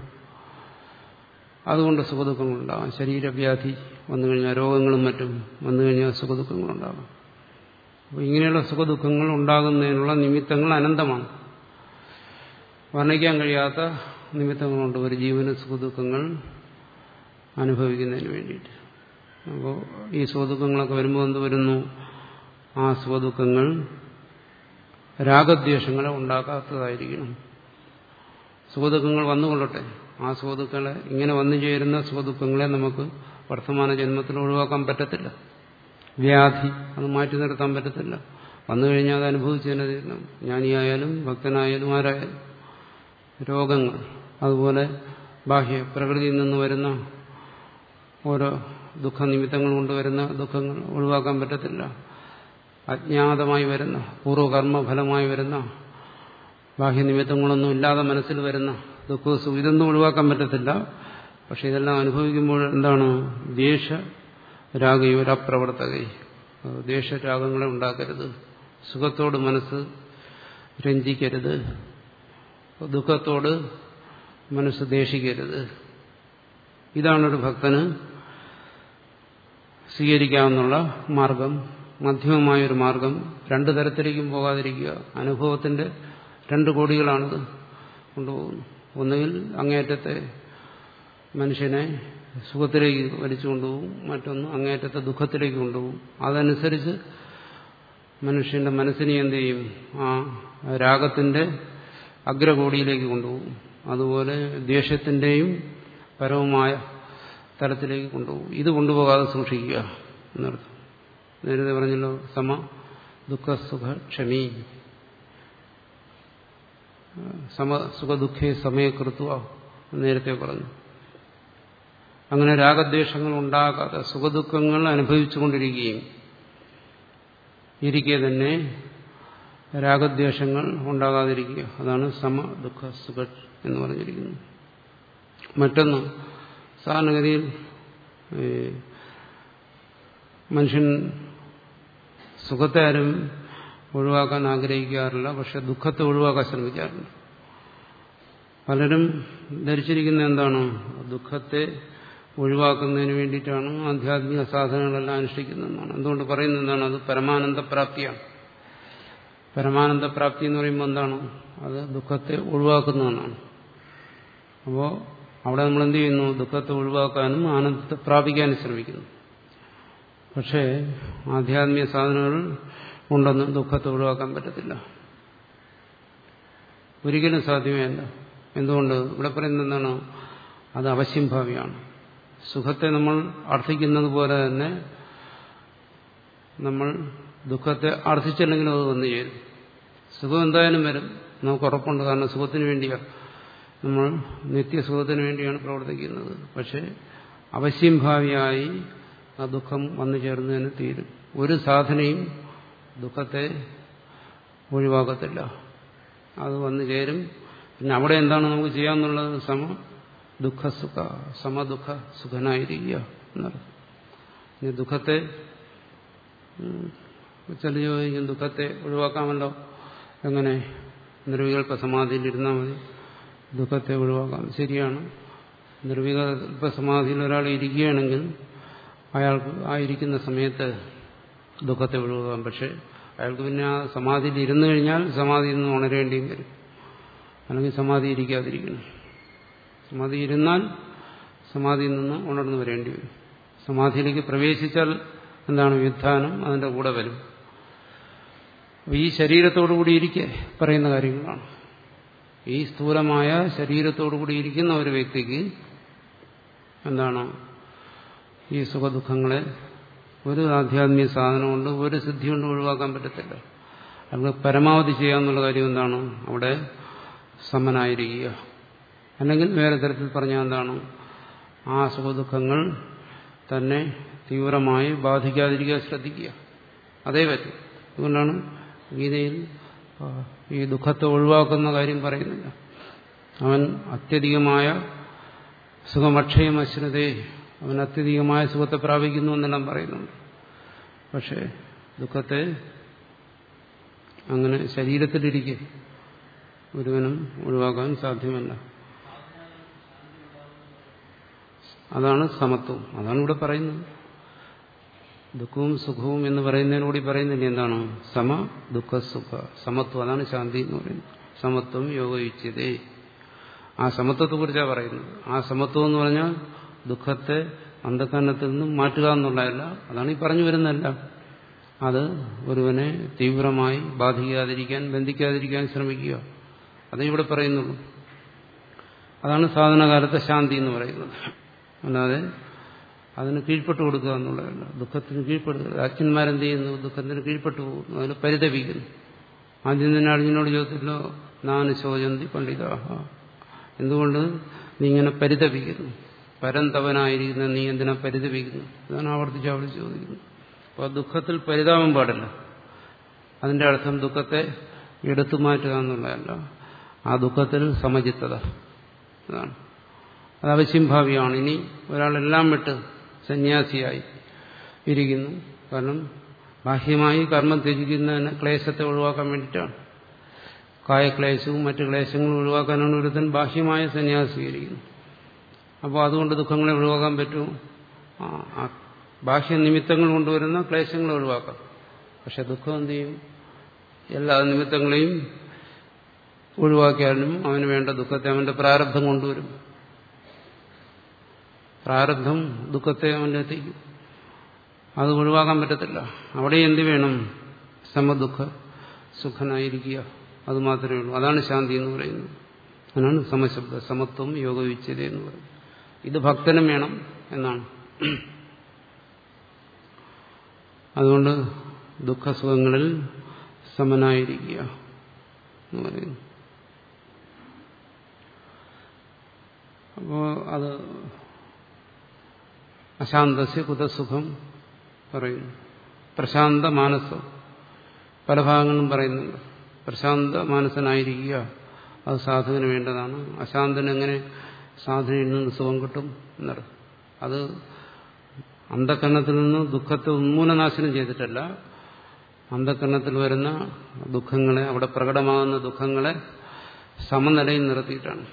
അതുകൊണ്ട് സുഖദുഃഖങ്ങളുണ്ടാകാം ശരീരവ്യാധി വന്നു കഴിഞ്ഞാൽ രോഗങ്ങളും മറ്റും വന്നു കഴിഞ്ഞാൽ സുഖദുഃഖങ്ങളുണ്ടാകാം അപ്പോൾ ഇങ്ങനെയുള്ള സുഖദുഃഖങ്ങൾ ഉണ്ടാകുന്നതിനുള്ള നിമിത്തങ്ങൾ അനന്തമാണ് വർണ്ണിക്കാൻ കഴിയാത്ത നിമിത്തങ്ങളുണ്ട് ഒരു ജീവന് സുഖദുഃഖങ്ങൾ അനുഭവിക്കുന്നതിന് വേണ്ടിയിട്ട് അപ്പോൾ ഈ സുഖദുഃഖങ്ങളൊക്കെ വരുമ്പോൾ എന്ത് വരുന്നു ആ സുഖദുഃഖങ്ങൾ രാഗദ്വേഷങ്ങളെ ഉണ്ടാക്കാത്തതായിരിക്കണം സുഖദുഃഖങ്ങൾ വന്നുകൊള്ളട്ടെ ആ സുഖദുഃഖങ്ങളെ ഇങ്ങനെ വന്നു ചേരുന്ന സുഖദുഃഖങ്ങളെ നമുക്ക് വർത്തമാന ജന്മത്തിൽ ഒഴിവാക്കാൻ പറ്റത്തില്ല വ്യാധി അത് മാറ്റി നിർത്താൻ പറ്റത്തില്ല വന്നു കഴിഞ്ഞാൽ അത് അനുഭവിച്ചതിനെ തീരണം ജ്ഞാനിയായാലും ഭക്തനായാലും ആരായാലും രോഗങ്ങൾ അതുപോലെ ബാഹ്യ പ്രകൃതിയിൽ നിന്ന് വരുന്ന ഓരോ ദുഃഖനിമിത്തങ്ങൾ കൊണ്ടുവരുന്ന ദുഃഖങ്ങൾ ഒഴിവാക്കാൻ പറ്റത്തില്ല അജ്ഞാതമായി വരുന്ന പൂർവ്വകർമ്മഫലമായി വരുന്ന ബാഹ്യനിമിത്തങ്ങളൊന്നും ഇല്ലാതെ മനസ്സിൽ വരുന്ന ദുഃഖവും സുഖം ഇതൊന്നും ഒഴിവാക്കാൻ പറ്റത്തില്ല പക്ഷെ ഇതെല്ലാം അനുഭവിക്കുമ്പോൾ എന്താണ് ദ്വേഷ രാഗയൊരപ്രവർത്തക ദ്വേഷരാഗങ്ങളെ ഉണ്ടാക്കരുത് സുഖത്തോട് മനസ്സ് രഞ്ജിക്കരുത് ദുഃഖത്തോട് മനസ്സ് ദേഷിക്കരുത് ഇതാണൊരു ഭക്തന് സ്വീകരിക്കാവുന്ന മാർഗം മധ്യമമായൊരു മാർഗം രണ്ടു തരത്തിലേക്കും പോകാതിരിക്കുക അനുഭവത്തിന്റെ രണ്ട് കോടികളാണിത് കൊണ്ടുപോകുന്നു ഒന്നുകിൽ അങ്ങേറ്റത്തെ മനുഷ്യനെ സുഖത്തിലേക്ക് വലിച്ചു കൊണ്ടുപോകും മറ്റൊന്ന് അങ്ങേറ്റത്തെ ദുഃഖത്തിലേക്ക് കൊണ്ടുപോകും അതനുസരിച്ച് മനുഷ്യന്റെ മനസ്സിനെ എന്ത് ചെയ്യും ആ രാഗത്തിന്റെ അഗ്രകോടിയിലേക്ക് കൊണ്ടുപോകും അതുപോലെ ദ്വേഷത്തിന്റെയും പരവുമായ തലത്തിലേക്ക് കൊണ്ടുപോകും ഇത് കൊണ്ടുപോകാതെ സൂക്ഷിക്കുക എന്നർത്ഥം നേരത്തെ പറഞ്ഞല്ലോ സമ ദുഃഖ സുഖ ക്ഷമി സമ സുഖ ദുഃഖേ സമയകൃത്വ നേരത്തെ പറഞ്ഞു അങ്ങനെ രാഗദ്വേഷങ്ങൾ ഉണ്ടാകാതെ സുഖദുഃഖങ്ങൾ അനുഭവിച്ചുകൊണ്ടിരിക്കുകയും ഇരിക്കെ തന്നെ രാഗദ്വേഷങ്ങൾ ഉണ്ടാകാതിരിക്കുക അതാണ് സമ ദുഃഖ സുഖ എന്ന് പറഞ്ഞിരിക്കുന്നത് മറ്റൊന്ന് സാധാരണഗതിയിൽ മനുഷ്യൻ സുഖത്തെ ആരും ഒഴിവാക്കാൻ ആഗ്രഹിക്കാറില്ല പക്ഷെ ദുഃഖത്തെ ഒഴിവാക്കാൻ ശ്രമിക്കാറുണ്ട് പലരും ധരിച്ചിരിക്കുന്ന എന്താണ് ദുഃഖത്തെ ഒഴിവാക്കുന്നതിന് വേണ്ടിയിട്ടാണ് ആധ്യാത്മിക സാധനങ്ങളെല്ലാം അനുഷ്ഠിക്കുന്നതെന്നാണ് എന്തുകൊണ്ട് പറയുന്നത് എന്താണ് അത് പരമാനന്ദ പ്രാപ്തിയാണ് പരമാനന്ദ പ്രാപ്തി എന്ന് പറയുമ്പോൾ എന്താണ് അത് ദുഃഖത്തെ ഒഴിവാക്കുന്നതെന്നാണ് അപ്പോൾ അവിടെ നമ്മൾ എന്ത് ചെയ്യുന്നു ദുഃഖത്തെ ഒഴിവാക്കാനും ആനന്ദത്തെ പ്രാപിക്കാനും ശ്രമിക്കുന്നു പക്ഷേ ആധ്യാത്മിക സാധനങ്ങൾ ഉണ്ടെന്നും ദുഃഖത്തെ ഒഴിവാക്കാൻ പറ്റത്തില്ല ഒരിക്കലും സാധ്യമല്ല എന്തുകൊണ്ട് ഇവിടെ പറയുന്നത് എന്താണ് അത് അവശ്യംഭാവിയാണ് സുഖത്തെ നമ്മൾ അർത്ഥിക്കുന്നത് പോലെ തന്നെ നമ്മൾ ദുഃഖത്തെ അർത്ഥിച്ചില്ലെങ്കിലും അത് വന്നു ചേരും സുഖം എന്തായാലും വരും നമുക്ക് ഉറപ്പുണ്ട് കാരണം സുഖത്തിന് വേണ്ടിയാണ് നമ്മൾ നിത്യസുഖത്തിന് വേണ്ടിയാണ് പ്രവർത്തിക്കുന്നത് പക്ഷേ അവശ്യം ഭാവിയായി ആ ദുഃഖം വന്നു ചേർന്നതിന് തീരും ഒരു സാധനയും ദുഃഖത്തെ ഒഴിവാക്കത്തില്ല അത് വന്നു ചേരും പിന്നെ അവിടെ എന്താണ് നമുക്ക് ചെയ്യാമെന്നുള്ളത് സമ ദുഃഖസുഖ സമദുഃഖ സുഖനായിരിക്കുക എന്നർത്ഥം ഇനി ദുഃഖത്തെ ചില ചോദിക്കും ദുഃഖത്തെ ഒഴിവാക്കാമല്ലോ എങ്ങനെ നിർവികൽപ്പ സമാധിയിൽ ഇരുന്നാൽ മതി ദുഃഖത്തെ ഒഴിവാക്കാം ശരിയാണ് നിർവികൽപ്പ സമാധിയിൽ ഒരാൾ ഇരിക്കുകയാണെങ്കിൽ അയാൾക്ക് ആ ഇരിക്കുന്ന സമയത്ത് ദുഃഖത്തെ ഒഴിവാക്കാം പക്ഷെ അയാൾക്ക് പിന്നെ ആ സമാധിയിൽ ഇരുന്നു കഴിഞ്ഞാൽ സമാധിയിൽ നിന്ന് ഉണരേണ്ടിയും വരും അല്ലെങ്കിൽ സമാധി ഇരിക്കാതിരിക്കണം സമാധി ഇരുന്നാൽ സമാധിയിൽ നിന്ന് ഉണർന്നു വരേണ്ടി വരും സമാധിയിലേക്ക് പ്രവേശിച്ചാൽ എന്താണ് വ്യുത്ഥാനം അതിന്റെ കൂടെ വരും ഈ ശരീരത്തോടു കൂടി ഇരിക്കെ പറയുന്ന കാര്യങ്ങളാണ് ഈ സ്ഥൂലമായ ശരീരത്തോടു കൂടി ഇരിക്കുന്ന ഒരു വ്യക്തിക്ക് എന്താണ് ഈ സുഖദുഃഖങ്ങളെ ഒരു ആധ്യാത്മിക സാധനം കൊണ്ട് ഒരു സിദ്ധി കൊണ്ട് ഒഴിവാക്കാൻ പറ്റത്തില്ല നമുക്ക് പരമാവധി ചെയ്യാന്നുള്ള കാര്യം എന്താണ് അവിടെ സമനായിരിക്കുക അല്ലെങ്കിൽ വേറെ തരത്തിൽ പറഞ്ഞാൽ എന്താണ് ആ സുഖദുഃഖങ്ങൾ തന്നെ തീവ്രമായി ബാധിക്കാതിരിക്കാൻ ശ്രദ്ധിക്കുക അതേ പറ്റും അതുകൊണ്ടാണ് ഗീതയിൽ ഈ ദുഃഖത്തെ ഒഴിവാക്കുന്ന കാര്യം പറയുന്നില്ല അവൻ അത്യധികമായ സുഖമക്ഷയം അശ്രതേ അവൻ അത്യധികമായ സുഖത്തെ പ്രാപിക്കുന്നു എന്നെല്ലാം പറയുന്നുണ്ട് പക്ഷേ ദുഃഖത്തെ അങ്ങനെ ശരീരത്തിലിരിക്കെ ഒരുവനും ഒഴിവാക്കാൻ സാധ്യമല്ല അതാണ് സമത്വം അതാണ് ഇവിടെ പറയുന്നത് ദുഃഖവും സുഖവും എന്ന് പറയുന്നതിനോട് പറയുന്നില്ല എന്താണ് സമ ദുഃഖ സുഖ സമത്വം അതാണ് ശാന്തി എന്ന് പറയുന്നത് സമത്വം യോഗയുച്ചതേ ആ സമത്വത്തെ കുറിച്ചാണ് പറയുന്നത് ആ സമത്വം എന്ന് പറഞ്ഞാൽ ദുഃഖത്തെ അന്ധകരണത്തിൽ നിന്നും മാറ്റുക എന്നുള്ളതല്ല അതാണ് ഈ പറഞ്ഞു വരുന്നതല്ല അത് ഒരുവനെ തീവ്രമായി ബാധിക്കാതിരിക്കാൻ ബന്ധിക്കാതിരിക്കാൻ ശ്രമിക്കുക അതേ ഇവിടെ പറയുന്നുള്ളൂ അതാണ് സാധനകാലത്തെ ശാന്തി എന്ന് പറയുന്നത് അല്ലാതെ അതിന് കീഴ്പ്പെട്ടു കൊടുക്കുക എന്നുള്ളതല്ല ദുഃഖത്തിന് കീഴ്പ്പെടുക അച്ഛന്മാരെന്ത് ചെയ്യുന്നു ദുഃഖത്തിന് കീഴ്പ്പെട്ടു പോകുന്നു അതിന് പരിതപിക്കുന്നു ആദ്യം തന്നെ അർജുനോട് ചോദിച്ചല്ലോ നാന് ശോചന്തി പണ്ഡിതാഹ എന്തുകൊണ്ട് നീ ഇങ്ങനെ പരിതപിക്കുന്നു പരന്തവനായിരിക്കുന്ന നീ എന്തിനാ പരിതപിക്കുന്നു അതാണ് ആവർത്തിച്ച് ആവർത്തിച്ച് ചോദിക്കുന്നത് അപ്പോൾ ദുഃഖത്തിൽ പരിതാപം പാടില്ല അതിന്റെ അർത്ഥം ദുഃഖത്തെ എടുത്തു മാറ്റുക എന്നുള്ളതല്ല ആ ദുഃഖത്തിൽ സമചിത്തത അതാണ് അത് അവശ്യംഭാവിയാണ് ഇനി ഒരാളെല്ലാം വിട്ട് സന്യാസിയായി ഇരിക്കുന്നു കാരണം ബാഹ്യമായി കർമ്മം ത്യജിക്കുന്നതിന് ക്ലേശത്തെ ഒഴിവാക്കാൻ വേണ്ടിയിട്ടാണ് കായക്ലേശവും മറ്റു ക്ലേശങ്ങളും ഒഴിവാക്കാനാണ് ഒരുത്തൻ ബാഹ്യമായ സന്യാസം സ്വീകരിക്കുന്നത് അപ്പോൾ അതുകൊണ്ട് ദുഃഖങ്ങളെ ഒഴിവാക്കാൻ പറ്റുമോ ആ ബാഹ്യ നിമിത്തങ്ങൾ കൊണ്ടുവരുന്ന ക്ലേശങ്ങളെ ഒഴിവാക്കാം പക്ഷെ ദുഃഖം എന്ത് ചെയ്യും എല്ലാ നിമിത്തങ്ങളെയും ഒഴിവാക്കിയാലും അവന് വേണ്ട ദുഃഖത്തെ അവന്റെ പ്രാരബ്ധം കൊണ്ടുവരും പ്രാരബ്ധം ദുഃഖത്തെ അവനിലെത്തിക്കും അത് ഒഴിവാക്കാൻ പറ്റത്തില്ല അവിടെ എന്ത് വേണം സമദുഃഖ സുഖനായിരിക്കുക അത് മാത്രമേ ഉള്ളൂ അതാണ് ശാന്തി എന്ന് പറയുന്നത് അതാണ് സമശബ്ദ സമത്വം യോഗവിച്ഛത എന്ന് പറയുന്നത് ഇത് ഭക്തനും വേണം എന്നാണ് അതുകൊണ്ട് ദുഃഖസുഖങ്ങളിൽ സമനായിരിക്കുക എന്ന് പറയുന്നു അപ്പോൾ അത് അശാന്തസ്യ കുതസുഖം പറയുന്നു പ്രശാന്ത മാനസം പല ഭാഗങ്ങളും പറയുന്നുണ്ട് പ്രശാന്ത മാനസനായിരിക്കുക അത് സാധുവിന് വേണ്ടതാണ് അശാന്തന് എങ്ങനെ സാധുവിൽ നിന്ന് സുഖം കിട്ടും എന്നത് അത് അന്ധകരണത്തിൽ നിന്ന് ദുഃഖത്തെ ഉന്മൂലനാശനം ചെയ്തിട്ടല്ല അന്ധകരണത്തിൽ വരുന്ന ദുഃഖങ്ങളെ അവിടെ പ്രകടമാകുന്ന ദുഃഖങ്ങളെ സമനിലയിൽ നിർത്തിയിട്ടാണ്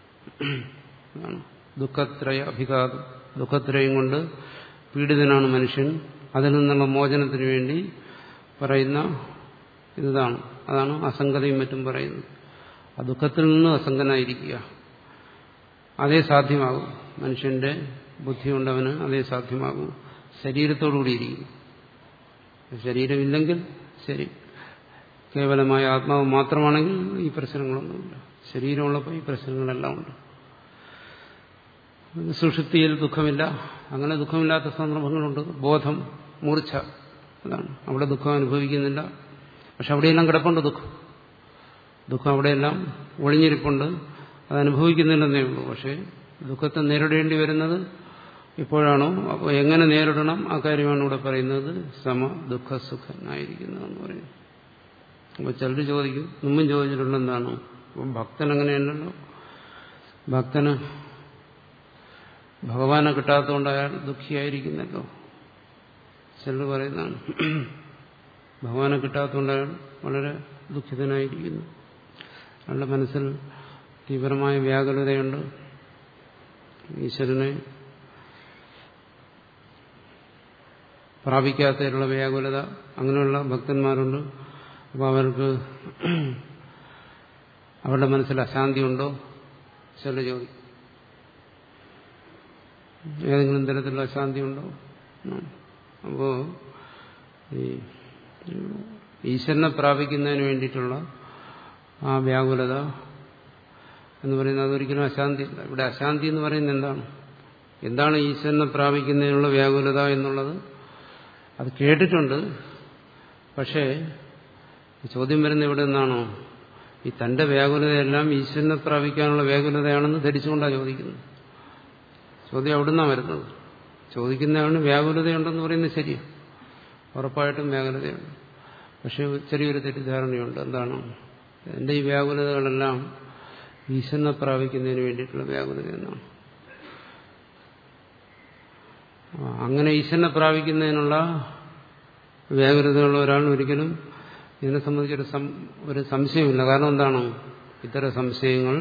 ദുഃഖത്രയ അഭിഘാതം ദുഃഖത്രയം കൊണ്ട് പീഡിതനാണ് മനുഷ്യൻ അതിൽ നിന്നുള്ള മോചനത്തിന് വേണ്ടി പറയുന്ന ഇതാണ് അതാണ് അസംഗതയും മറ്റും പറയുന്നത് ആ ദുഃഖത്തിൽ നിന്ന് അസംഗനായിരിക്കുക അതേ സാധ്യമാകും മനുഷ്യന്റെ ബുദ്ധി കൊണ്ടവന് അതേ സാധ്യമാകും ശരീരത്തോടുകൂടി ഇരിക്കും ശരീരമില്ലെങ്കിൽ ശരി കേവലമായ ആത്മാവ് മാത്രമാണെങ്കിൽ ഈ പ്രശ്നങ്ങളൊന്നുമില്ല ശരീരമുള്ളപ്പോൾ ഈ പ്രശ്നങ്ങളെല്ലാം ഉണ്ട് സുഷുപ്തിയിൽ ദുഃഖമില്ല അങ്ങനെ ദുഃഖമില്ലാത്ത സന്ദർഭങ്ങളുണ്ട് ബോധം മൂർച്ച അതാണ് അവിടെ ദുഃഖം അനുഭവിക്കുന്നില്ല പക്ഷെ അവിടെയെല്ലാം കിടപ്പുണ്ട് ദുഃഖം ദുഃഖം അവിടെയെല്ലാം ഒളിഞ്ഞിരിപ്പുണ്ട് അത് അനുഭവിക്കുന്നില്ലെന്നേ ഉള്ളൂ പക്ഷേ ദുഃഖത്തെ നേരിടേണ്ടി വരുന്നത് ഇപ്പോഴാണോ അപ്പോൾ എങ്ങനെ നേരിടണം ആ കാര്യമാണ് ഇവിടെ പറയുന്നത് സമ ദുഃഖ സുഖനായിരിക്കുന്നതെന്ന് പറയുന്നു അപ്പോൾ ചിലർ ചോദിക്കും മുമ്പും ചോദിച്ചിട്ടുള്ള എന്താണ് അപ്പം ഭക്തൻ അങ്ങനെയല്ലല്ലോ ഭക്തന് ഭഗവാനെ കിട്ടാത്തതുകൊണ്ട് അയാൾ ദുഃഖിയായിരിക്കുന്നല്ലോ ചിലർ പറയുന്നതാണ് ഭഗവാനെ കിട്ടാത്തതുകൊണ്ട് അയാൾ വളരെ ദുഃഖിതനായിരിക്കുന്നു അയാളുടെ മനസ്സിൽ തീവ്രമായ വ്യാകുലതയുണ്ട് ഈശ്വരനെ പ്രാപിക്കാത്തതിലുള്ള വ്യാകുലത അങ്ങനെയുള്ള ഭക്തന്മാരുണ്ട് അപ്പോൾ അവർക്ക് അവരുടെ മനസ്സിൽ അശാന്തി ഉണ്ടോ ചില ചോദിക്കും ഏതെങ്കിലും തരത്തിലുള്ള അശാന്തി ഉണ്ടോ അപ്പോൾ ഈ ഈശ്വരനെ പ്രാപിക്കുന്നതിന് വേണ്ടിയിട്ടുള്ള ആ വ്യാകുലത എന്ന് പറയുന്നത് അതൊരിക്കലും അശാന്തിയല്ല ഇവിടെ അശാന്തി എന്ന് പറയുന്നത് എന്താണ് എന്താണ് ഈശ്വരനെ പ്രാപിക്കുന്നതിനുള്ള വ്യാകുലത എന്നുള്ളത് അത് കേട്ടിട്ടുണ്ട് പക്ഷേ ചോദ്യം വരുന്ന ഇവിടെ നിന്നാണോ ഈ തന്റെ വ്യാകുലതയെല്ലാം ഈശ്വരനെ പ്രാപിക്കാനുള്ള വ്യാകുലതയാണെന്ന് ധരിച്ചുകൊണ്ടാണ് ചോദിക്കുന്നത് ചോദ്യം അവിടുന്നാണ് വരുന്നത് ചോദിക്കുന്നവന് വ്യാകുലതയുണ്ടെന്ന് പറയുന്നത് ശരിയാണ് ഉറപ്പായിട്ടും വ്യാകുലതയുണ്ട് പക്ഷെ ചെറിയൊരു തെറ്റിദ്ധാരണയുണ്ട് എന്താണ് എന്റെ ഈ വ്യാകുലതകളെല്ലാം ഈശ്വരനെ പ്രാപിക്കുന്നതിന് വേണ്ടിയിട്ടുള്ള വ്യാകുലത എന്നാണ് അങ്ങനെ ഈശ്വരനെ പ്രാപിക്കുന്നതിനുള്ള വ്യാകുലതയുള്ള ഒരാൾ ഒരിക്കലും ഇതിനെ സംബന്ധിച്ചൊരു ഒരു സംശയമില്ല കാരണം എന്താണ് ഇത്തരം സംശയങ്ങൾ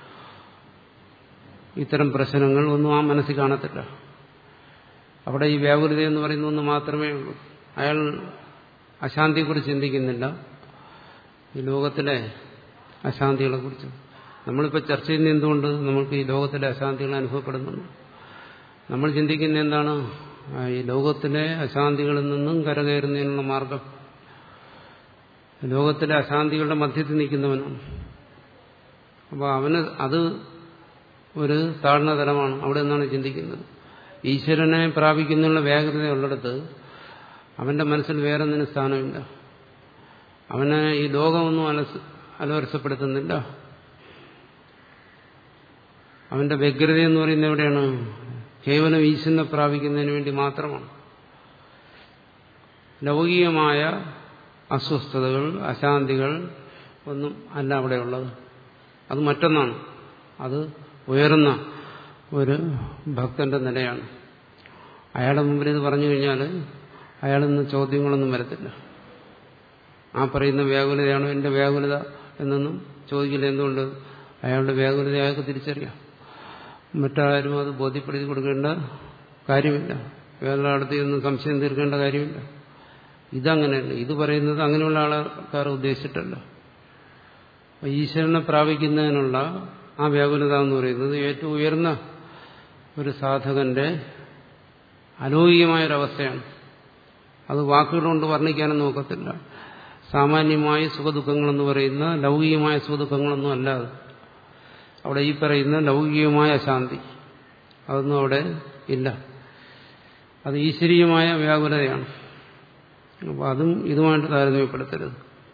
ഇത്തരം പ്രശ്നങ്ങൾ ഒന്നും ആ മനസ്സിൽ കാണത്തില്ല അവിടെ ഈ വ്യാകുലത എന്ന് പറയുന്ന ഒന്ന് മാത്രമേ ഉള്ളൂ അയാൾ അശാന്തിയെക്കുറിച്ച് ചിന്തിക്കുന്നില്ല ഈ ലോകത്തിലെ അശാന്തികളെക്കുറിച്ച് നമ്മളിപ്പോൾ ചർച്ച ചെയ്യുന്ന എന്തുകൊണ്ട് നമുക്ക് ഈ ലോകത്തിലെ അശാന്തികൾ അനുഭവപ്പെടുന്നുണ്ട് നമ്മൾ ചിന്തിക്കുന്ന എന്താണ് ഈ ലോകത്തിലെ അശാന്തികളിൽ നിന്നും കരകയറുന്നതിനുള്ള മാർഗം ലോകത്തിലെ അശാന്തികളുടെ മധ്യത്തിൽ നിൽക്കുന്നവനാണ് അപ്പോൾ അവന് അത് ഒരു താഴ്ന്ന തലമാണ് അവിടെ നിന്നാണ് ചിന്തിക്കുന്നത് ഈശ്വരനെ പ്രാപിക്കുന്നതിനുള്ള വേഗത ഉള്ളിടത്ത് അവന്റെ മനസ്സിൽ വേറൊന്നിനും സ്ഥാനമില്ല അവനെ ഈ ലോകമൊന്നും അലസ് അലവരസപ്പെടുത്തുന്നില്ല അവന്റെ വ്യഗ്രത എന്ന് പറയുന്നത് എവിടെയാണ് കേവലം ഈശ്വരനെ പ്രാപിക്കുന്നതിന് വേണ്ടി മാത്രമാണ് ലൗകികമായ അസ്വസ്ഥതകൾ അശാന്തികൾ ഒന്നും അല്ല അവിടെയുള്ളത് അത് മറ്റൊന്നാണ് അത് ഉയർന്ന ഒരു ഭക്തന്റെ നിലയാണ് അയാളുടെ മുമ്പിൽ ഇത് പറഞ്ഞു കഴിഞ്ഞാൽ അയാളിൽ നിന്ന് ചോദ്യങ്ങളൊന്നും വരത്തില്ല ആ പറയുന്ന വ്യാകുലതയാണോ എന്റെ വ്യാകുലത എന്നൊന്നും ചോദിക്കില്ല എന്തുകൊണ്ട് അയാളുടെ വ്യാകുലത അയാൾക്ക് തിരിച്ചറിയാം മറ്റാരും അത് ബോധ്യപ്പെടുത്തി കൊടുക്കേണ്ട കാര്യമില്ല വേറെ അടുത്ത് ഒന്നും സംശയം തീർക്കേണ്ട കാര്യമില്ല ഇതങ്ങനെയല്ല ഇത് പറയുന്നത് അങ്ങനെയുള്ള ആൾക്കാർ ഉദ്ദേശിച്ചിട്ടല്ല ഈശ്വരനെ പ്രാപിക്കുന്നതിനുള്ള ആ വ്യാകുലത എന്ന് പറയുന്നത് ഏറ്റവും ഉയർന്ന ഒരു സാധകന്റെ അലൗകികമായൊരവസ്ഥയാണ് അത് വാക്കുകളുകൊണ്ട് വർണ്ണിക്കാനും നോക്കത്തില്ല സാമാന്യമായ സുഖദുഃഖങ്ങളെന്ന് പറയുന്ന ലൗകികമായ സുഖദുഃഖങ്ങളൊന്നും അല്ല അത് അവിടെ ഈ പറയുന്ന ലൗകികമായ ശാന്തി അതൊന്നും അവിടെ ഇല്ല അത് ഈശ്വരീയമായ വ്യാകുലതയാണ് അപ്പോൾ അതും ഇതുമായിട്ട് താരതമ്യപ്പെടുത്തരുത്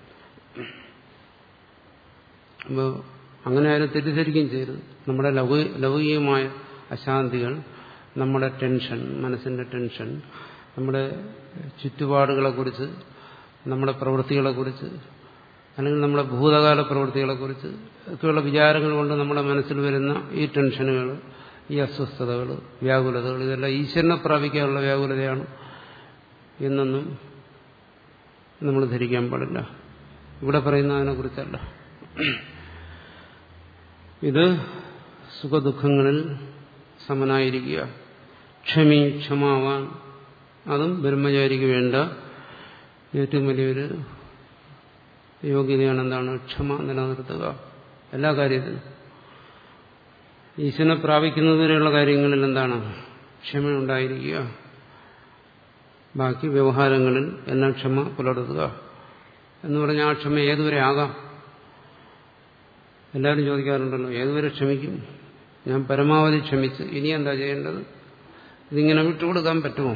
അപ്പോൾ അങ്ങനെ ആരും തെറ്റിദ്ധരിക്കുകയും ചെയ്യരുത് നമ്മുടെ ലൗകികമായ അശാന്തികൾ നമ്മുടെ ടെൻഷൻ മനസ്സിന്റെ ടെൻഷൻ നമ്മുടെ ചുറ്റുപാടുകളെക്കുറിച്ച് നമ്മുടെ പ്രവൃത്തികളെക്കുറിച്ച് അല്ലെങ്കിൽ നമ്മുടെ ഭൂതകാല പ്രവൃത്തികളെക്കുറിച്ച് ഒക്കെയുള്ള വിചാരങ്ങൾ കൊണ്ട് നമ്മുടെ മനസ്സിൽ വരുന്ന ഈ ടെൻഷനുകൾ ഈ അസ്വസ്ഥതകൾ വ്യാകുലതകൾ ഇതെല്ലാം ഈശ്വരനെ പ്രാപിക്കാനുള്ള വ്യാകുലതയാണ് എന്നൊന്നും നമ്മൾ ധരിക്കാൻ പാടില്ല ഇവിടെ പറയുന്നതിനെ കുറിച്ചല്ല ഇത് സുഖദുഃഖങ്ങളിൽ സമനായിരിക്കുക ക്ഷമി ക്ഷമാവാൻ അതും ബ്രഹ്മചാരിക്ക് വേണ്ട ഏറ്റവും വലിയൊരു യോഗ്യതയാണ് എന്താണ് ക്ഷമ നിലനിർത്തുക എല്ലാ കാര്യത്തിലും ഈശ്വരനെ പ്രാപിക്കുന്നതുവരെയുള്ള കാര്യങ്ങളിൽ എന്താണ് ക്ഷമയുണ്ടായിരിക്കുക ബാക്കി വ്യവഹാരങ്ങളിൽ എല്ലാം ക്ഷമ പുലർത്തുക എന്ന് പറഞ്ഞാൽ ആ ക്ഷമ ഏതുവരെ ആകാം എല്ലാവരും ചോദിക്കാറുണ്ടല്ലോ ഏതുവരെ ക്ഷമിക്കും ഞാൻ പരമാവധി ക്ഷമിച്ച് ഇനി എന്താ ചെയ്യേണ്ടത് ഇതിങ്ങനെ വിട്ടുകൊടുക്കാൻ പറ്റുമോ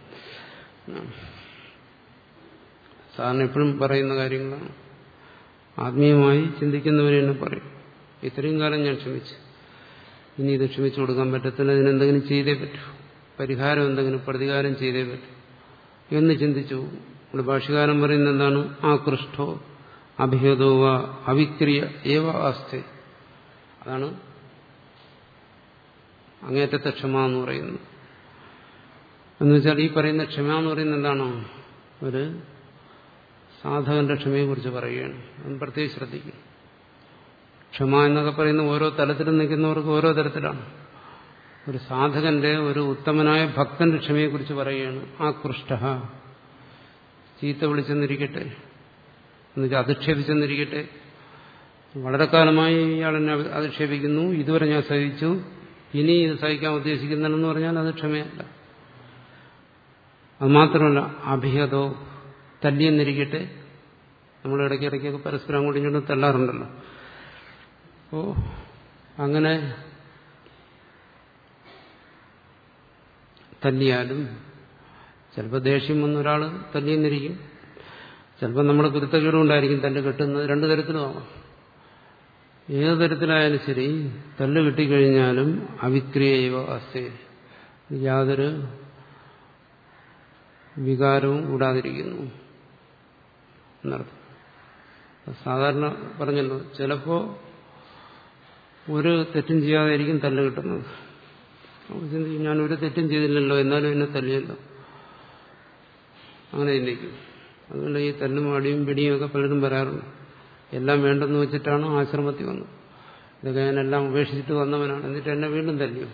സാറിന് എപ്പോഴും പറയുന്ന കാര്യങ്ങളാണ് ആത്മീയമായി ചിന്തിക്കുന്നവരെ തന്നെ പറയും ഇത്രയും കാലം ഞാൻ ക്ഷമിച്ചു ഇനി ഇത് ക്ഷമിച്ചു കൊടുക്കാൻ പറ്റത്തില്ല ഇതിനെന്തെങ്കിലും ചെയ്തേ പറ്റൂ പരിഹാരം എന്തെങ്കിലും പ്രതികാരം ചെയ്തേ പറ്റൂ എന്ന് ചിന്തിച്ചു ഇവിടെ ഭാഷകാരൻ പറയുന്നത് എന്താണ് ആകൃഷ്ടോ അഭിഹതോവ അവിക്രിയ ഏവ ആസ്ഥ അതാണ് അങ്ങേറ്റത്തെ ക്ഷമ എന്ന് പറയുന്നത് എന്നുവെച്ചാൽ ഈ പറയുന്ന ക്ഷമ എന്ന് പറയുന്നത് എന്താണോ ഒരു സാധകന്റെ ക്ഷമയെക്കുറിച്ച് പറയുകയാണ് അത് പ്രത്യേകം ശ്രദ്ധിക്കും ക്ഷമ എന്നൊക്കെ പറയുന്ന ഓരോ തലത്തിലും നിൽക്കുന്നവർക്ക് ഓരോ തരത്തിലാണ് ഒരു സാധകന്റെ ഒരു ഉത്തമനായ ഭക്തന്റെ ക്ഷമയെക്കുറിച്ച് പറയുകയാണ് ആ കൃഷ്ട ചീത്ത വിളിച്ചെന്നിരിക്കട്ടെ എന്നുവെച്ചാൽ അധിക്ഷേപിച്ചെന്നിരിക്കട്ടെ വളരെ കാലമായി ഇയാൾ എന്നെ അധിക്ഷേപിക്കുന്നു ഇതുവരെ ഞാൻ സഹിച്ചു ഇനി ഇത് സഹിക്കാൻ ഉദ്ദേശിക്കുന്നില്ലെന്ന് പറഞ്ഞാൽ അത് ക്ഷമയല്ല അത് മാത്രമല്ല അഭിഹതോ തല്ലിയെന്നിരിക്കട്ടെ നമ്മൾ ഇടയ്ക്കിടയ്ക്കൊക്കെ പരസ്പരം അങ്ങോട്ടും ഇങ്ങോട്ടും തല്ലാറുണ്ടല്ലോ അപ്പോ അങ്ങനെ തല്ലിയാലും ചിലപ്പോൾ ദേഷ്യം വന്ന ഒരാൾ തല്ലിയെന്നിരിക്കും ചിലപ്പോൾ നമ്മുടെ കുരുത്തക്കേടുകൊണ്ടായിരിക്കും തല്ല് കെട്ടുന്നത് രണ്ടു തരത്തിലുമാവാം ഏത് തരത്തിലായാലും ശരി തല്ല് കിട്ടിക്കഴിഞ്ഞാലും അവിക്രിയവ അസ്ഥ യാതൊരു വികാരവും കൂടാതിരിക്കുന്നു എന്നർത്ഥം സാധാരണ പറഞ്ഞല്ലോ ചിലപ്പോ ഒരു തെറ്റും ചെയ്യാതെയായിരിക്കും തല്ല് കിട്ടുന്നത് ചിന്തിക്കും ഞാൻ ഒരു തെറ്റും ചെയ്തില്ലല്ലോ എന്നാലും എന്നെ തല്ലിയല്ലോ അങ്ങനെ ചിന്തിക്കും അതുകൊണ്ട് ഈ തല്ലും അടിയും പിടിയും ഒക്കെ പലരും പറയാറുണ്ട് എല്ലാം വേണ്ടെന്ന് വെച്ചിട്ടാണ് ആശ്രമത്തിൽ വന്നത് ഇതൊക്കെ ഞാനെല്ലാം ഉപേക്ഷിച്ചിട്ട് വന്നവനാണ് എന്നിട്ട് എന്നെ വീണ്ടും തല്ലിയോ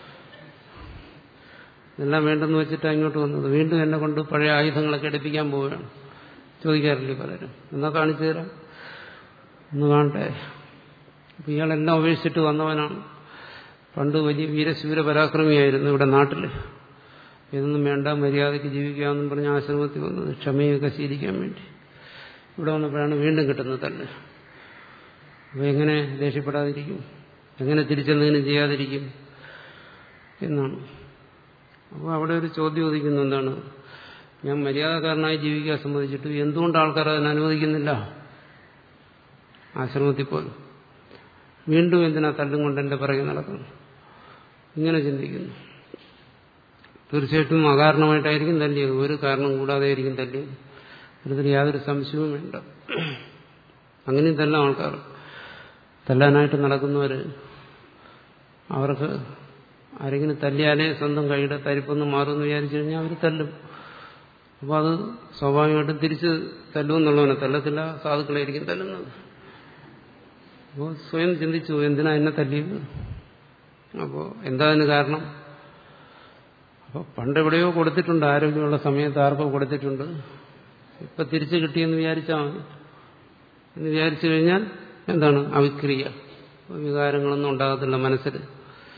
എല്ലാം വേണ്ടെന്ന് വെച്ചിട്ടാണ് ഇങ്ങോട്ട് വന്നത് വീണ്ടും എന്നെ കൊണ്ട് പഴയ ആയുധങ്ങളൊക്കെ എടുപ്പിക്കാൻ പോവുകയാണ് ചോദിക്കാറില്ലേ പലരും എന്നാ കാണിച്ചു തരാം ഒന്ന് കാണട്ടെ അപ്പൊ ഇയാളെല്ലാം ഉപേക്ഷിച്ചിട്ട് വന്നവനാണ് പണ്ട് വലിയ വീരശൂര പരാക്രമിയായിരുന്നു ഇവിടെ നാട്ടിൽ ഇതൊന്നും വേണ്ട മര്യാദയ്ക്ക് ജീവിക്കാമെന്നും പറഞ്ഞ് ആശ്രമത്തിൽ വന്നത് ക്ഷമയൊക്കെ ശീലിക്കാൻ വേണ്ടി ഇവിടെ വന്നപ്പോഴാണ് വീണ്ടും കിട്ടുന്നത് തല്ല് അപ്പോൾ എങ്ങനെ ദേഷ്യപ്പെടാതിരിക്കും എങ്ങനെ തിരിച്ചെന്തെങ്കിലും ചെയ്യാതിരിക്കും എന്നാണ് അപ്പോൾ അവിടെ ഒരു ചോദ്യം ഉദിക്കുന്നു എന്താണ് ഞാൻ മര്യാദക്കാരനായി ജീവിക്കാൻ സമ്മതിച്ചിട്ട് എന്തുകൊണ്ട് ആൾക്കാർ അതിനെ അനുവദിക്കുന്നില്ല ആശ്രമത്തിൽ പോലും വീണ്ടും എന്തിനാ തല്ലും കൊണ്ട് എന്റെ പിറകെ നടക്കുന്നു ഇങ്ങനെ ചിന്തിക്കുന്നു തീർച്ചയായിട്ടും അകാരണമായിട്ടായിരിക്കും തല്ലിയത് ഒരു കാരണം കൂടാതെ ആയിരിക്കും തല്ലിയത് ഇതിൽ യാതൊരു സംശയവും വേണ്ട അങ്ങനെയും തല്ലാം ആൾക്കാർ തല്ലാനായിട്ട് നടക്കുന്നവർ അവർക്ക് ആരെങ്കിലും തല്ലിയാലേ സ്വന്തം കൈയുടെ തരിപ്പൊന്ന് മാറുമെന്ന് വിചാരിച്ചു കഴിഞ്ഞാൽ അവർ തല്ലും അപ്പോൾ അത് സ്വാഭാവികമായിട്ടും തിരിച്ച് തല്ലുമെന്നുള്ളവനെ തല്ലത്തില്ല സാധുക്കളായിരിക്കും തല്ലുന്നത് അപ്പോൾ സ്വയം ചിന്തിച്ചു എന്തിനാ എന്നെ തല്ലിയത് അപ്പോൾ എന്താ അതിന് കാരണം അപ്പോൾ പണ്ടെവിടെയോ കൊടുത്തിട്ടുണ്ട് ആരോഗ്യമുള്ള സമയത്ത് ആർക്കോ കൊടുത്തിട്ടുണ്ട് ഇപ്പം തിരിച്ചു കിട്ടിയെന്ന് വിചാരിച്ചാൽ മതി എന്ന് വിചാരിച്ചു കഴിഞ്ഞാൽ എന്താണ് അവിക്രിയ വികാരങ്ങളൊന്നും ഉണ്ടാകത്തില്ല മനസ്സിൽ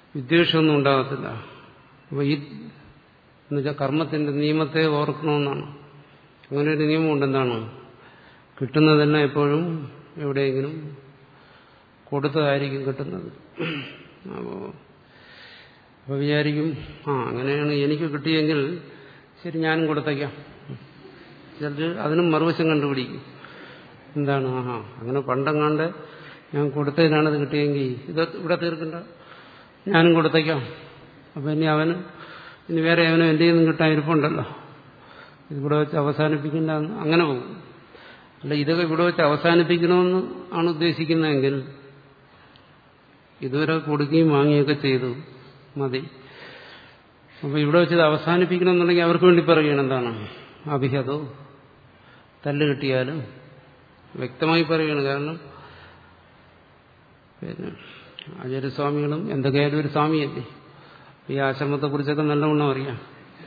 വിദ്വേഷമൊന്നും ഉണ്ടാകത്തില്ല അപ്പോൾ ഈ എന്നുവെച്ചാൽ കർമ്മത്തിന്റെ നിയമത്തെ ഓർക്കണമെന്നാണ് അങ്ങനെ ഒരു നിയമമുണ്ട് എന്താണ് കിട്ടുന്നതെല്ലാം എപ്പോഴും എവിടെയെങ്കിലും കൊടുത്തതായിരിക്കും കിട്ടുന്നത് അപ്പോൾ അപ്പോൾ വിചാരിക്കും ആ അങ്ങനെയാണ് എനിക്ക് കിട്ടിയെങ്കിൽ ശരി ഞാനും കൊടുത്തേക്കാം ചിലർ അതിനും മറുവശം കണ്ടുപിടിക്കും എന്താണ് ആഹാ അങ്ങനെ പണ്ടെങ്ങാണ്ട് ഞാൻ കൊടുത്തതിനാണ് ഇത് കിട്ടിയെങ്കിൽ ഇത് ഇവിടെ തീർക്കണ്ട ഞാനും കൊടുത്തേക്കാം അപ്പം ഇനി അവന് ഇനി വേറെ അവനും എൻ്റെ നിന്നും കിട്ടാൻ ഇരിപ്പുണ്ടല്ലോ ഇതിവിടെ വെച്ച് അവസാനിപ്പിക്കണ്ട അങ്ങനെ പോകും അല്ല ഇതൊക്കെ ഇവിടെ വെച്ച് അവസാനിപ്പിക്കണമെന്ന് ആണ് ഉദ്ദേശിക്കുന്നതെങ്കിൽ ഇതുവരെ കൊടുക്കുകയും വാങ്ങുകയൊക്കെ ചെയ്തു മതി അപ്പോൾ ഇവിടെ വെച്ച് ഇത് അവസാനിപ്പിക്കണം എന്നുണ്ടെങ്കിൽ അവർക്ക് വേണ്ടി പറയുകയാണ് എന്താണ് അഭിഹതോ തല്ല് കിട്ടിയാലും വ്യക്തമായി പറയുകയാണ് കാരണം പിന്നെ ആചാര്യസ്വാമികളും എന്തൊക്കെയായാലും ഒരു സ്വാമിയല്ലേ ഈ ആശ്രമത്തെക്കുറിച്ചൊക്കെ നല്ലവണ്ണം അറിയാം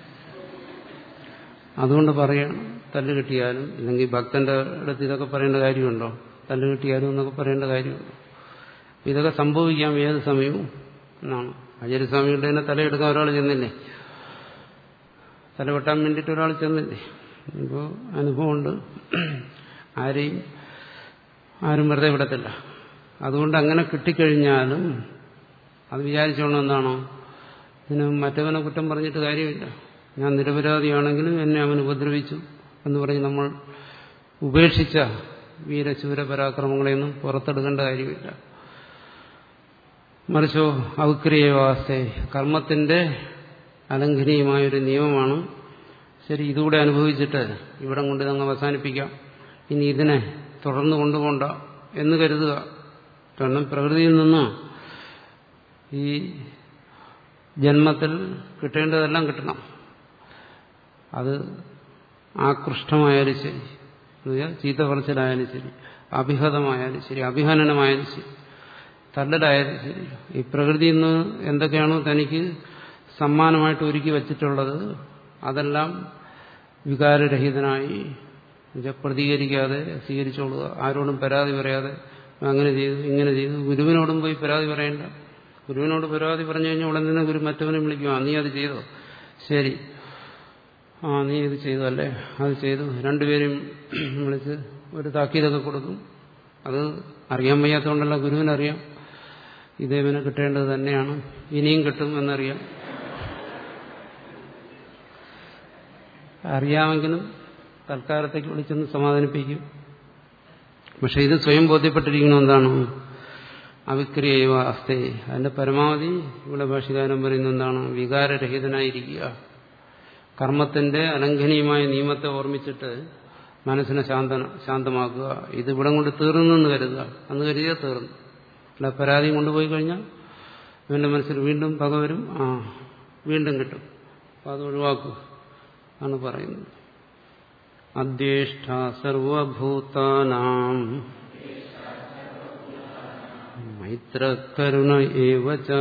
അതുകൊണ്ട് പറയണം തല്ല് കിട്ടിയാലും ഇല്ലെങ്കിൽ ഭക്തന്റെ അടുത്ത് ഇതൊക്കെ പറയേണ്ട കാര്യമുണ്ടോ തല്ല് കിട്ടിയാലും എന്നൊക്കെ പറയേണ്ട കാര്യമുണ്ടോ ഇതൊക്കെ സംഭവിക്കാം ഏത് സമയവും എന്നാണ് ആചാര്യസ്വാമികളുടെ തന്നെ തലയെടുക്കാൻ ഒരാൾ ചെന്നില്ലേ തല വെട്ടാൻ വേണ്ടിയിട്ട് ഒരാൾ ചെന്നില്ലേ ഇപ്പോൾ അനുഭവമുണ്ട് ആരെയും ആരും വെറുതെ വിടത്തില്ല അതുകൊണ്ട് അങ്ങനെ കിട്ടിക്കഴിഞ്ഞാലും അത് വിചാരിച്ചോണം എന്താണോ ഇതിന് മറ്റവനെ കുറ്റം പറഞ്ഞിട്ട് കാര്യമില്ല ഞാൻ നിരപരാധിയാണെങ്കിലും എന്നെ അവൻ ഉപദ്രവിച്ചു എന്ന് പറഞ്ഞ് നമ്മൾ ഉപേക്ഷിച്ച വീരശൂര പരാക്രമങ്ങളെയൊന്നും പുറത്തെടുക്കേണ്ട കാര്യമില്ല മറിച്ചോ ഔക്രിയവാസെ കർമ്മത്തിന്റെ അലംഘനീയമായൊരു നിയമമാണ് ശരി ഇതുകൂടെ അനുഭവിച്ചിട്ട് ഇവിടം കൊണ്ട് ഇതങ്ങ് അവസാനിപ്പിക്കാം ഇനി ഇതിനെ തുടർന്ന് കൊണ്ടുപോണ്ട എന്ന് കരുതുക കാരണം പ്രകൃതിയിൽ നിന്ന് ഈ ജന്മത്തിൽ കിട്ടേണ്ടതെല്ലാം കിട്ടണം അത് ആകൃഷ്ടമായാലും ശരി എന്നുവെച്ചാൽ ചീത്ത പറച്ചിലായാലും ശരി അഭിഹതമായാലും ശരി അഭിഹനനമായാലും ശരി തള്ളലായാലും ശരി ഈ പ്രകൃതിയിൽ നിന്ന് എന്തൊക്കെയാണോ തനിക്ക് സമ്മാനമായിട്ട് ഒരുക്കി വച്ചിട്ടുള്ളത് അതെല്ലാം വികാരരഹിതനായി പ്രതികരിക്കാതെ സ്വീകരിച്ചോളുക ആരോടും പരാതി പറയാതെ അങ്ങനെ ചെയ്തു ഇങ്ങനെ ചെയ്തു ഗുരുവിനോടും പോയി പരാതി പറയണ്ട ഗുരുവിനോട് പരാതി പറഞ്ഞു കഴിഞ്ഞാൽ ഉടൻ തന്നെ ഗുരു മറ്റവനെ വിളിക്കും ആ നീ അത് ചെയ്തോ ശരി ആ നീ ഇത് ചെയ്തു അല്ലേ അത് ചെയ്തു രണ്ടുപേരും വിളിച്ച് ഒരു താക്കീതൊക്കെ കൊടുക്കും അത് അറിയാൻ വയ്യാത്തതുകൊണ്ടല്ല ഗുരുവിനറിയാം ഇതേവന് കിട്ടേണ്ടത് തന്നെയാണ് ഇനിയും കിട്ടും എന്നറിയാം അറിയാമെങ്കിലും തൽക്കാലത്തേക്ക് വിളിച്ചൊന്ന് സമാധാനിപ്പിക്കും പക്ഷെ ഇത് സ്വയം ബോധ്യപ്പെട്ടിരിക്കണം എന്താണ് അവിക്രിയവ അസ്ഥേ അതിന്റെ പരമാവധി ഇവിടെ ഭാഷകാരൻ പറയുന്നത് എന്താണ് വികാരരഹിതനായിരിക്കുക കർമ്മത്തിന്റെ അലംഘനീയമായ നിയമത്തെ ഓർമ്മിച്ചിട്ട് മനസ്സിനെ ശാന്ത ശാന്തമാക്കുക ഇത് ഇവിടെ കൊണ്ട് തീർന്നെന്ന് കരുതുക അന്ന് കരുതിയാൽ തീർന്നു അല്ല പരാതിയും കൊണ്ടുപോയി കഴിഞ്ഞാൽ ഇവന്റെ മനസ്സിൽ വീണ്ടും പക വരും ആ വീണ്ടും കിട്ടും അപ്പം അത് ഒഴിവാക്കുക ആണ് പറയുന്നത് അദ്വേഷ്ട സർവഭൂതാനാം മൈത്രകരുണ ഏവച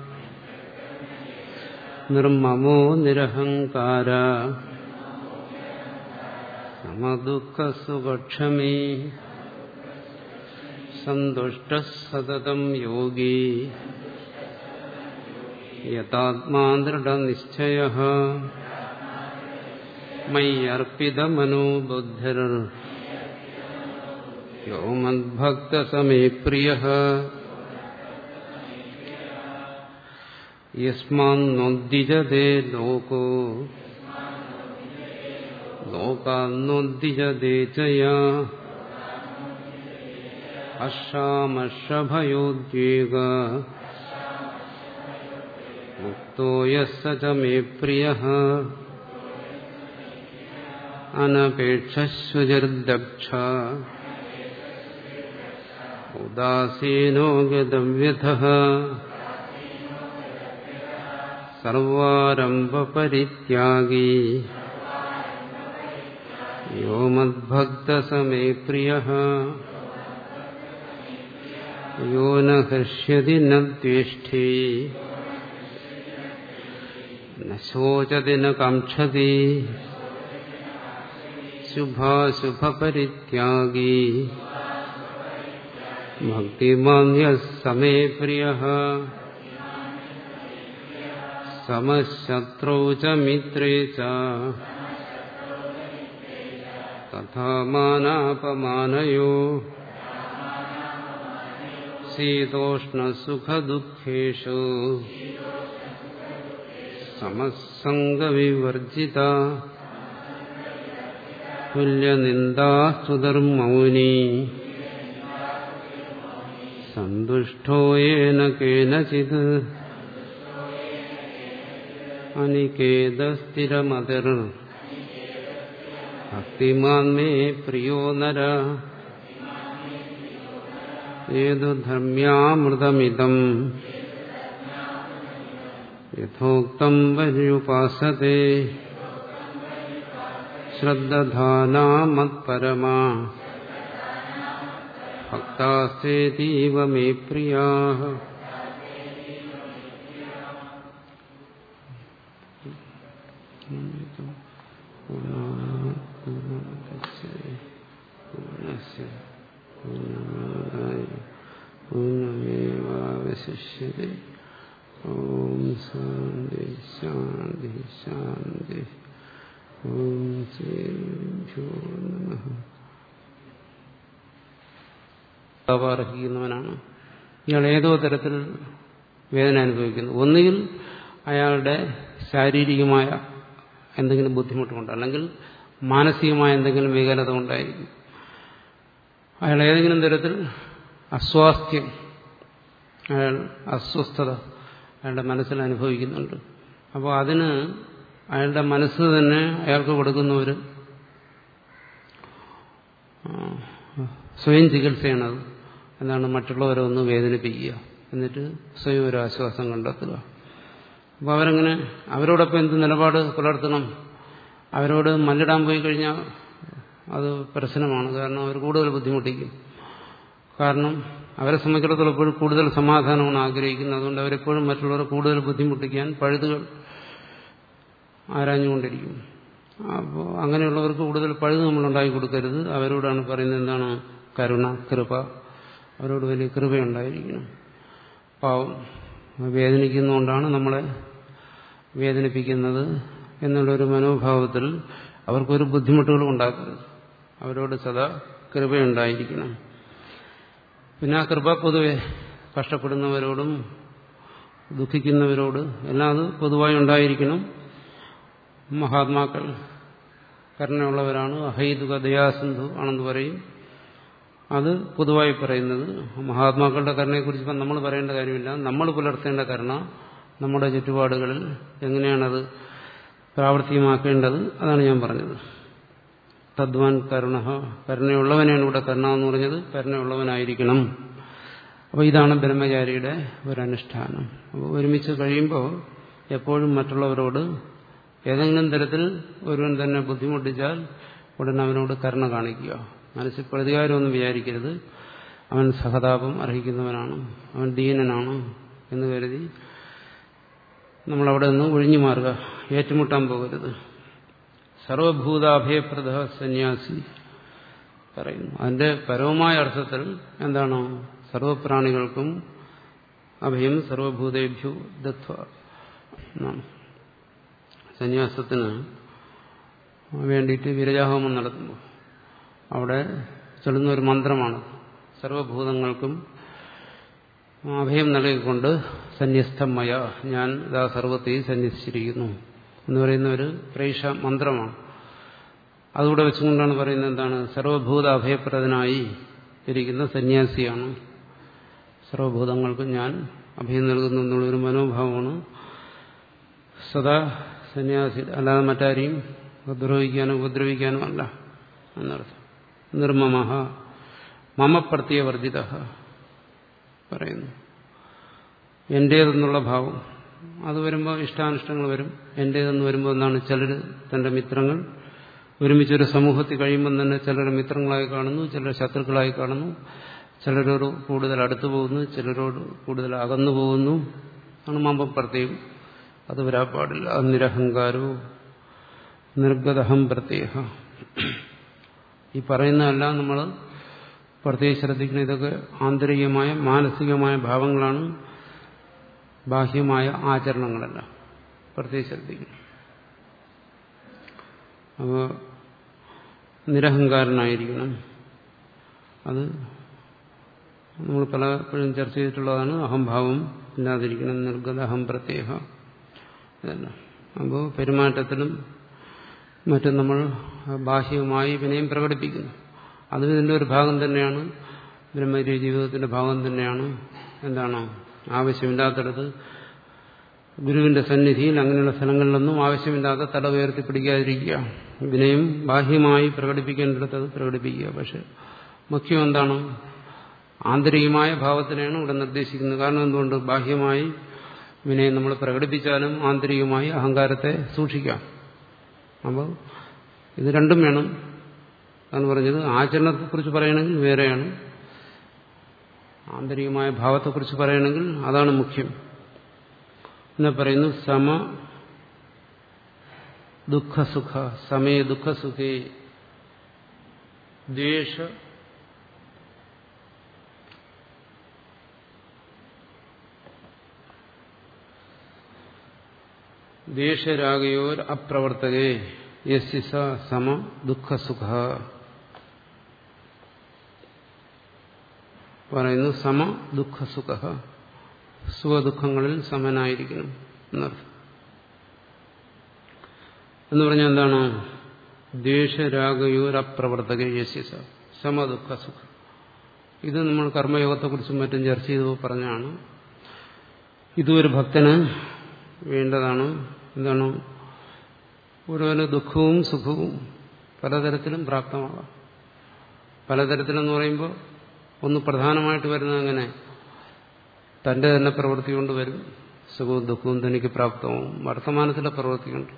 നിർമ്മമോ നിരഹങ്കാര സമദുഃഖസുഖക്ഷമേ സന്തുഷ്ട സതതം യോഗി യഥാത്മാ ദൃഢനിശ്ചയ മയ്യർപ്പിതമനോബുദ്ധിർ യോ മദ്ഭക്തസമേ പ്രിയ യസ്മാന്നോദ്ദിജതേ ലോകോ ലോകാന്നോദ്ദിജതേ ചയ അഷാമഷഭയോദ്വേഗ മുക്തോ യസ്സ ച മേ പ്രിയ അനപേക്ഷുചിർദക്ഷ ഉദാസീനോ ഗതവ്യഥ സർവാരംഭപരിത്യാഗി യോ മദ്ഭക്തസമേ പ്രിയ യോ ന ഹൃഷ്യതി ന ദ്വേഷ്ഠി ന ശോചതി ന കാക്ഷതി ശുഭാശുഭപരിത്യാഗി ഭക്തിമാന്യ സമേ പ്രിയ സമശത്രൗ ച മിത്രേ ച തഥാ മാനാപമാനയോ ശീതോഷ്ണസുഖദുഃഖേഷു സമസംഗവിവർജിത തുല്യനിന്ദാസ്തുതർമൗനി സന്തുഷ്ടോ യേന കേനചിത് അനികേതസ്ഥിരമതിർ ഭക്തിമാൻ മേ പ്രിയോ നര ഏതു ധർമ്മ്യാമൃതമിതം യഥോക്തം പര്യുപാസത്തെ ശ്രദ്ധാനാമത്പരമാ ഭക്താസ്തേതീവ മേ പ്രിയാ പൂർണ്ണമേവാവശിഷ്യത്തെ ഓം ശാന്തി ശാന്തി ശാന്തി ഓം ശ്രീഭ്യോ നമ അർഹിക്കുന്നവനാണ് ഇയാൾ ഏതോ തരത്തിൽ വേദന അനുഭവിക്കുന്നു ഒന്നുകിൽ അയാളുടെ ശാരീരികമായ എന്തെങ്കിലും ബുദ്ധിമുട്ടുകൊണ്ട് അല്ലെങ്കിൽ മാനസികമായ എന്തെങ്കിലും വികലത ഉണ്ടായിരിക്കും അയാൾ ഏതെങ്കിലും തരത്തിൽ അസ്വാസ്ഥ്യം അയാൾ അസ്വസ്ഥത അയാളുടെ മനസ്സിൽ അനുഭവിക്കുന്നുണ്ട് അപ്പോൾ അതിന് അയാളുടെ മനസ്സ് തന്നെ അയാൾക്ക് കൊടുക്കുന്ന ഒരു സ്വയം ചികിത്സയാണത് എന്താണ് മറ്റുള്ളവരെ ഒന്ന് വേദനിപ്പിക്കുക എന്നിട്ട് സ്വയം ഒരു ആശ്വാസം കണ്ടെത്തുക അപ്പോൾ അവരങ്ങനെ അവരോടൊപ്പം എന്ത് നിലപാട് പുലർത്തണം അവരോട് മല്ലിടാൻ പോയി കഴിഞ്ഞാൽ അത് പ്രശ്നമാണ് കാരണം അവർ കൂടുതൽ ബുദ്ധിമുട്ടിക്കും കാരണം അവരെ സംബന്ധിച്ചിടത്തോളം എപ്പോഴും കൂടുതൽ സമാധാനമാണ് ആഗ്രഹിക്കുന്നത് അതുകൊണ്ട് അവരെപ്പോഴും മറ്റുള്ളവരെ കൂടുതൽ ബുദ്ധിമുട്ടിക്കാൻ പഴുതുകൾ ആരാഞ്ഞുകൊണ്ടിരിക്കും അപ്പോൾ അങ്ങനെയുള്ളവർക്ക് കൂടുതൽ പഴുത് നമ്മൾ ഉണ്ടാക്കി കൊടുക്കരുത് അവരോടാണ് പറയുന്നത് എന്താണ് കരുണ കൃപ അവരോട് വലിയ കൃപയുണ്ടായിരിക്കണം പാവം വേദനിക്കുന്നതുകൊണ്ടാണ് നമ്മളെ വേദനിപ്പിക്കുന്നത് എന്നുള്ളൊരു മനോഭാവത്തിൽ അവർക്കൊരു ബുദ്ധിമുട്ടുകളും ഉണ്ടാക്കരുത് അവരോട് സദാ കൃപയുണ്ടായിരിക്കണം പിന്നെ ആ കൃപ പൊതുവെ കഷ്ടപ്പെടുന്നവരോടും ദുഃഖിക്കുന്നവരോട് എല്ലാം അത് പൊതുവായി ഉണ്ടായിരിക്കണം മഹാത്മാക്കൾ കരുണയുള്ളവരാണ് അഹൈതുക ദയാസിന്ധു ആണെന്ന് പറയും അത് പൊതുവായി പറയുന്നത് മഹാത്മാക്കളുടെ കരുണയെക്കുറിച്ച് ഇപ്പം നമ്മൾ പറയേണ്ട കാര്യമില്ല നമ്മൾ പുലർത്തേണ്ട കരുണ നമ്മുടെ ചുറ്റുപാടുകളിൽ എങ്ങനെയാണത് പ്രാവർത്തികമാക്കേണ്ടത് അതാണ് ഞാൻ പറഞ്ഞത് തദ്വാൻ കരുണ കരുണയുള്ളവനാണ് ഇവിടെ കരുണ എന്ന് പറഞ്ഞത് കരുണയുള്ളവനായിരിക്കണം അപ്പോൾ ഇതാണ് ബ്രഹ്മചാരിയുടെ ഒരനുഷ്ഠാനം അപ്പോൾ ഒരുമിച്ച് കഴിയുമ്പോൾ എപ്പോഴും മറ്റുള്ളവരോട് ഏതെങ്കിലും തരത്തിൽ ഒരുവൻ തന്നെ ബുദ്ധിമുട്ടിച്ചാൽ ഉടൻ അവനോട് കരുണ കാണിക്കുക മനസ്സിൽ പ്രതികാരമൊന്നും വിചാരിക്കരുത് അവൻ സഹതാപം അർഹിക്കുന്നവനാണ് അവൻ ദീനനാണ് എന്ന് കരുതി നമ്മളവിടെ നിന്ന് ഒഴിഞ്ഞു മാറുക ഏറ്റുമുട്ടാൻ പോകരുത് സർവഭൂതാഭയപ്രദ സന്യാസി പറയുന്നു അതിന്റെ പരമമായ അർത്ഥത്തിൽ എന്താണ് സർവപ്രാണികൾക്കും അഭയം സർവഭൂതേഭ്യു ദത്വ എന്നാണ് സന്യാസത്തിന് വേണ്ടിയിട്ട് വിരജാഹോമം നടത്തുമ്പോൾ അവിടെ ചൊല്ലുന്ന ഒരു മന്ത്രമാണ് സർവഭൂതങ്ങൾക്കും അഭയം നൽകിക്കൊണ്ട് സന്യസ്തമയ ഞാൻ ഇതാ സർവത്തെയും സന്യസിച്ചിരിക്കുന്നു എന്ന് പറയുന്ന ഒരു പ്രേക്ഷ മന്ത്രമാണ് അതുകൂടെ വെച്ചുകൊണ്ടാണ് പറയുന്നത് എന്താണ് സർവഭൂത അഭയപ്രദനായി ഇരിക്കുന്ന സന്യാസിയാണ് സർവഭൂതങ്ങൾക്കും ഞാൻ അഭയം നൽകുന്നു എന്നുള്ളൊരു മനോഭാവമാണ് സദാ സന്യാസി അല്ലാതെ മറ്റാരെയും ദ്രോഹിക്കാനോ ഉപദ്രവിക്കാനോ അല്ല എന്നർത്ഥം നിർമ്മമ മമപ്രത്യവർജിത പറയുന്നു എന്റേതെന്നുള്ള ഭാവം അത് വരുമ്പോൾ ഇഷ്ടാനിഷ്ടങ്ങൾ വരും എന്റേതെന്ന് വരുമ്പോൾ എന്താണ് ചിലർ തന്റെ മിത്രങ്ങൾ ഒരുമിച്ചൊരു സമൂഹത്തിൽ കഴിയുമ്പോൾ തന്നെ ചിലർ മിത്രങ്ങളായി കാണുന്നു ചിലർ ശത്രുക്കളായി കാണുന്നു ചിലരോട് കൂടുതൽ അടുത്തു പോകുന്നു ചിലരോട് കൂടുതൽ അകന്നു പോകുന്നു ആണ് മമ്പപ്രത്യം അത് വരാൻ പാടില്ല അത് നിരഹങ്കാരവും നിർഗതഹം പ്രത്യേക ഈ പറയുന്നതെല്ലാം നമ്മൾ പ്രത്യേകിച്ച് ശ്രദ്ധിക്കണം ഇതൊക്കെ ആന്തരികമായ മാനസികമായ ഭാവങ്ങളാണ് ബാഹ്യമായ ആചരണങ്ങളല്ല പ്രത്യേകം ശ്രദ്ധിക്കണം അപ്പോൾ നിരഹങ്കാരനായിരിക്കണം അത് നമ്മൾ പലപ്പോഴും ചർച്ച ചെയ്തിട്ടുള്ളതാണ് അഹംഭാവം ഇല്ലാതിരിക്കണം നിർഗത അഹം പ്രത്യേക ഇതെല്ലാം അപ്പോൾ പെരുമാറ്റത്തിലും മറ്റും നമ്മൾ ബാഹ്യമായി വിനയം പ്രകടിപ്പിക്കുന്നു അത് ഇതിൻ്റെ ഒരു ഭാഗം തന്നെയാണ് ബ്രഹ്മചര്യ ജീവിതത്തിന്റെ ഭാഗം തന്നെയാണ് എന്താണ് ആവശ്യമില്ലാത്തടത്ത് ഗുരുവിന്റെ സന്നിധിയിൽ അങ്ങനെയുള്ള സ്ഥലങ്ങളിലൊന്നും ആവശ്യമില്ലാത്ത തല ഉയർത്തി പിടിക്കാതിരിക്കുക വിനയം ബാഹ്യമായി പ്രകടിപ്പിക്കേണ്ടിടത്ത് അത് പ്രകടിപ്പിക്കുക പക്ഷെ മുഖ്യം എന്താണ് ആന്തരികമായ ഭാവത്തിനെയാണ് ഇവിടെ നിർദ്ദേശിക്കുന്നത് കാരണം എന്തുകൊണ്ട് ബാഹ്യമായി വിനയം നമ്മൾ പ്രകടിപ്പിച്ചാലും ആന്തരികമായി അഹങ്കാരത്തെ സൂക്ഷിക്കാം അപ്പോൾ ഇത് രണ്ടും വേണം എന്ന് പറഞ്ഞത് ആചരണത്തെക്കുറിച്ച് പറയണമെങ്കിൽ വേറെയാണ് ആന്തരികമായ ഭാവത്തെക്കുറിച്ച് പറയണമെങ്കിൽ അതാണ് മുഖ്യം എന്ന് പറയുന്നു സമ ദുഃഖസുഖ സമയ ദുഃഖസുഖേ ദ്വേഷ ദ്വേഷരാഗയോർ അപ്രവർത്തകേ യസ്യ സ സമ ദുഃഖസുഖ പറയുന്നു സമ ദുഃഖസുഖ സുഖദുഃഖങ്ങളിൽ സമനായിരിക്കണം എന്നർത്ഥം എന്ന് പറഞ്ഞാൽ എന്താണ് ദ്വേഷരാഗയോർ അപ്രവർത്തക യസ്യ സ സമ ദുഃഖസുഖ ഇത് നമ്മൾ കർമ്മയോഗത്തെക്കുറിച്ചും മറ്റും ചർച്ച ചെയ്തു പറഞ്ഞാണ് ഇതൊരു ഭക്തന് വേണ്ടതാണ് എന്താണ് ഓരോരോ ദുഃഖവും സുഖവും പലതരത്തിലും പ്രാപ്തമാകാം പലതരത്തിലെന്ന് പറയുമ്പോൾ ഒന്ന് പ്രധാനമായിട്ട് വരുന്നത് അങ്ങനെ തന്റെ തന്നെ പ്രവൃത്തി കൊണ്ട് വരും സുഖവും ദുഃഖവും തനിക്ക് പ്രാപ്തമാവും വർത്തമാനത്തിലെ പ്രവൃത്തി കൊണ്ട്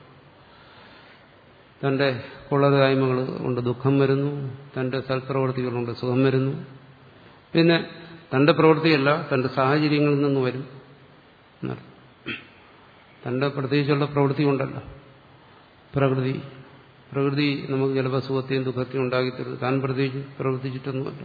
തന്റെ കൊള്ളതായ്മകൾ കൊണ്ട് ദുഃഖം വരുന്നു തന്റെ സൽപ്രവൃത്തികൾ കൊണ്ട് സുഖം വരുന്നു പിന്നെ തന്റെ പ്രവൃത്തിയല്ല തന്റെ സാഹചര്യങ്ങളിൽ നിന്ന് വരും എന്നർത്ഥം തന്റെ പ്രത്യേകിച്ചുള്ള പ്രവൃത്തി കൊണ്ടല്ല പ്രകൃതി പ്രകൃതി നമുക്ക് ചിലപ്പോൾ സുഖത്തെയും ദുഃഖത്തെയും ഉണ്ടാക്കിത്തരുന്നു താൻ പ്രത്യേകിച്ച് പ്രവർത്തിച്ചിട്ടൊന്നുമല്ല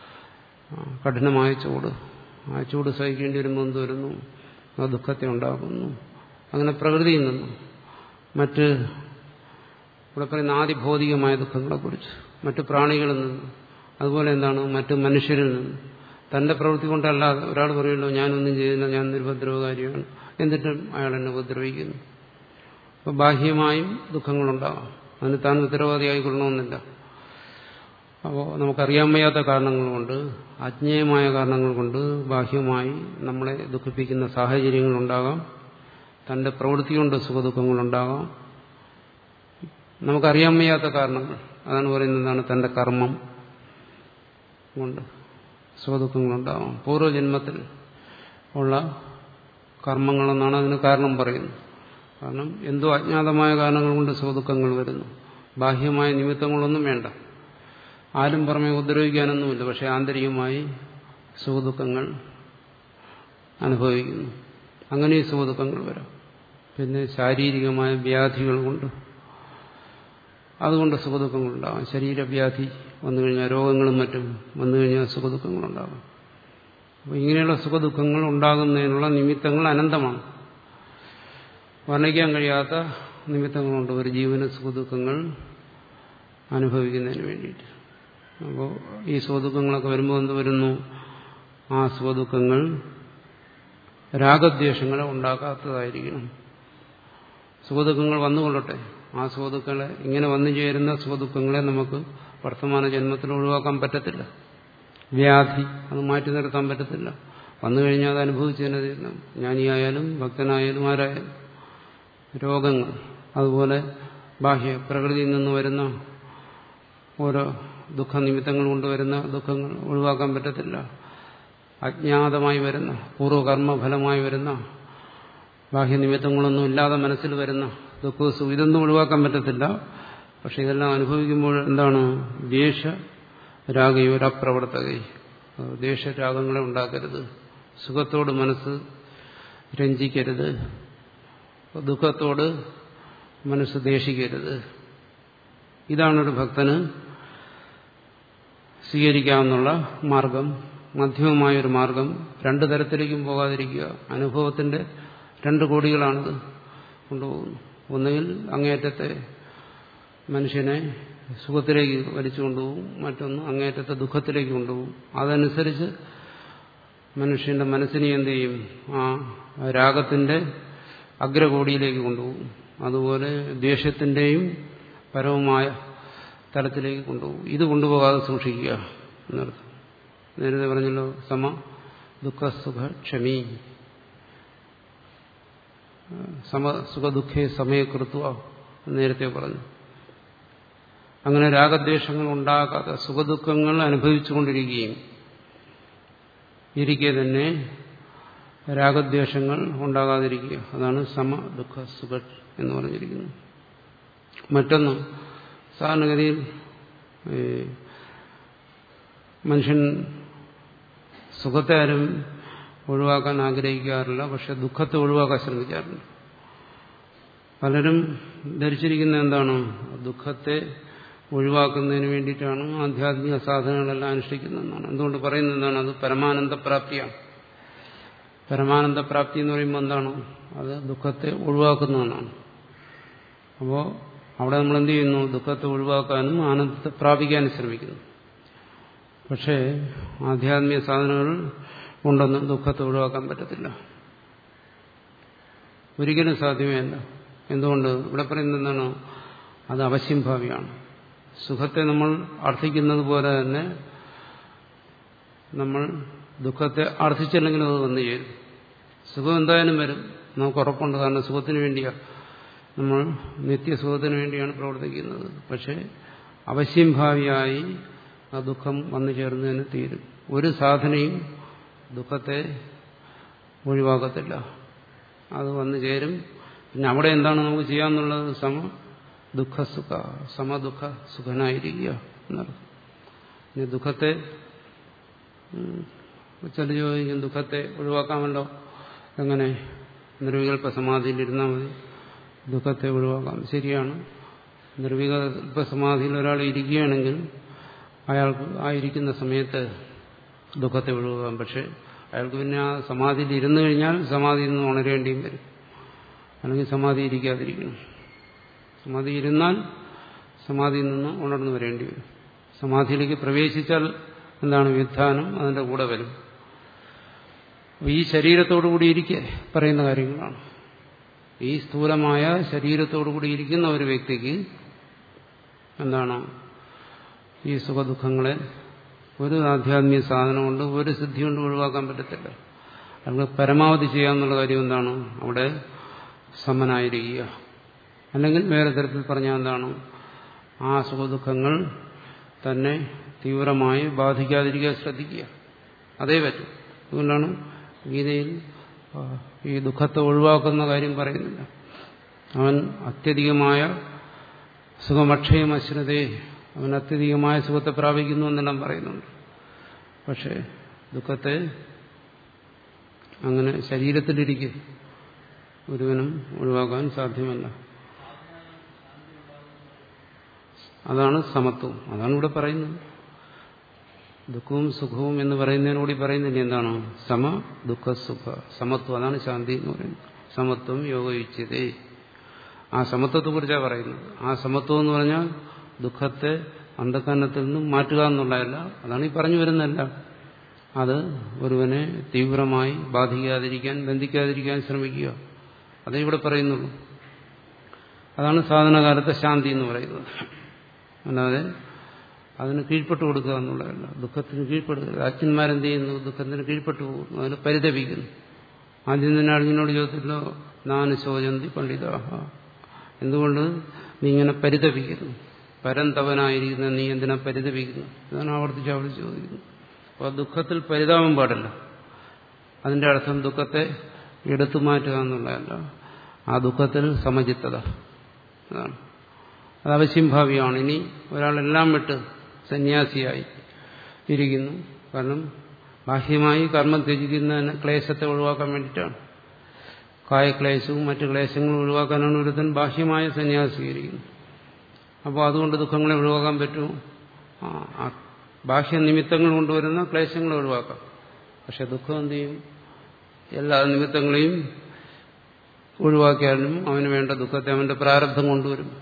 കഠിനമായ ചൂട് ആ ചൂട് സഹിക്കേണ്ടി വരുമ്പോൾ എന്ത് വരുന്നു ആ ദുഃഖത്തെ ഉണ്ടാക്കുന്നു അങ്ങനെ പ്രകൃതിയിൽ നിന്നും മറ്റ് ഇവിടെ പറയുന്ന ആദിഭൗതികമായ ദുഃഖങ്ങളെക്കുറിച്ച് മറ്റു പ്രാണികളിൽ നിന്നും അതുപോലെ എന്താണ് മറ്റു മനുഷ്യരിൽ നിന്നും തന്റെ പ്രവൃത്തി കൊണ്ടല്ലാതെ ഒരാൾ പറയുമല്ലോ ഞാനൊന്നും ചെയ്തില്ല ഞാൻ നിരുപദ്രവകാരിയാണ് എന്നിട്ടും അയാൾ എന്നെ ഉപദ്രവിക്കുന്നു അപ്പോൾ ബാഹ്യമായും ദുഃഖങ്ങളുണ്ടാകാം അതിന് താൻ ഉത്തരവാദിയായിക്കൊള്ളണമെന്നില്ല അപ്പോൾ നമുക്കറിയാൻ വയ്യാത്ത കാരണങ്ങൾ കൊണ്ട് അജ്ഞേയമായ കാരണങ്ങൾ കൊണ്ട് ബാഹ്യമായി നമ്മളെ ദുഃഖിപ്പിക്കുന്ന സാഹചര്യങ്ങളുണ്ടാകാം തന്റെ പ്രവൃത്തി കൊണ്ട് സുഖദുഃഖങ്ങളുണ്ടാകാം നമുക്കറിയാൻ വയ്യാത്ത കാരണങ്ങൾ അതാണ് പറയുന്നത് എന്താണ് തന്റെ കർമ്മം കൊണ്ട് സുഖദുഃഖങ്ങളുണ്ടാകാം പൂർവ്വജന്മത്തിൽ ഉള്ള കർമ്മങ്ങളെന്നാണ് അതിന് കാരണം പറയുന്നത് കാരണം എന്തോ അജ്ഞാതമായ കാരണങ്ങൾ കൊണ്ട് സുഖദുഃഖങ്ങൾ വരുന്നു ബാഹ്യമായ നിമിത്തങ്ങളൊന്നും വേണ്ട ആരും പുറമെ ഉപദ്രവിക്കാനൊന്നുമില്ല പക്ഷെ ആന്തരികമായി സുഖദുഃഖങ്ങൾ അനുഭവിക്കുന്നു അങ്ങനെ സുഖദുഃഖങ്ങൾ വരാം പിന്നെ ശാരീരികമായ വ്യാധികൾ കൊണ്ട് അതുകൊണ്ട് സുഖദുഃഖങ്ങളുണ്ടാകാം ശരീരവ്യാധി വന്നു കഴിഞ്ഞാൽ രോഗങ്ങളും മറ്റും വന്നു കഴിഞ്ഞാൽ സുഖദുഃഖങ്ങളുണ്ടാകാം അപ്പോൾ ഇങ്ങനെയുള്ള സുഖദുഃഖങ്ങൾ ഉണ്ടാകുന്നതിനുള്ള നിമിത്തങ്ങൾ അനന്തമാണ് വർണ്ണിക്കാൻ കഴിയാത്ത നിമിത്തങ്ങളുണ്ട് ഒരു ജീവന സുഖദുഃഖങ്ങൾ അനുഭവിക്കുന്നതിന് വേണ്ടിയിട്ട് അപ്പോൾ ഈ സുഖദുഃഖങ്ങളൊക്കെ വരുമ്പോൾ എന്ത് വരുന്നു ആ സുഖദുഃഖങ്ങൾ രാഗദ്വേഷങ്ങളെ ഉണ്ടാക്കാത്തതായിരിക്കണം സുഖദുഃഖങ്ങൾ വന്നുകൊള്ളട്ടെ ആ സുഖദുഃഖങ്ങളെ ഇങ്ങനെ വന്നു ചേരുന്ന സുഖദുഃഖങ്ങളെ നമുക്ക് വർത്തമാന ജന്മത്തിൽ ഒഴിവാക്കാൻ പറ്റത്തില്ല വ്യാധി അത് മാറ്റി നിർത്താൻ പറ്റത്തില്ല വന്നു കഴിഞ്ഞാൽ അത് അനുഭവിച്ചു തന്നെ തീരണം ജ്ഞാനിയായാലും ഭക്തനായാലും ആരായാലും രോഗങ്ങൾ അതുപോലെ ബാഹ്യ പ്രകൃതിയിൽ നിന്ന് വരുന്ന ഓരോ ദുഃഖനിമിത്തങ്ങൾ കൊണ്ടുവരുന്ന ദുഃഖങ്ങൾ ഒഴിവാക്കാൻ പറ്റത്തില്ല അജ്ഞാതമായി വരുന്ന പൂർവ്വകർമ്മഫലമായി വരുന്ന ബാഹ്യനിമിത്തങ്ങളൊന്നും ഇല്ലാതെ മനസ്സിൽ വരുന്ന ദുഃഖവും ഇതൊന്നും ഒഴിവാക്കാൻ പറ്റത്തില്ല പക്ഷെ ഇതെല്ലാം അനുഭവിക്കുമ്പോൾ എന്താണ് ദ്വേഷ രാഗയോരപ്രവർത്തക ദ്വേഷരാഗങ്ങളെ ഉണ്ടാക്കരുത് സുഖത്തോട് മനസ്സ് രഞ്ജിക്കരുത് ദുഃഖത്തോട് മനസ്സ് ദേഷിക്കരുത് ഇതാണൊരു ഭക്തന് സ്വീകരിക്കാവുന്ന മാർഗം മധ്യമമായൊരു മാർഗം രണ്ടു തരത്തിലേക്കും പോകാതിരിക്കുക അനുഭവത്തിന്റെ രണ്ട് കോടികളാണിത് കൊണ്ടുപോകുന്നു ഒന്നുകിൽ അങ്ങേയറ്റത്തെ മനുഷ്യനെ സുഖത്തിലേക്ക് വലിച്ചു കൊണ്ടുപോകും മറ്റൊന്ന് അങ്ങേയറ്റത്തെ ദുഃഖത്തിലേക്ക് കൊണ്ടുപോകും അതനുസരിച്ച് മനുഷ്യന്റെ മനസ്സിനെ എന്ത് ചെയ്യും ആ രാഗത്തിന്റെ അഗ്രകോടിയിലേക്ക് കൊണ്ടുപോകും അതുപോലെ ദ്വേഷത്തിന്റെയും പരവുമായ തലത്തിലേക്ക് കൊണ്ടുപോകും ഇത് കൊണ്ടുപോകാതെ സൂക്ഷിക്കുക എന്നർത്ഥം നേരത്തെ പറഞ്ഞല്ലോ സമ ദുഃഖ സുഖ ക്ഷമി സമ സുഖ ദുഃഖേ സമയകൃത്വ നേരത്തെ പറഞ്ഞു അങ്ങനെ രാഗദ്വേഷങ്ങൾ ഉണ്ടാകാതെ സുഖദുഃഖങ്ങൾ അനുഭവിച്ചുകൊണ്ടിരിക്കുകയും ഇരിക്കെ തന്നെ രാഗദ്വേഷങ്ങൾ ഉണ്ടാകാതിരിക്കുക അതാണ് സമ ദുഃഖ സുഖ എന്ന് പറഞ്ഞിരിക്കുന്നത് മറ്റൊന്ന് സാധാരണഗതിയിൽ മനുഷ്യൻ സുഖത്തെ ആരും ഒഴിവാക്കാൻ ആഗ്രഹിക്കാറില്ല പക്ഷെ ദുഃഖത്തെ ഒഴിവാക്കാൻ ശ്രമിക്കാറുണ്ട് പലരും ധരിച്ചിരിക്കുന്ന എന്താണ് ദുഃഖത്തെ ഒഴിവാക്കുന്നതിന് വേണ്ടിയിട്ടാണ് ആധ്യാത്മിക സാധനങ്ങളെല്ലാം അനുഷ്ഠിക്കുന്നതെന്നാണ് എന്തുകൊണ്ട് പറയുന്നത് എന്താണ് അത് പരമാനന്ദ പ്രാപ്തിയാണ് പരമാനന്ദ പ്രാപ്തി എന്ന് പറയുമ്പോൾ എന്താണ് അത് ദുഃഖത്തെ ഒഴിവാക്കുന്നതെന്നാണ് അപ്പോൾ അവിടെ നമ്മൾ എന്ത് ചെയ്യുന്നു ദുഃഖത്തെ ഒഴിവാക്കാനും ആനന്ദത്തെ പ്രാപിക്കാനും ശ്രമിക്കുന്നു പക്ഷേ ആധ്യാത്മിക സാധനങ്ങൾ കൊണ്ടൊന്നും ദുഃഖത്തെ ഒഴിവാക്കാൻ പറ്റത്തില്ല ഒരിക്കലും സാധ്യമേ അല്ല എന്തുകൊണ്ട് ഇവിടെ പറയുന്നത് എന്താണ് അത് അവശ്യംഭാവിയാണ് സുഖത്തെ നമ്മൾ അർത്ഥിക്കുന്നത് പോലെ തന്നെ നമ്മൾ ദുഃഖത്തെ അർത്ഥിച്ചില്ലെങ്കിലും അത് വന്നു ചേരും സുഖം എന്തായാലും വരും നമുക്ക് ഉറപ്പുണ്ട് കാരണം സുഖത്തിന് വേണ്ടിയാ നമ്മൾ നിത്യസുഖത്തിന് വേണ്ടിയാണ് പ്രവർത്തിക്കുന്നത് പക്ഷെ അവശ്യംഭാവിയായി ആ ദുഃഖം വന്നു ചേർന്നതിന് തീരും ഒരു സാധനയും ദുഃഖത്തെ ഒഴിവാക്കത്തില്ല അത് വന്നു ചേരും പിന്നെ അവിടെ എന്താണ് നമുക്ക് ചെയ്യാന്നുള്ളത് സമ ദുഃഖസുഖ സമദുഃഖ സുഖനായിരിക്കുക എന്നർത്ഥം ഇനി ദുഃഖത്തെ ചില ചോദിക്കും ദുഃഖത്തെ ഒഴിവാക്കാമല്ലോ എങ്ങനെ നിർവികൽപ്പ സമാധിയിലിരുന്നാൽ മതി ദുഃഖത്തെ ഒഴിവാക്കാം ശരിയാണ് നിർവികൽപ്പ സമാധിയിൽ ഒരാൾ ഇരിക്കുകയാണെങ്കിൽ അയാൾക്ക് ആ ഇരിക്കുന്ന സമയത്ത് ദുഃഖത്തെ ഒഴിവാക്കാം പക്ഷെ അയാൾക്ക് പിന്നെ ആ സമാധിയിൽ ഇരുന്നു കഴിഞ്ഞാൽ സമാധിയിൽ നിന്ന് ഉണരേണ്ടിയും വരും അല്ലെങ്കിൽ സമാധി ഇരിക്കാതിരിക്കണം സമാധി ഇരുന്നാൽ സമാധിയിൽ നിന്ന് ഉണർന്നു വരേണ്ടി വരും സമാധിയിലേക്ക് പ്രവേശിച്ചാൽ എന്താണ് വ്യുത്ഥാനം അതിന്റെ കൂടെ വരും ഈ ശരീരത്തോടുകൂടി ഇരിക്കെ പറയുന്ന കാര്യങ്ങളാണ് ഈ സ്ഥൂലമായ ശരീരത്തോടുകൂടി ഇരിക്കുന്ന ഒരു വ്യക്തിക്ക് എന്താണ് ഈ സുഖദുഃഖങ്ങളെ ഒരു ആധ്യാത്മിക സാധനം കൊണ്ട് ഒരു സിദ്ധി കൊണ്ട് ഒഴിവാക്കാൻ പറ്റത്തില്ല നമുക്ക് പരമാവധി ചെയ്യാന്നുള്ള കാര്യം എന്താണ് അവിടെ സമനായിരിക്കുക അല്ലെങ്കിൽ വേറെ തരത്തിൽ പറഞ്ഞാൽ എന്താണ് ആ സുഖദുഃഖങ്ങൾ തന്നെ തീവ്രമായി ബാധിക്കാതിരിക്കാൻ ശ്രദ്ധിക്കുക അതേ പറ്റും അതുകൊണ്ടാണ് ഗീതയിൽ ഈ ദുഃഖത്തെ ഒഴിവാക്കുന്ന കാര്യം പറയുന്നില്ല അവൻ അത്യധികമായ സുഖമക്ഷയം അശ്രതേ അവൻ അത്യധികമായ സുഖത്തെ പ്രാപിക്കുന്നു എന്നെല്ലാം പറയുന്നുണ്ട് പക്ഷേ ദുഃഖത്തെ അങ്ങനെ ശരീരത്തിലിരിക്കും ഒരുവനും ഒഴിവാക്കാൻ സാധ്യമല്ല അതാണ് സമത്വം അതാണ് ഇവിടെ പറയുന്നത് ദുഃഖവും സുഖവും എന്ന് പറയുന്നതിനോടി പറയുന്നില്ല എന്താണ് സമ ദുഃഖ സുഖ സമത്വം അതാണ് ശാന്തി എന്ന് പറയുന്നത് സമത്വം യോഗയുച്ചതേ ആ സമത്വത്തെ കുറിച്ചാണ് പറയുന്നത് ആ സമത്വം എന്ന് പറഞ്ഞാൽ ദുഃഖത്തെ അന്ധകരണത്തിൽ നിന്നും മാറ്റുക എന്നുള്ളതല്ല അതാണ് ഈ പറഞ്ഞു വരുന്നതല്ല അത് ഒരുവനെ തീവ്രമായി ബാധിക്കാതിരിക്കാൻ ബന്ധിക്കാതിരിക്കാൻ ശ്രമിക്കുക അതേ ഇവിടെ പറയുന്നുള്ളൂ അതാണ് സാധനകാലത്തെ ശാന്തി എന്ന് പറയുന്നത് അല്ലാതെ അതിന് കീഴ്പ്പെട്ടു കൊടുക്കുക എന്നുള്ളതല്ല ദുഃഖത്തിന് കീഴ്പ്പെടുക അച്ഛന്മാരെന്ത് ചെയ്യുന്നു ദുഃഖത്തിന് കീഴ്പ്പെട്ടു പോകുന്നു അതിന് പരിതപിക്കുന്നു ആദ്യം തന്നെ അർജുനോട് ചോദിച്ചല്ലോ നാന് ശോചന്തി പണ്ഡിതാഹ എന്തുകൊണ്ട് നീ ഇങ്ങനെ പരിതപിക്കുന്നു പരന്തവനായിരിക്കുന്ന നീ എന്തിനാ പരിതപിക്കുന്നു ഇതാണ് ആവർത്തിച്ച് ആവർത്തിച്ച് ചോദിക്കുന്നത് അപ്പോൾ ദുഃഖത്തിൽ പരിതാപം പാടില്ല അതിന്റെ അർത്ഥം ദുഃഖത്തെ എടുത്തു മാറ്റുക എന്നുള്ളതല്ല ആ ദുഃഖത്തിൽ സമചിത്തത അതാണ് അത് അവശ്യംഭാവിയാണ് ഇനി ഒരാളെല്ലാം വിട്ട് സന്യാസിയായി ഇരിക്കുന്നു കാരണം ബാഹ്യമായി കർമ്മം ത്യജിക്കുന്നതിന് ക്ലേശത്തെ ഒഴിവാക്കാൻ വേണ്ടിയിട്ടാണ് കായക്ലേശവും മറ്റു ക്ലേശങ്ങളും ഒഴിവാക്കാനാണ് ഒരുത്തൻ ബാഹ്യമായ സന്യാസം സ്വീകരിക്കുന്നത് അപ്പോൾ അതുകൊണ്ട് ദുഃഖങ്ങളെ ഒഴിവാക്കാൻ പറ്റുമോ ആ ബാഹ്യ നിമിത്തങ്ങൾ കൊണ്ടുവരുന്ന ക്ലേശങ്ങളെ ഒഴിവാക്കാം പക്ഷെ ദുഃഖം എന്ത് ചെയ്യും എല്ലാ നിമിത്തങ്ങളെയും ഒഴിവാക്കിയാലും അവന് വേണ്ട ദുഃഖത്തെ അവന്റെ പ്രാരബ്ധം കൊണ്ടുവരും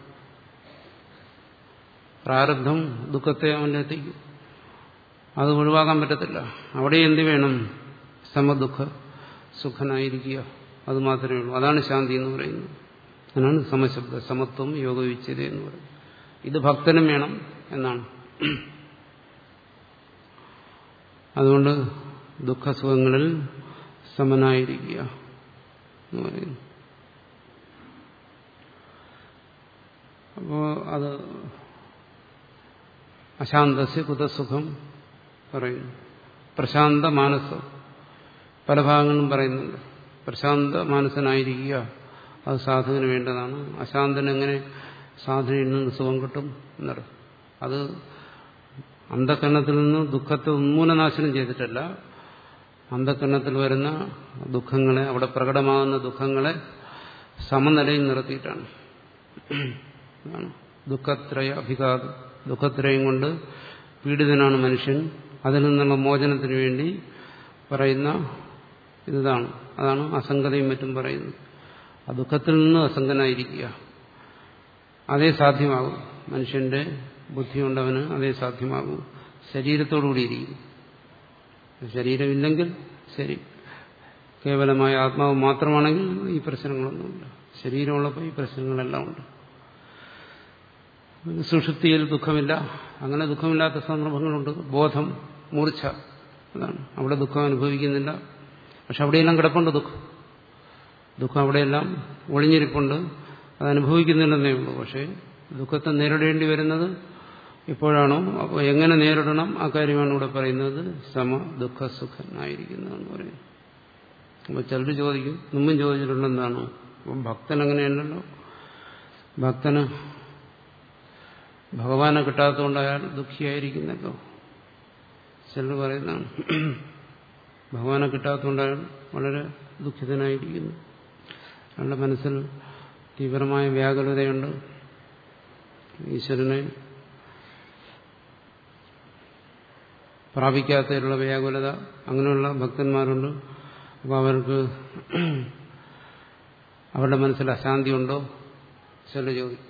പ്രാരബ്ധം ദുഃഖത്തെ അവനിലെത്തിക്കും അത് ഒഴിവാക്കാൻ പറ്റത്തില്ല അവിടെ എന്ത് വേണം സമദുഃഖ സുഖനായിരിക്കുക അത് മാത്രമേ ഉള്ളൂ അതാണ് ശാന്തി എന്ന് പറയുന്നത് അതിനാണ് സമശബ്ദ സമത്വം യോഗവിച്ഛേദ എന്ന് പറയുന്നത് ഇത് ഭക്തനും വേണം എന്നാണ് അതുകൊണ്ട് ദുഃഖസുഖങ്ങളിൽ സമനായിരിക്കുക എന്ന് പറയുന്നു അപ്പോ അത് അശാന്തസ്യ കുതസുഖം പറയുന്നു പ്രശാന്ത മാനസം പല ഭാഗങ്ങളിലും പറയുന്നുണ്ട് പ്രശാന്ത മാനസനായിരിക്കുക അത് സാധുവിന് വേണ്ടതാണ് അശാന്തന് എങ്ങനെ സാധനയിൽ നിന്ന് സുഖം കിട്ടും എന്നറിയാം അത് അന്ധകരണത്തിൽ നിന്ന് ദുഃഖത്തെ ഉന്മൂലനാശനം ചെയ്തിട്ടല്ല അന്ധകരണത്തിൽ വരുന്ന ദുഃഖങ്ങളെ അവിടെ പ്രകടമാകുന്ന ദുഃഖങ്ങളെ സമനിലയിൽ നിർത്തിയിട്ടാണ് ദുഃഖത്രയ അഭിഘാതം ദുഃഖത്രയം കൊണ്ട് പീഡിതനാണ് മനുഷ്യൻ അതിൽ നിന്നുള്ള മോചനത്തിന് വേണ്ടി പറയുന്ന ഇതാണ് അതാണ് അസംഗതയും മറ്റും പറയുന്നത് ആ ദുഃഖത്തിൽ നിന്ന് അസംഗനായിരിക്കുക അതേ സാധ്യമാകും മനുഷ്യന്റെ ബുദ്ധി കൊണ്ടവന് അതേ സാധ്യമാകും ശരീരത്തോടുകൂടി ഇരിക്കും ശരീരമില്ലെങ്കിൽ ശരി കേവലമായ ആത്മാവ് മാത്രമാണെങ്കിൽ ഈ പ്രശ്നങ്ങളൊന്നുമില്ല ശരീരമുള്ളപ്പോൾ ഈ പ്രശ്നങ്ങളെല്ലാം ഉണ്ട് സുഷുപ്തിയിൽ ദുഃഖമില്ല അങ്ങനെ ദുഃഖമില്ലാത്ത സന്ദർഭങ്ങളുണ്ട് ബോധം മൂർച്ച അതാണ് അവിടെ ദുഃഖം അനുഭവിക്കുന്നില്ല പക്ഷെ അവിടെയെല്ലാം കിടപ്പുണ്ട് ദുഃഖം ദുഃഖം അവിടെയെല്ലാം ഒളിഞ്ഞിരിപ്പുണ്ട് അത് അനുഭവിക്കുന്നില്ലെന്നേ ഉള്ളൂ പക്ഷേ ദുഃഖത്തെ നേരിടേണ്ടി വരുന്നത് എപ്പോഴാണോ അപ്പോൾ എങ്ങനെ നേരിടണം ആ കാര്യമാണ് ഇവിടെ പറയുന്നത് സമ ദുഃഖ സുഖനായിരിക്കുന്നതെന്ന് പറയുന്നു അപ്പോൾ ചിലർ ചോദിക്കും മുമ്പും ചോദിച്ചിട്ടുണ്ടെന്താണോ അപ്പം ഭക്തൻ അങ്ങനെയല്ലല്ലോ ഭക്തന് ഭഗവാനെ കിട്ടാത്തതുകൊണ്ട് അയാൾ ദുഃഖിയായിരിക്കുന്നല്ലോ ചിലർ പറയുന്നതാണ് ഭഗവാനെ കിട്ടാത്തതുകൊണ്ട് അയാൾ വളരെ ദുഃഖിതനായിരിക്കുന്നു അയാളുടെ മനസ്സിൽ തീവ്രമായ വ്യാകുലതയുണ്ട് ഈശ്വരനെ പ്രാപിക്കാത്തതിലുള്ള വ്യാകുലത അങ്ങനെയുള്ള ഭക്തന്മാരുണ്ട് അപ്പോൾ അവർക്ക് അവരുടെ മനസ്സിൽ അശാന്തി ഉണ്ടോ ചില ചോദിക്കും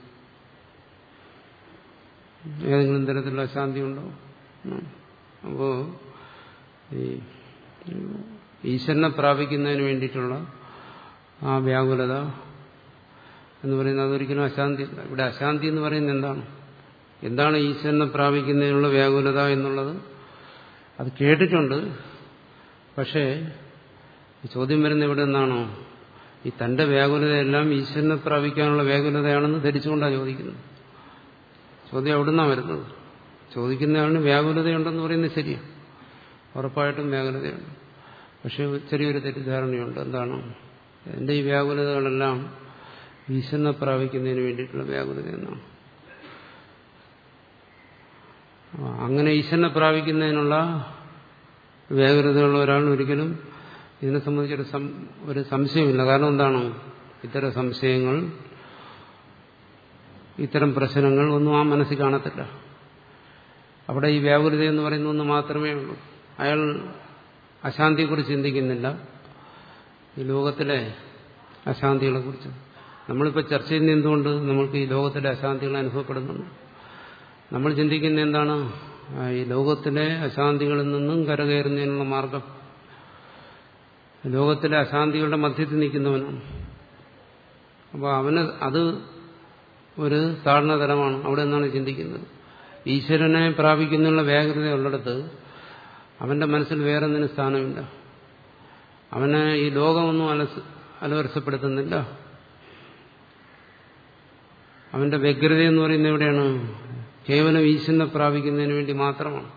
ഏതെങ്കിലും തരത്തിലുള്ള അശാന്തി ഉണ്ടോ അപ്പോൾ ഈ ഈശ്വരനെ പ്രാപിക്കുന്നതിന് വേണ്ടിയിട്ടുള്ള ആ വ്യാകുലത എന്ന് പറയുന്നത് അതൊരിക്കലും അശാന്തി അല്ല ഇവിടെ അശാന്തി എന്ന് പറയുന്നത് എന്താണ് എന്താണ് ഈശ്വരനെ പ്രാപിക്കുന്നതിനുള്ള വ്യാകുലത എന്നുള്ളത് അത് കേട്ടിട്ടുണ്ട് പക്ഷേ ചോദ്യം വരുന്ന ഇവിടെ നിന്നാണോ ഈ തന്റെ വ്യാകുലതയെല്ലാം ഈശ്വരനെ പ്രാപിക്കാനുള്ള വ്യാകുലതയാണെന്ന് ധരിച്ചുകൊണ്ടാണ് ചോദിക്കുന്നത് ചോദ്യം എവിടുന്നാണ് വരുന്നത് ചോദിക്കുന്നയാളിന് വ്യാകുലതയുണ്ടെന്ന് പറയുന്നത് ശരിയാണ് ഉറപ്പായിട്ടും വ്യാകുലതയുണ്ട് പക്ഷെ ചെറിയൊരു തെറ്റിദ്ധാരണയുണ്ട് എന്താണ് എൻ്റെ ഈ വ്യാകുലതകളെല്ലാം ഈശ്വരനെ പ്രാപിക്കുന്നതിന് വേണ്ടിയിട്ടുള്ള വ്യാകുലത എന്നാണ് അങ്ങനെ ഈശ്വരനെ പ്രാപിക്കുന്നതിനുള്ള വ്യാകുലതയുള്ള ഒരാളിന് ഒരിക്കലും ഇതിനെ സംബന്ധിച്ചൊരു ഒരു സംശയമില്ല കാരണം എന്താണ് ഇത്തരം സംശയങ്ങൾ ഇത്തരം പ്രശ്നങ്ങൾ ഒന്നും ആ മനസ്സിൽ കാണത്തില്ല അവിടെ ഈ വ്യാകുലത എന്ന് പറയുന്ന ഒന്ന് മാത്രമേ ഉള്ളൂ അയാൾ അശാന്തിയെക്കുറിച്ച് ചിന്തിക്കുന്നില്ല ഈ ലോകത്തിലെ അശാന്തികളെക്കുറിച്ച് നമ്മളിപ്പോൾ ചർച്ച ചെയ്യുന്ന എന്തുകൊണ്ട് നമ്മൾക്ക് ഈ ലോകത്തിലെ അശാന്തികൾ അനുഭവപ്പെടുന്നുണ്ട് നമ്മൾ ചിന്തിക്കുന്ന എന്താണ് ഈ ലോകത്തിലെ അശാന്തികളിൽ നിന്നും കരകയറുന്നതിനുള്ള മാർഗം ലോകത്തിലെ അശാന്തികളുടെ മധ്യത്തിൽ നിൽക്കുന്നവനാണ് അപ്പോൾ അവന് അത് ഒരു താഴ്ന്ന തലമാണ് അവിടെ നിന്നാണ് ചിന്തിക്കുന്നത് ഈശ്വരനെ പ്രാപിക്കുന്നതിനുള്ള വ്യാകൃത ഉള്ളിടത്ത് അവന്റെ മനസ്സിൽ വേറൊന്നിനും സ്ഥാനമില്ല അവനെ ഈ ലോകമൊന്നും അലസ് അലവരസപ്പെടുത്തുന്നില്ല അവന്റെ വ്യഗ്രത എന്ന് പറയുന്നത് എവിടെയാണ് കേവലം ഈശ്വരനെ പ്രാപിക്കുന്നതിന് വേണ്ടി മാത്രമാണ്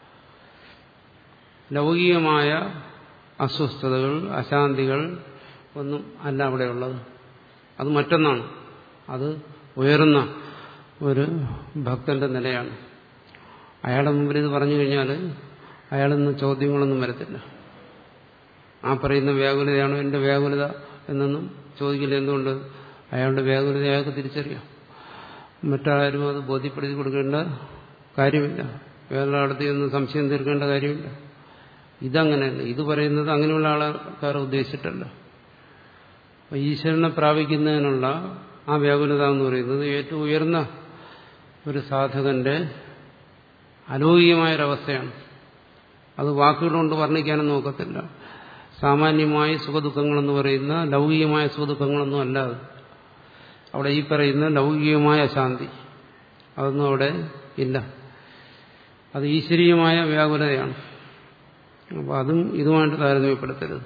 ലൗകികമായ അസ്വസ്ഥതകൾ അശാന്തികൾ ഒന്നും അല്ല അവിടെയുള്ളത് അത് മറ്റൊന്നാണ് അത് ഉയർന്ന ഒരു ഭക്തന്റെ നിലയാണ് അയാളുടെ മുമ്പിൽ ഇത് പറഞ്ഞു കഴിഞ്ഞാൽ അയാളൊന്നും ചോദ്യങ്ങളൊന്നും വരത്തില്ല ആ പറയുന്ന വ്യാകുലതയാണോ എൻ്റെ വ്യാകുലത എന്നൊന്നും ചോദിക്കില്ല എന്തുകൊണ്ട് അയാളുടെ വ്യാകുലത അയാൾക്ക് തിരിച്ചറിയാം മറ്റാരും അത് ബോധ്യപ്പെടുത്തി കൊടുക്കേണ്ട കാര്യമില്ല വേറെ അടുത്ത് ഒന്നും സംശയം തീർക്കേണ്ട കാര്യമില്ല ഇതങ്ങനെയല്ല ഇത് പറയുന്നത് അങ്ങനെയുള്ള ആൾക്കാരെ ഉദ്ദേശിച്ചിട്ടല്ല അപ്പൊ ഈശ്വരനെ പ്രാപിക്കുന്നതിനുള്ള ആ വ്യാകുലത എന്ന് പറയുന്നത് ഏറ്റവും ഉയർന്ന ഒരു സാധകന്റെ അലൗകികമായൊരവസ്ഥയാണ് അത് വാക്കുകളുകൊണ്ട് വർണ്ണിക്കാനും നോക്കത്തില്ല സാമാന്യമായ സുഖദുഃഖങ്ങളെന്ന് പറയുന്ന ലൗകികമായ സുഖദുഃഖങ്ങളൊന്നും അല്ല അത് അവിടെ ഈ പറയുന്ന ലൗകികമായ ശാന്തി അതൊന്നും അവിടെ ഇല്ല അത് ഈശ്വരീയമായ വ്യാകുലതയാണ് അപ്പോൾ അതും ഇതുമായിട്ട് താരതമ്യപ്പെടുത്തരുത്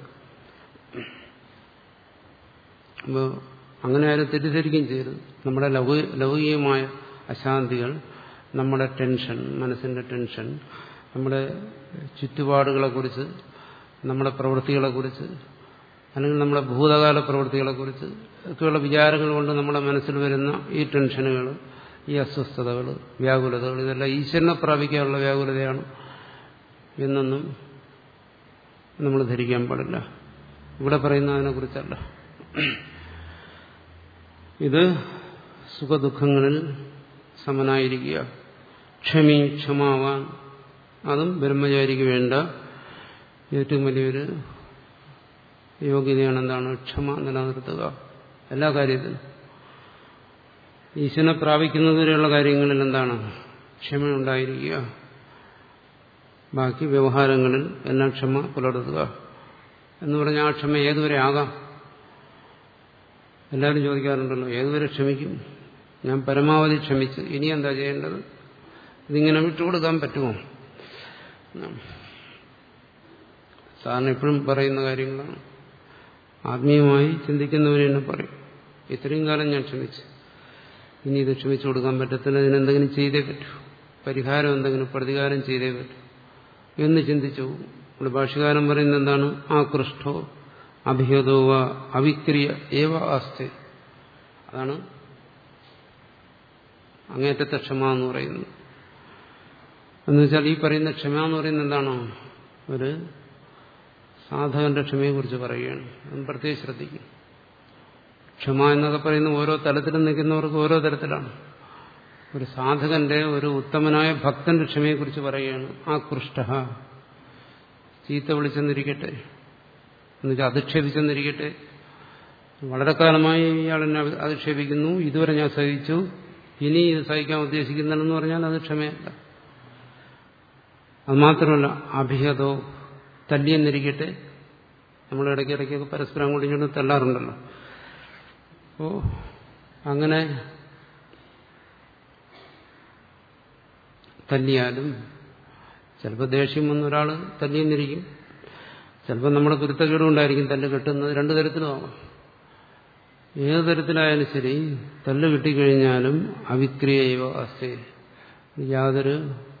അപ്പോൾ അങ്ങനെ ആരും തെറ്റിദ്ധരിക്കുകയും ചെയ്യരുത് നമ്മുടെ ലൗക ലൗകികമായ അശാന്തികൾ നമ്മുടെ ടെൻഷൻ മനസ്സിന്റെ ടെൻഷൻ നമ്മുടെ ചുറ്റുപാടുകളെക്കുറിച്ച് നമ്മുടെ പ്രവൃത്തികളെക്കുറിച്ച് അല്ലെങ്കിൽ നമ്മുടെ ഭൂതകാല പ്രവൃത്തികളെക്കുറിച്ച് ഒക്കെയുള്ള വിചാരങ്ങൾ കൊണ്ട് നമ്മുടെ മനസ്സിൽ വരുന്ന ഈ ടെൻഷനുകൾ ഈ അസ്വസ്ഥതകൾ വ്യാകുലതകൾ ഇതെല്ലാം ഈശ്വരനെ പ്രാപിക്കാനുള്ള വ്യാകുലതയാണ് എന്നൊന്നും നമ്മൾ ധരിക്കാൻ പാടില്ല ഇവിടെ പറയുന്നതിനെക്കുറിച്ചല്ല ഇത് സുഖദുഃഖങ്ങളിൽ സമനായിരിക്കുക ക്ഷമി ക്ഷമാവാൻ അതും ബ്രഹ്മചാരിക്ക് വേണ്ട ഏറ്റവും വലിയൊരു യോഗ്യതയാണ് എന്താണ് ക്ഷമ നിലനിർത്തുക എല്ലാ കാര്യത്തിലും ഈശ്വരനെ പ്രാപിക്കുന്നതുവരെയുള്ള കാര്യങ്ങളിൽ എന്താണ് ക്ഷമയുണ്ടായിരിക്കുക ബാക്കി വ്യവഹാരങ്ങളിൽ എല്ലാം ക്ഷമ പുലർത്തുക എന്ന് പറഞ്ഞാൽ ആ ക്ഷമ ഏതുവരെ ആകാം എല്ലാവരും ചോദിക്കാറുണ്ടല്ലോ ഏതുവരെ ക്ഷമിക്കും ഞാൻ പരമാവധി ക്ഷമിച്ച് ഇനി എന്താ ചെയ്യേണ്ടത് ഇതിങ്ങനെ വിട്ടുകൊടുക്കാൻ പറ്റുമോ സാറിന് എപ്പോഴും പറയുന്ന കാര്യങ്ങളാണ് ആത്മീയമായി ചിന്തിക്കുന്നവർ തന്നെ പറയും ഇത്രയും കാലം ഞാൻ ക്ഷമിച്ചു ഇനി ഇത് ക്ഷമിച്ചു കൊടുക്കാൻ പറ്റത്തില്ല ഇതിനെന്തെങ്കിലും ചെയ്തേ പറ്റൂ പരിഹാരം എന്തെങ്കിലും പ്രതികാരം ചെയ്തേ പറ്റൂ എന്ന് ചിന്തിച്ചു ഇവിടെ ഭാഷകാരൻ പറയുന്നത് എന്താണ് ആകൃഷ്ടോ അഭിഹതോവ അവിക്രിയ ഏവ ആസ്തി അതാണ് അങ്ങേറ്റത്തെ ക്ഷമ എന്ന് പറയുന്നത് എന്നുവെച്ചാൽ ഈ പറയുന്ന ക്ഷമ എന്ന് പറയുന്നത് എന്താണോ ഒരു സാധകന്റെ ക്ഷമയെക്കുറിച്ച് പറയുകയാണ് അതും പ്രത്യേകം ശ്രദ്ധിക്കും ക്ഷമ എന്നൊക്കെ പറയുന്ന ഓരോ തലത്തിലും നിൽക്കുന്നവർക്ക് ഓരോ തരത്തിലാണ് ഒരു സാധകന്റെ ഒരു ഉത്തമനായ ഭക്തന്റെ ക്ഷമയെക്കുറിച്ച് പറയുകയാണ് ആ കൃഷ്ട ചീത്ത വിളിച്ചെന്നിരിക്കട്ടെ എന്നുവെച്ചാൽ അധിക്ഷേപിച്ചെന്നിരിക്കട്ടെ വളരെ കാലമായി ഇയാൾ എന്നെ അധിക്ഷേപിക്കുന്നു ഇതുവരെ ഞാൻ സഹിച്ചു ഇനി ഇത് സഹിക്കാൻ ഉദ്ദേശിക്കുന്നില്ലെന്ന് പറഞ്ഞാൽ അത് ക്ഷമയല്ല അത് മാത്രമല്ല അഭിഹതോ തല്ലിയെന്നിരിക്കട്ടെ നമ്മൾ ഇടയ്ക്കിടയ്ക്കൊക്കെ പരസ്പരം അങ്ങോട്ടും ഇങ്ങോട്ടും തല്ലാറുണ്ടല്ലോ അപ്പോൾ അങ്ങനെ തല്ലിയാലും ചിലപ്പോൾ ദേഷ്യം വന്ന ഒരാൾ തല്ലിയെന്നിരിക്കും ചിലപ്പോൾ നമ്മുടെ കുരുത്തക്കേടും ഉണ്ടായിരിക്കും തല്ല് കെട്ടുന്നത് രണ്ടു തരത്തിലുമാവാം ഏത് തരത്തിലായാലും ശരി തല്ല് കിട്ടിക്കഴിഞ്ഞാലും അവിക്രിയവ അസ്ഥേ യാതൊരു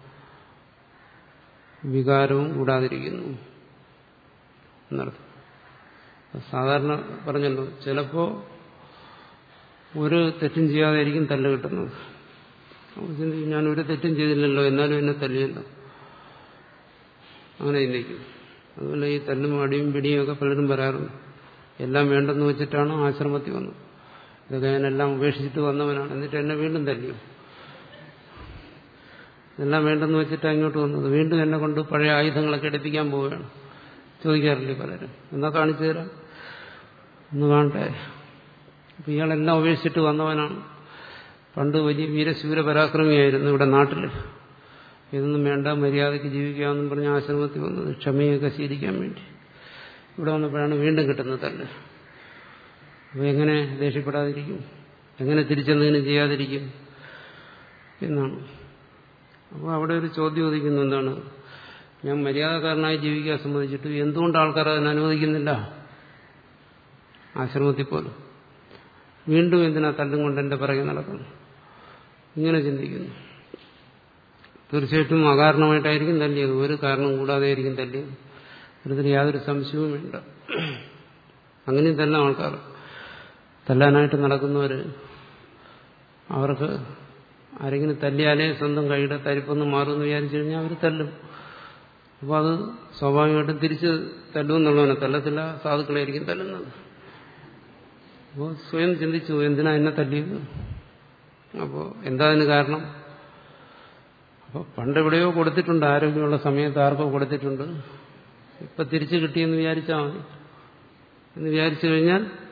വികാരവും കൂടാതിരിക്കുന്നു എന്നർത്ഥം സാധാരണ പറഞ്ഞല്ലോ ചിലപ്പോ ഒരു തെറ്റും ചെയ്യാതെയായിരിക്കും തല്ല് കിട്ടുന്നത് ഞാൻ ഒരു തെറ്റും ചെയ്തില്ലല്ലോ എന്നാലും എന്നെ തല്ലിയല്ലോ അങ്ങനെ ചിന്തിക്കും അതുപോലെ ഈ തല്ലും അടിയും പിടിയും ഒക്കെ പലരും പറയാറുണ്ട് എല്ലാം വേണ്ടെന്ന് വെച്ചിട്ടാണ് ആശ്രമത്തിൽ വന്നത് ഇതൊക്കെ ഞാനെല്ലാം ഉപേക്ഷിച്ചിട്ട് വന്നവനാണ് എന്നിട്ട് എന്നെ വീണ്ടും തല്ലിയും എല്ലാം വേണ്ടെന്ന് വെച്ചിട്ടാണ് ഇങ്ങോട്ട് വന്നത് വീണ്ടും എന്നെ കൊണ്ട് പഴയ ആയുധങ്ങളൊക്കെ എടുപ്പിക്കാൻ പോവുകയാണ് ചോദിക്കാറില്ലേ പലരും എന്നാ കാണിച്ചു തരാം ഒന്ന് കാണട്ടെ അപ്പൊ ഇയാളെല്ലാം ഉപേക്ഷിച്ചിട്ട് വന്നവനാണ് പണ്ട് വലിയ വീരശൂര പരാക്രമിയായിരുന്നു ഇവിടെ നാട്ടിൽ ഇതൊന്നും വേണ്ട മര്യാദയ്ക്ക് ജീവിക്കാമെന്നും പറഞ്ഞ് ആശ്രമത്തിൽ വന്നത് ക്ഷമയൊക്കെ ശീലിക്കാൻ വേണ്ടി ഇവിടെ വന്നപ്പോഴാണ് വീണ്ടും കിട്ടുന്നത് തല്ല് അപ്പോൾ എങ്ങനെ ദേഷ്യപ്പെടാതിരിക്കും എങ്ങനെ തിരിച്ചെന്തെങ്കിലും ചെയ്യാതിരിക്കും എന്നാണ് അപ്പോൾ അവിടെ ഒരു ചോദ്യം ഉദിക്കുന്നു എന്താണ് ഞാൻ മര്യാദക്കാരനായി ജീവിക്കാൻ സമ്മതിച്ചിട്ട് എന്തുകൊണ്ട് ആൾക്കാർ അതിന് അനുവദിക്കുന്നില്ല ആശ്രമത്തിൽ പോലും വീണ്ടും എന്തിനാ തല്ലും കൊണ്ട് എന്റെ പിറകെ നടക്കുന്നു ഇങ്ങനെ ചിന്തിക്കുന്നു തീർച്ചയായിട്ടും അകാരണമായിട്ടായിരിക്കും തല്ലിയത് ഒരു കാരണം കൂടാതെ ആയിരിക്കും തല്ലിയത് ഇതിൽ യാതൊരു സംശയവും വേണ്ട അങ്ങനെയും തല്ലാം ആൾക്കാർ തല്ലാനായിട്ട് നടക്കുന്നവർ അവർക്ക് ആരെങ്കിലും തല്ലിയാലേ സ്വന്തം കൈയുടെ തരിപ്പൊന്ന് മാറുമെന്ന് വിചാരിച്ചു കഴിഞ്ഞാൽ അവർ തല്ലും അപ്പോൾ അത് സ്വാഭാവികമായിട്ടും തിരിച്ച് തല്ലുമെന്നുള്ളവനെ തല്ലത്തില്ല സാധുക്കളായിരിക്കും തല്ലുന്നത് അപ്പോൾ സ്വയം ചിന്തിച്ചു എന്തിനാ എന്നെ തല്ലിയത് അപ്പോൾ എന്താ അതിന് കാരണം അപ്പോൾ പണ്ടെവിടെയോ കൊടുത്തിട്ടുണ്ട് ആരോഗ്യമുള്ള സമയത്ത് ആർക്കോ കൊടുത്തിട്ടുണ്ട് ഇപ്പം തിരിച്ചു കിട്ടിയെന്ന് വിചാരിച്ചാൽ മതി എന്ന് വിചാരിച്ചു കഴിഞ്ഞാൽ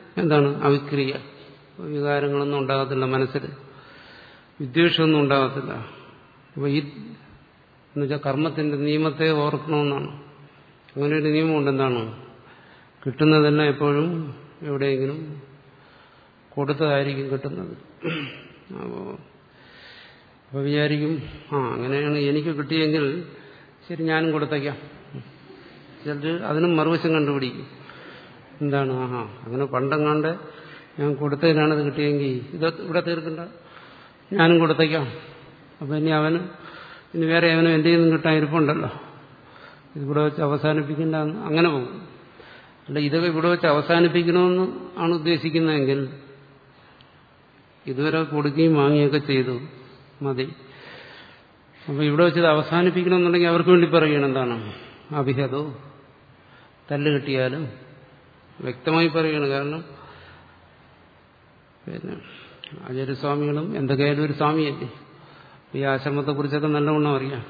എന്താണ് അവിക്രിയ വികാരങ്ങളൊന്നും ഉണ്ടാകത്തില്ല മനസ്സിൽ വിദ്വേഷമൊന്നും ഉണ്ടാകത്തില്ല അപ്പൊ ഈ എന്നുവെച്ചാൽ കർമ്മത്തിന്റെ നിയമത്തെ ഓർക്കണമെന്നാണ് അങ്ങനെ ഒരു നിയമമുണ്ട് എന്താണ് കിട്ടുന്നതെല്ലാം എപ്പോഴും എവിടെയെങ്കിലും കൊടുത്തതായിരിക്കും കിട്ടുന്നത് അപ്പോൾ അപ്പോൾ വിചാരിക്കും ആ അങ്ങനെയാണ് എനിക്ക് കിട്ടിയെങ്കിൽ ശരി ഞാനും കൊടുത്തേക്കാം ചിലർ അതിനും മറുവശം കണ്ടുപിടിക്കും എന്താണ് ആഹാ അങ്ങനെ പണ്ടെങ്ങാണ്ട് ഞാൻ കൊടുത്തതിനാണ് ഇത് കിട്ടിയെങ്കിൽ ഇത് ഇവിടെ തീർക്കണ്ട ഞാനും കൊടുത്തേക്കാം അപ്പം ഇനി അവന് ഇനി വേറെ അവനും എൻ്റെ നിന്നും കിട്ടാൻ ഇരിപ്പുണ്ടല്ലോ ഇതിവിടെ വെച്ച് അവസാനിപ്പിക്കേണ്ട അങ്ങനെ പോകും അല്ല ഇതൊക്കെ ഇവിടെ വെച്ച് അവസാനിപ്പിക്കണമെന്ന് ആണ് ഉദ്ദേശിക്കുന്നതെങ്കിൽ ഇതുവരെ കൊടുക്കുകയും വാങ്ങുകയൊക്കെ ചെയ്തു മതി അപ്പൊ ഇവിടെ വെച്ചത് അവസാനിപ്പിക്കണമെന്നുണ്ടെങ്കിൽ അവർക്ക് വേണ്ടി പറയുകയാണ് എന്താണ് അഭിഹതോ തല്ല് കിട്ടിയാലും വ്യക്തമായി പറയുകയാണ് കാരണം പിന്നെ ആചാര്യസ്വാമികളും എന്തൊക്കെയായാലും ഒരു സ്വാമിയല്ലേ ഈ ആശ്രമത്തെക്കുറിച്ചൊക്കെ നല്ലവണ്ണം അറിയാം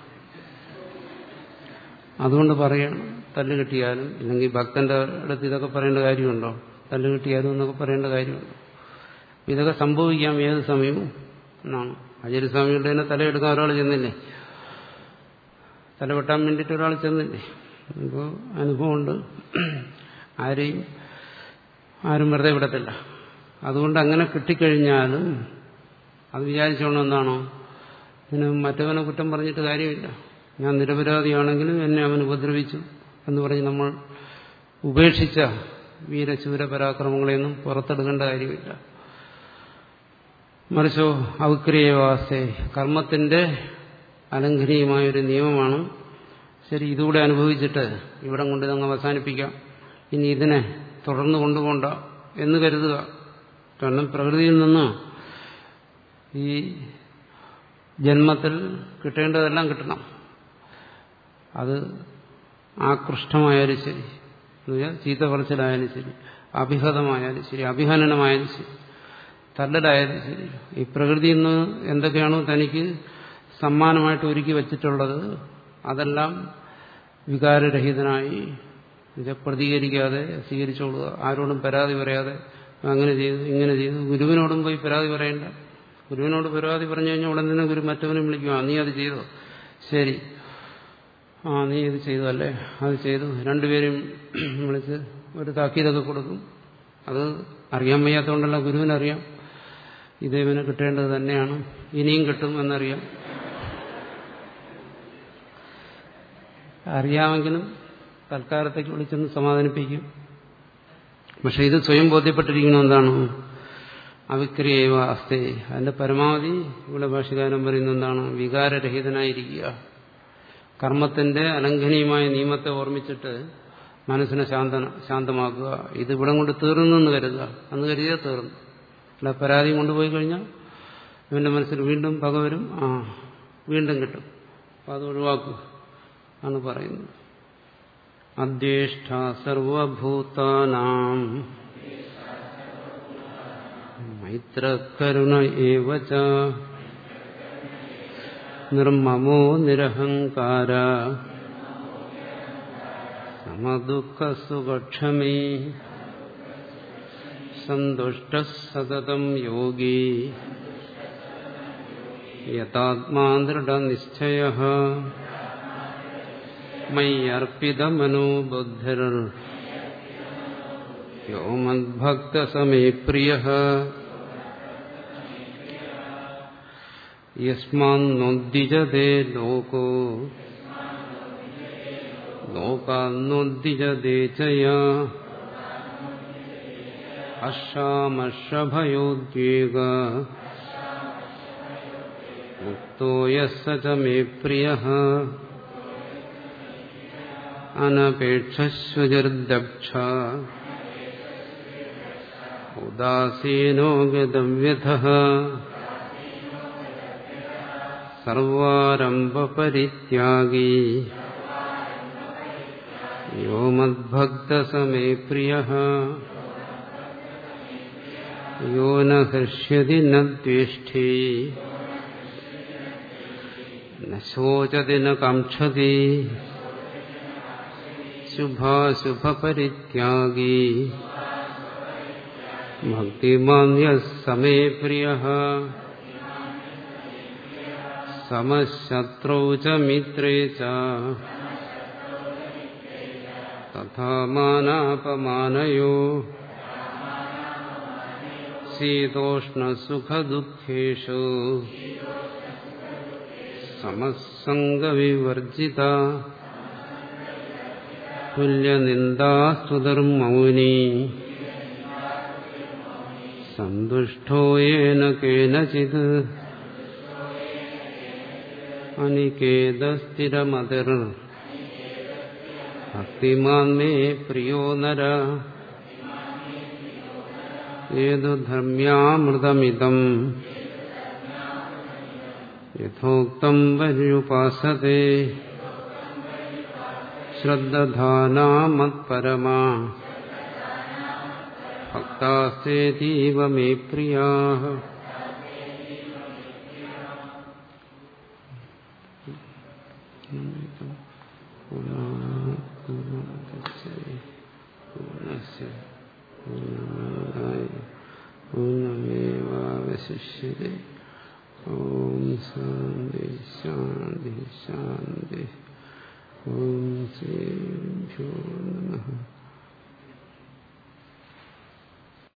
അതുകൊണ്ട് പറയണം തല്ല് കിട്ടിയാലും ഇല്ലെങ്കിൽ ഭക്തന്റെ അടുത്ത് ഇതൊക്കെ പറയേണ്ട കാര്യമുണ്ടോ തല്ല് കിട്ടിയാലും എന്നൊക്കെ പറയേണ്ട കാര്യമുണ്ടോ ഇതൊക്കെ സംഭവിക്കാം ഏത് സമയവും എന്നാണ് ആചാര്യസ്വാമികളുടെ തന്നെ തലയെടുക്കാൻ ഒരാൾ ചെന്നില്ലേ തല വെട്ടാൻ വേണ്ടിയിട്ട് ഒരാൾ ചെന്നില്ലേ ഇപ്പോൾ അനുഭവമുണ്ട് ആരെയും ആരും വെറുതെ വിടത്തില്ല അതുകൊണ്ട് അങ്ങനെ കിട്ടിക്കഴിഞ്ഞാലും അത് വിചാരിച്ചോണം എന്താണോ ഇതിന് മറ്റവനെ കുറ്റം പറഞ്ഞിട്ട് കാര്യമില്ല ഞാൻ നിരപരാധിയാണെങ്കിലും എന്നെ അവൻ ഉപദ്രവിച്ചു എന്ന് പറഞ്ഞ് നമ്മൾ ഉപേക്ഷിച്ച വീരശൂര പരാക്രമങ്ങളെയൊന്നും പുറത്തെടുക്കേണ്ട കാര്യമില്ല മറിച്ചോ ഔക്രിയവാസേ കർമ്മത്തിന്റെ അലംഘനീയമായൊരു നിയമമാണ് ശരി ഇതുകൂടെ അനുഭവിച്ചിട്ട് ഇവിടം കൊണ്ട് അങ്ങ് അവസാനിപ്പിക്കാം ഇനി ഇതിനെ തുടർന്ന് കൊണ്ടുപോണ്ട എന്ന് കരുതുക കാരണം പ്രകൃതിയിൽ നിന്ന് ഈ ജന്മത്തിൽ കിട്ടേണ്ടതെല്ലാം കിട്ടണം അത് ആകൃഷ്ടമായാലും ശരി എന്നുവെച്ചാൽ ചീത്ത പറച്ചിലായാലും ശരി അഭിഹതമായാലും ശരി അഭിഹനനമായാലും ശരി തല്ലലായാലും ശരി ഈ പ്രകൃതിയിൽ നിന്ന് എന്തൊക്കെയാണോ തനിക്ക് സമ്മാനമായിട്ട് ഒരുക്കി വച്ചിട്ടുള്ളത് അതെല്ലാം വികാരരഹിതനായി പ്രതികരിക്കാതെ സ്വീകരിച്ചോളുക ആരോടും പരാതി പറയാതെ അങ്ങനെ ചെയ്തു ഇങ്ങനെ ചെയ്തു ഗുരുവിനോടും പോയി പരാതി പറയണ്ട ഗുരുവിനോട് പരാതി പറഞ്ഞു കഴിഞ്ഞാൽ ഉടൻ തന്നെ ഗുരു മറ്റവനും വിളിക്കും ആ നീ അത് ചെയ്തോ ശരി ആ നീ ഇത് ചെയ്തു അല്ലേ അത് ചെയ്തു രണ്ടുപേരും വിളിച്ച് ഒരു താക്കീതൊക്കെ കൊടുക്കും അത് അറിയാൻ വയ്യാത്തതുകൊണ്ടല്ല ഗുരുവിനറിയാം ഇത് ഇവന് കിട്ടേണ്ടത് തന്നെയാണ് ഇനിയും കിട്ടും എന്നറിയാം അറിയാമെങ്കിലും തൽക്കാലത്തേക്ക് വിളിച്ചൊന്ന് സമാധാനിപ്പിക്കും പക്ഷെ ഇത് സ്വയം ബോധ്യപ്പെട്ടിരിക്കണം എന്താണ് അവിക്രിയവ അസ്തേ അതിന്റെ പരമാവധി ഇവിടെ ഭാഷകാരൻ പറയുന്നത് എന്താണ് വികാരരഹിതനായിരിക്കുക കർമ്മത്തിന്റെ അലംഘനീയമായ നിയമത്തെ ഓർമ്മിച്ചിട്ട് മനസ്സിനെ ശാന്ത ശാന്തമാക്കുക ഇത് ഇവിടം കൊണ്ട് തീർന്നു എന്ന് കരുതുക അന്ന് കരുതിയേ തീർന്നു അല്ല പരാതി കൊണ്ടുപോയി കഴിഞ്ഞാൽ ഇവന്റെ മനസ്സിൽ വീണ്ടും പക വരും ആ വീണ്ടും കിട്ടും അപ്പം അത് ഒഴിവാക്കുക ആണ് പറയുന്നത് അദ്വേഷ്ട സർവഭൂതാനാം മൈത്രകരുണ ഏവ നിർമ്മമോ നിരഹങ്കാര സമദുഃഖസുഖക്ഷമേ സന്തുഷ്ട സതതം യോഗി യഥാത്മാ ദൃഢനിശ്ചയ മയ്യർപ്പിതമനോബുദ്ധിർ യോ മദ്ഭക്തസമേ പ്രിയ യസ്മാന്നോദ്ദിജതേ ലോകോ ലോകാന്നോദ്ദിജതേ ചയ അഷാമഷഭയോദ്വേഗ മുക്തോ യസ്സ ച മേ പ്രിയ അനപേക്ഷസ്വജർദക്ഷ ഉദാസീനോ ഗതവ്യഥ സർവാരംഭപരിത്യാഗീ യോ മദ്ഭക്തസമേ പ്രിയ യോ ന ഹൃഷ്യതി ന ദ്വേഷ്ഠി ന ശോചതി ന കാക്ഷതി ശുഭാശുഭപരിത്യാഗീ ഭക്തിമാന്യ സമേ പ്രിയ സമശത്രൗ ച മിത്രേ ച തഥാ മാനാപമാനയോ ശീതോഷ്ണസുഖദുഃഖേഷു സമസംഗവിവർജിത തുല്യനിന്ദാസ്തുതർമൗനി സന്തുഷ്ടോ യേന കേനചിത് അനികേതസ്ഥിരമതിർ ഭക്തിമാൻ മേ പ്രിയോ നര ഏതു ധർമ്മ്യാമൃതമിതം യഥോക്തം പര്യുപാസത്തെ ശ്രദ്ധാനാമത്പരമാ ഭക്താസ്തേതീവ മേ പ്രിയാ പൂർണ്ണമേവാവശിഷ്യത്തെ ഓം ശാന്തി ശാന്തി ശാന്തി ഓം ശ്രീ നമഃ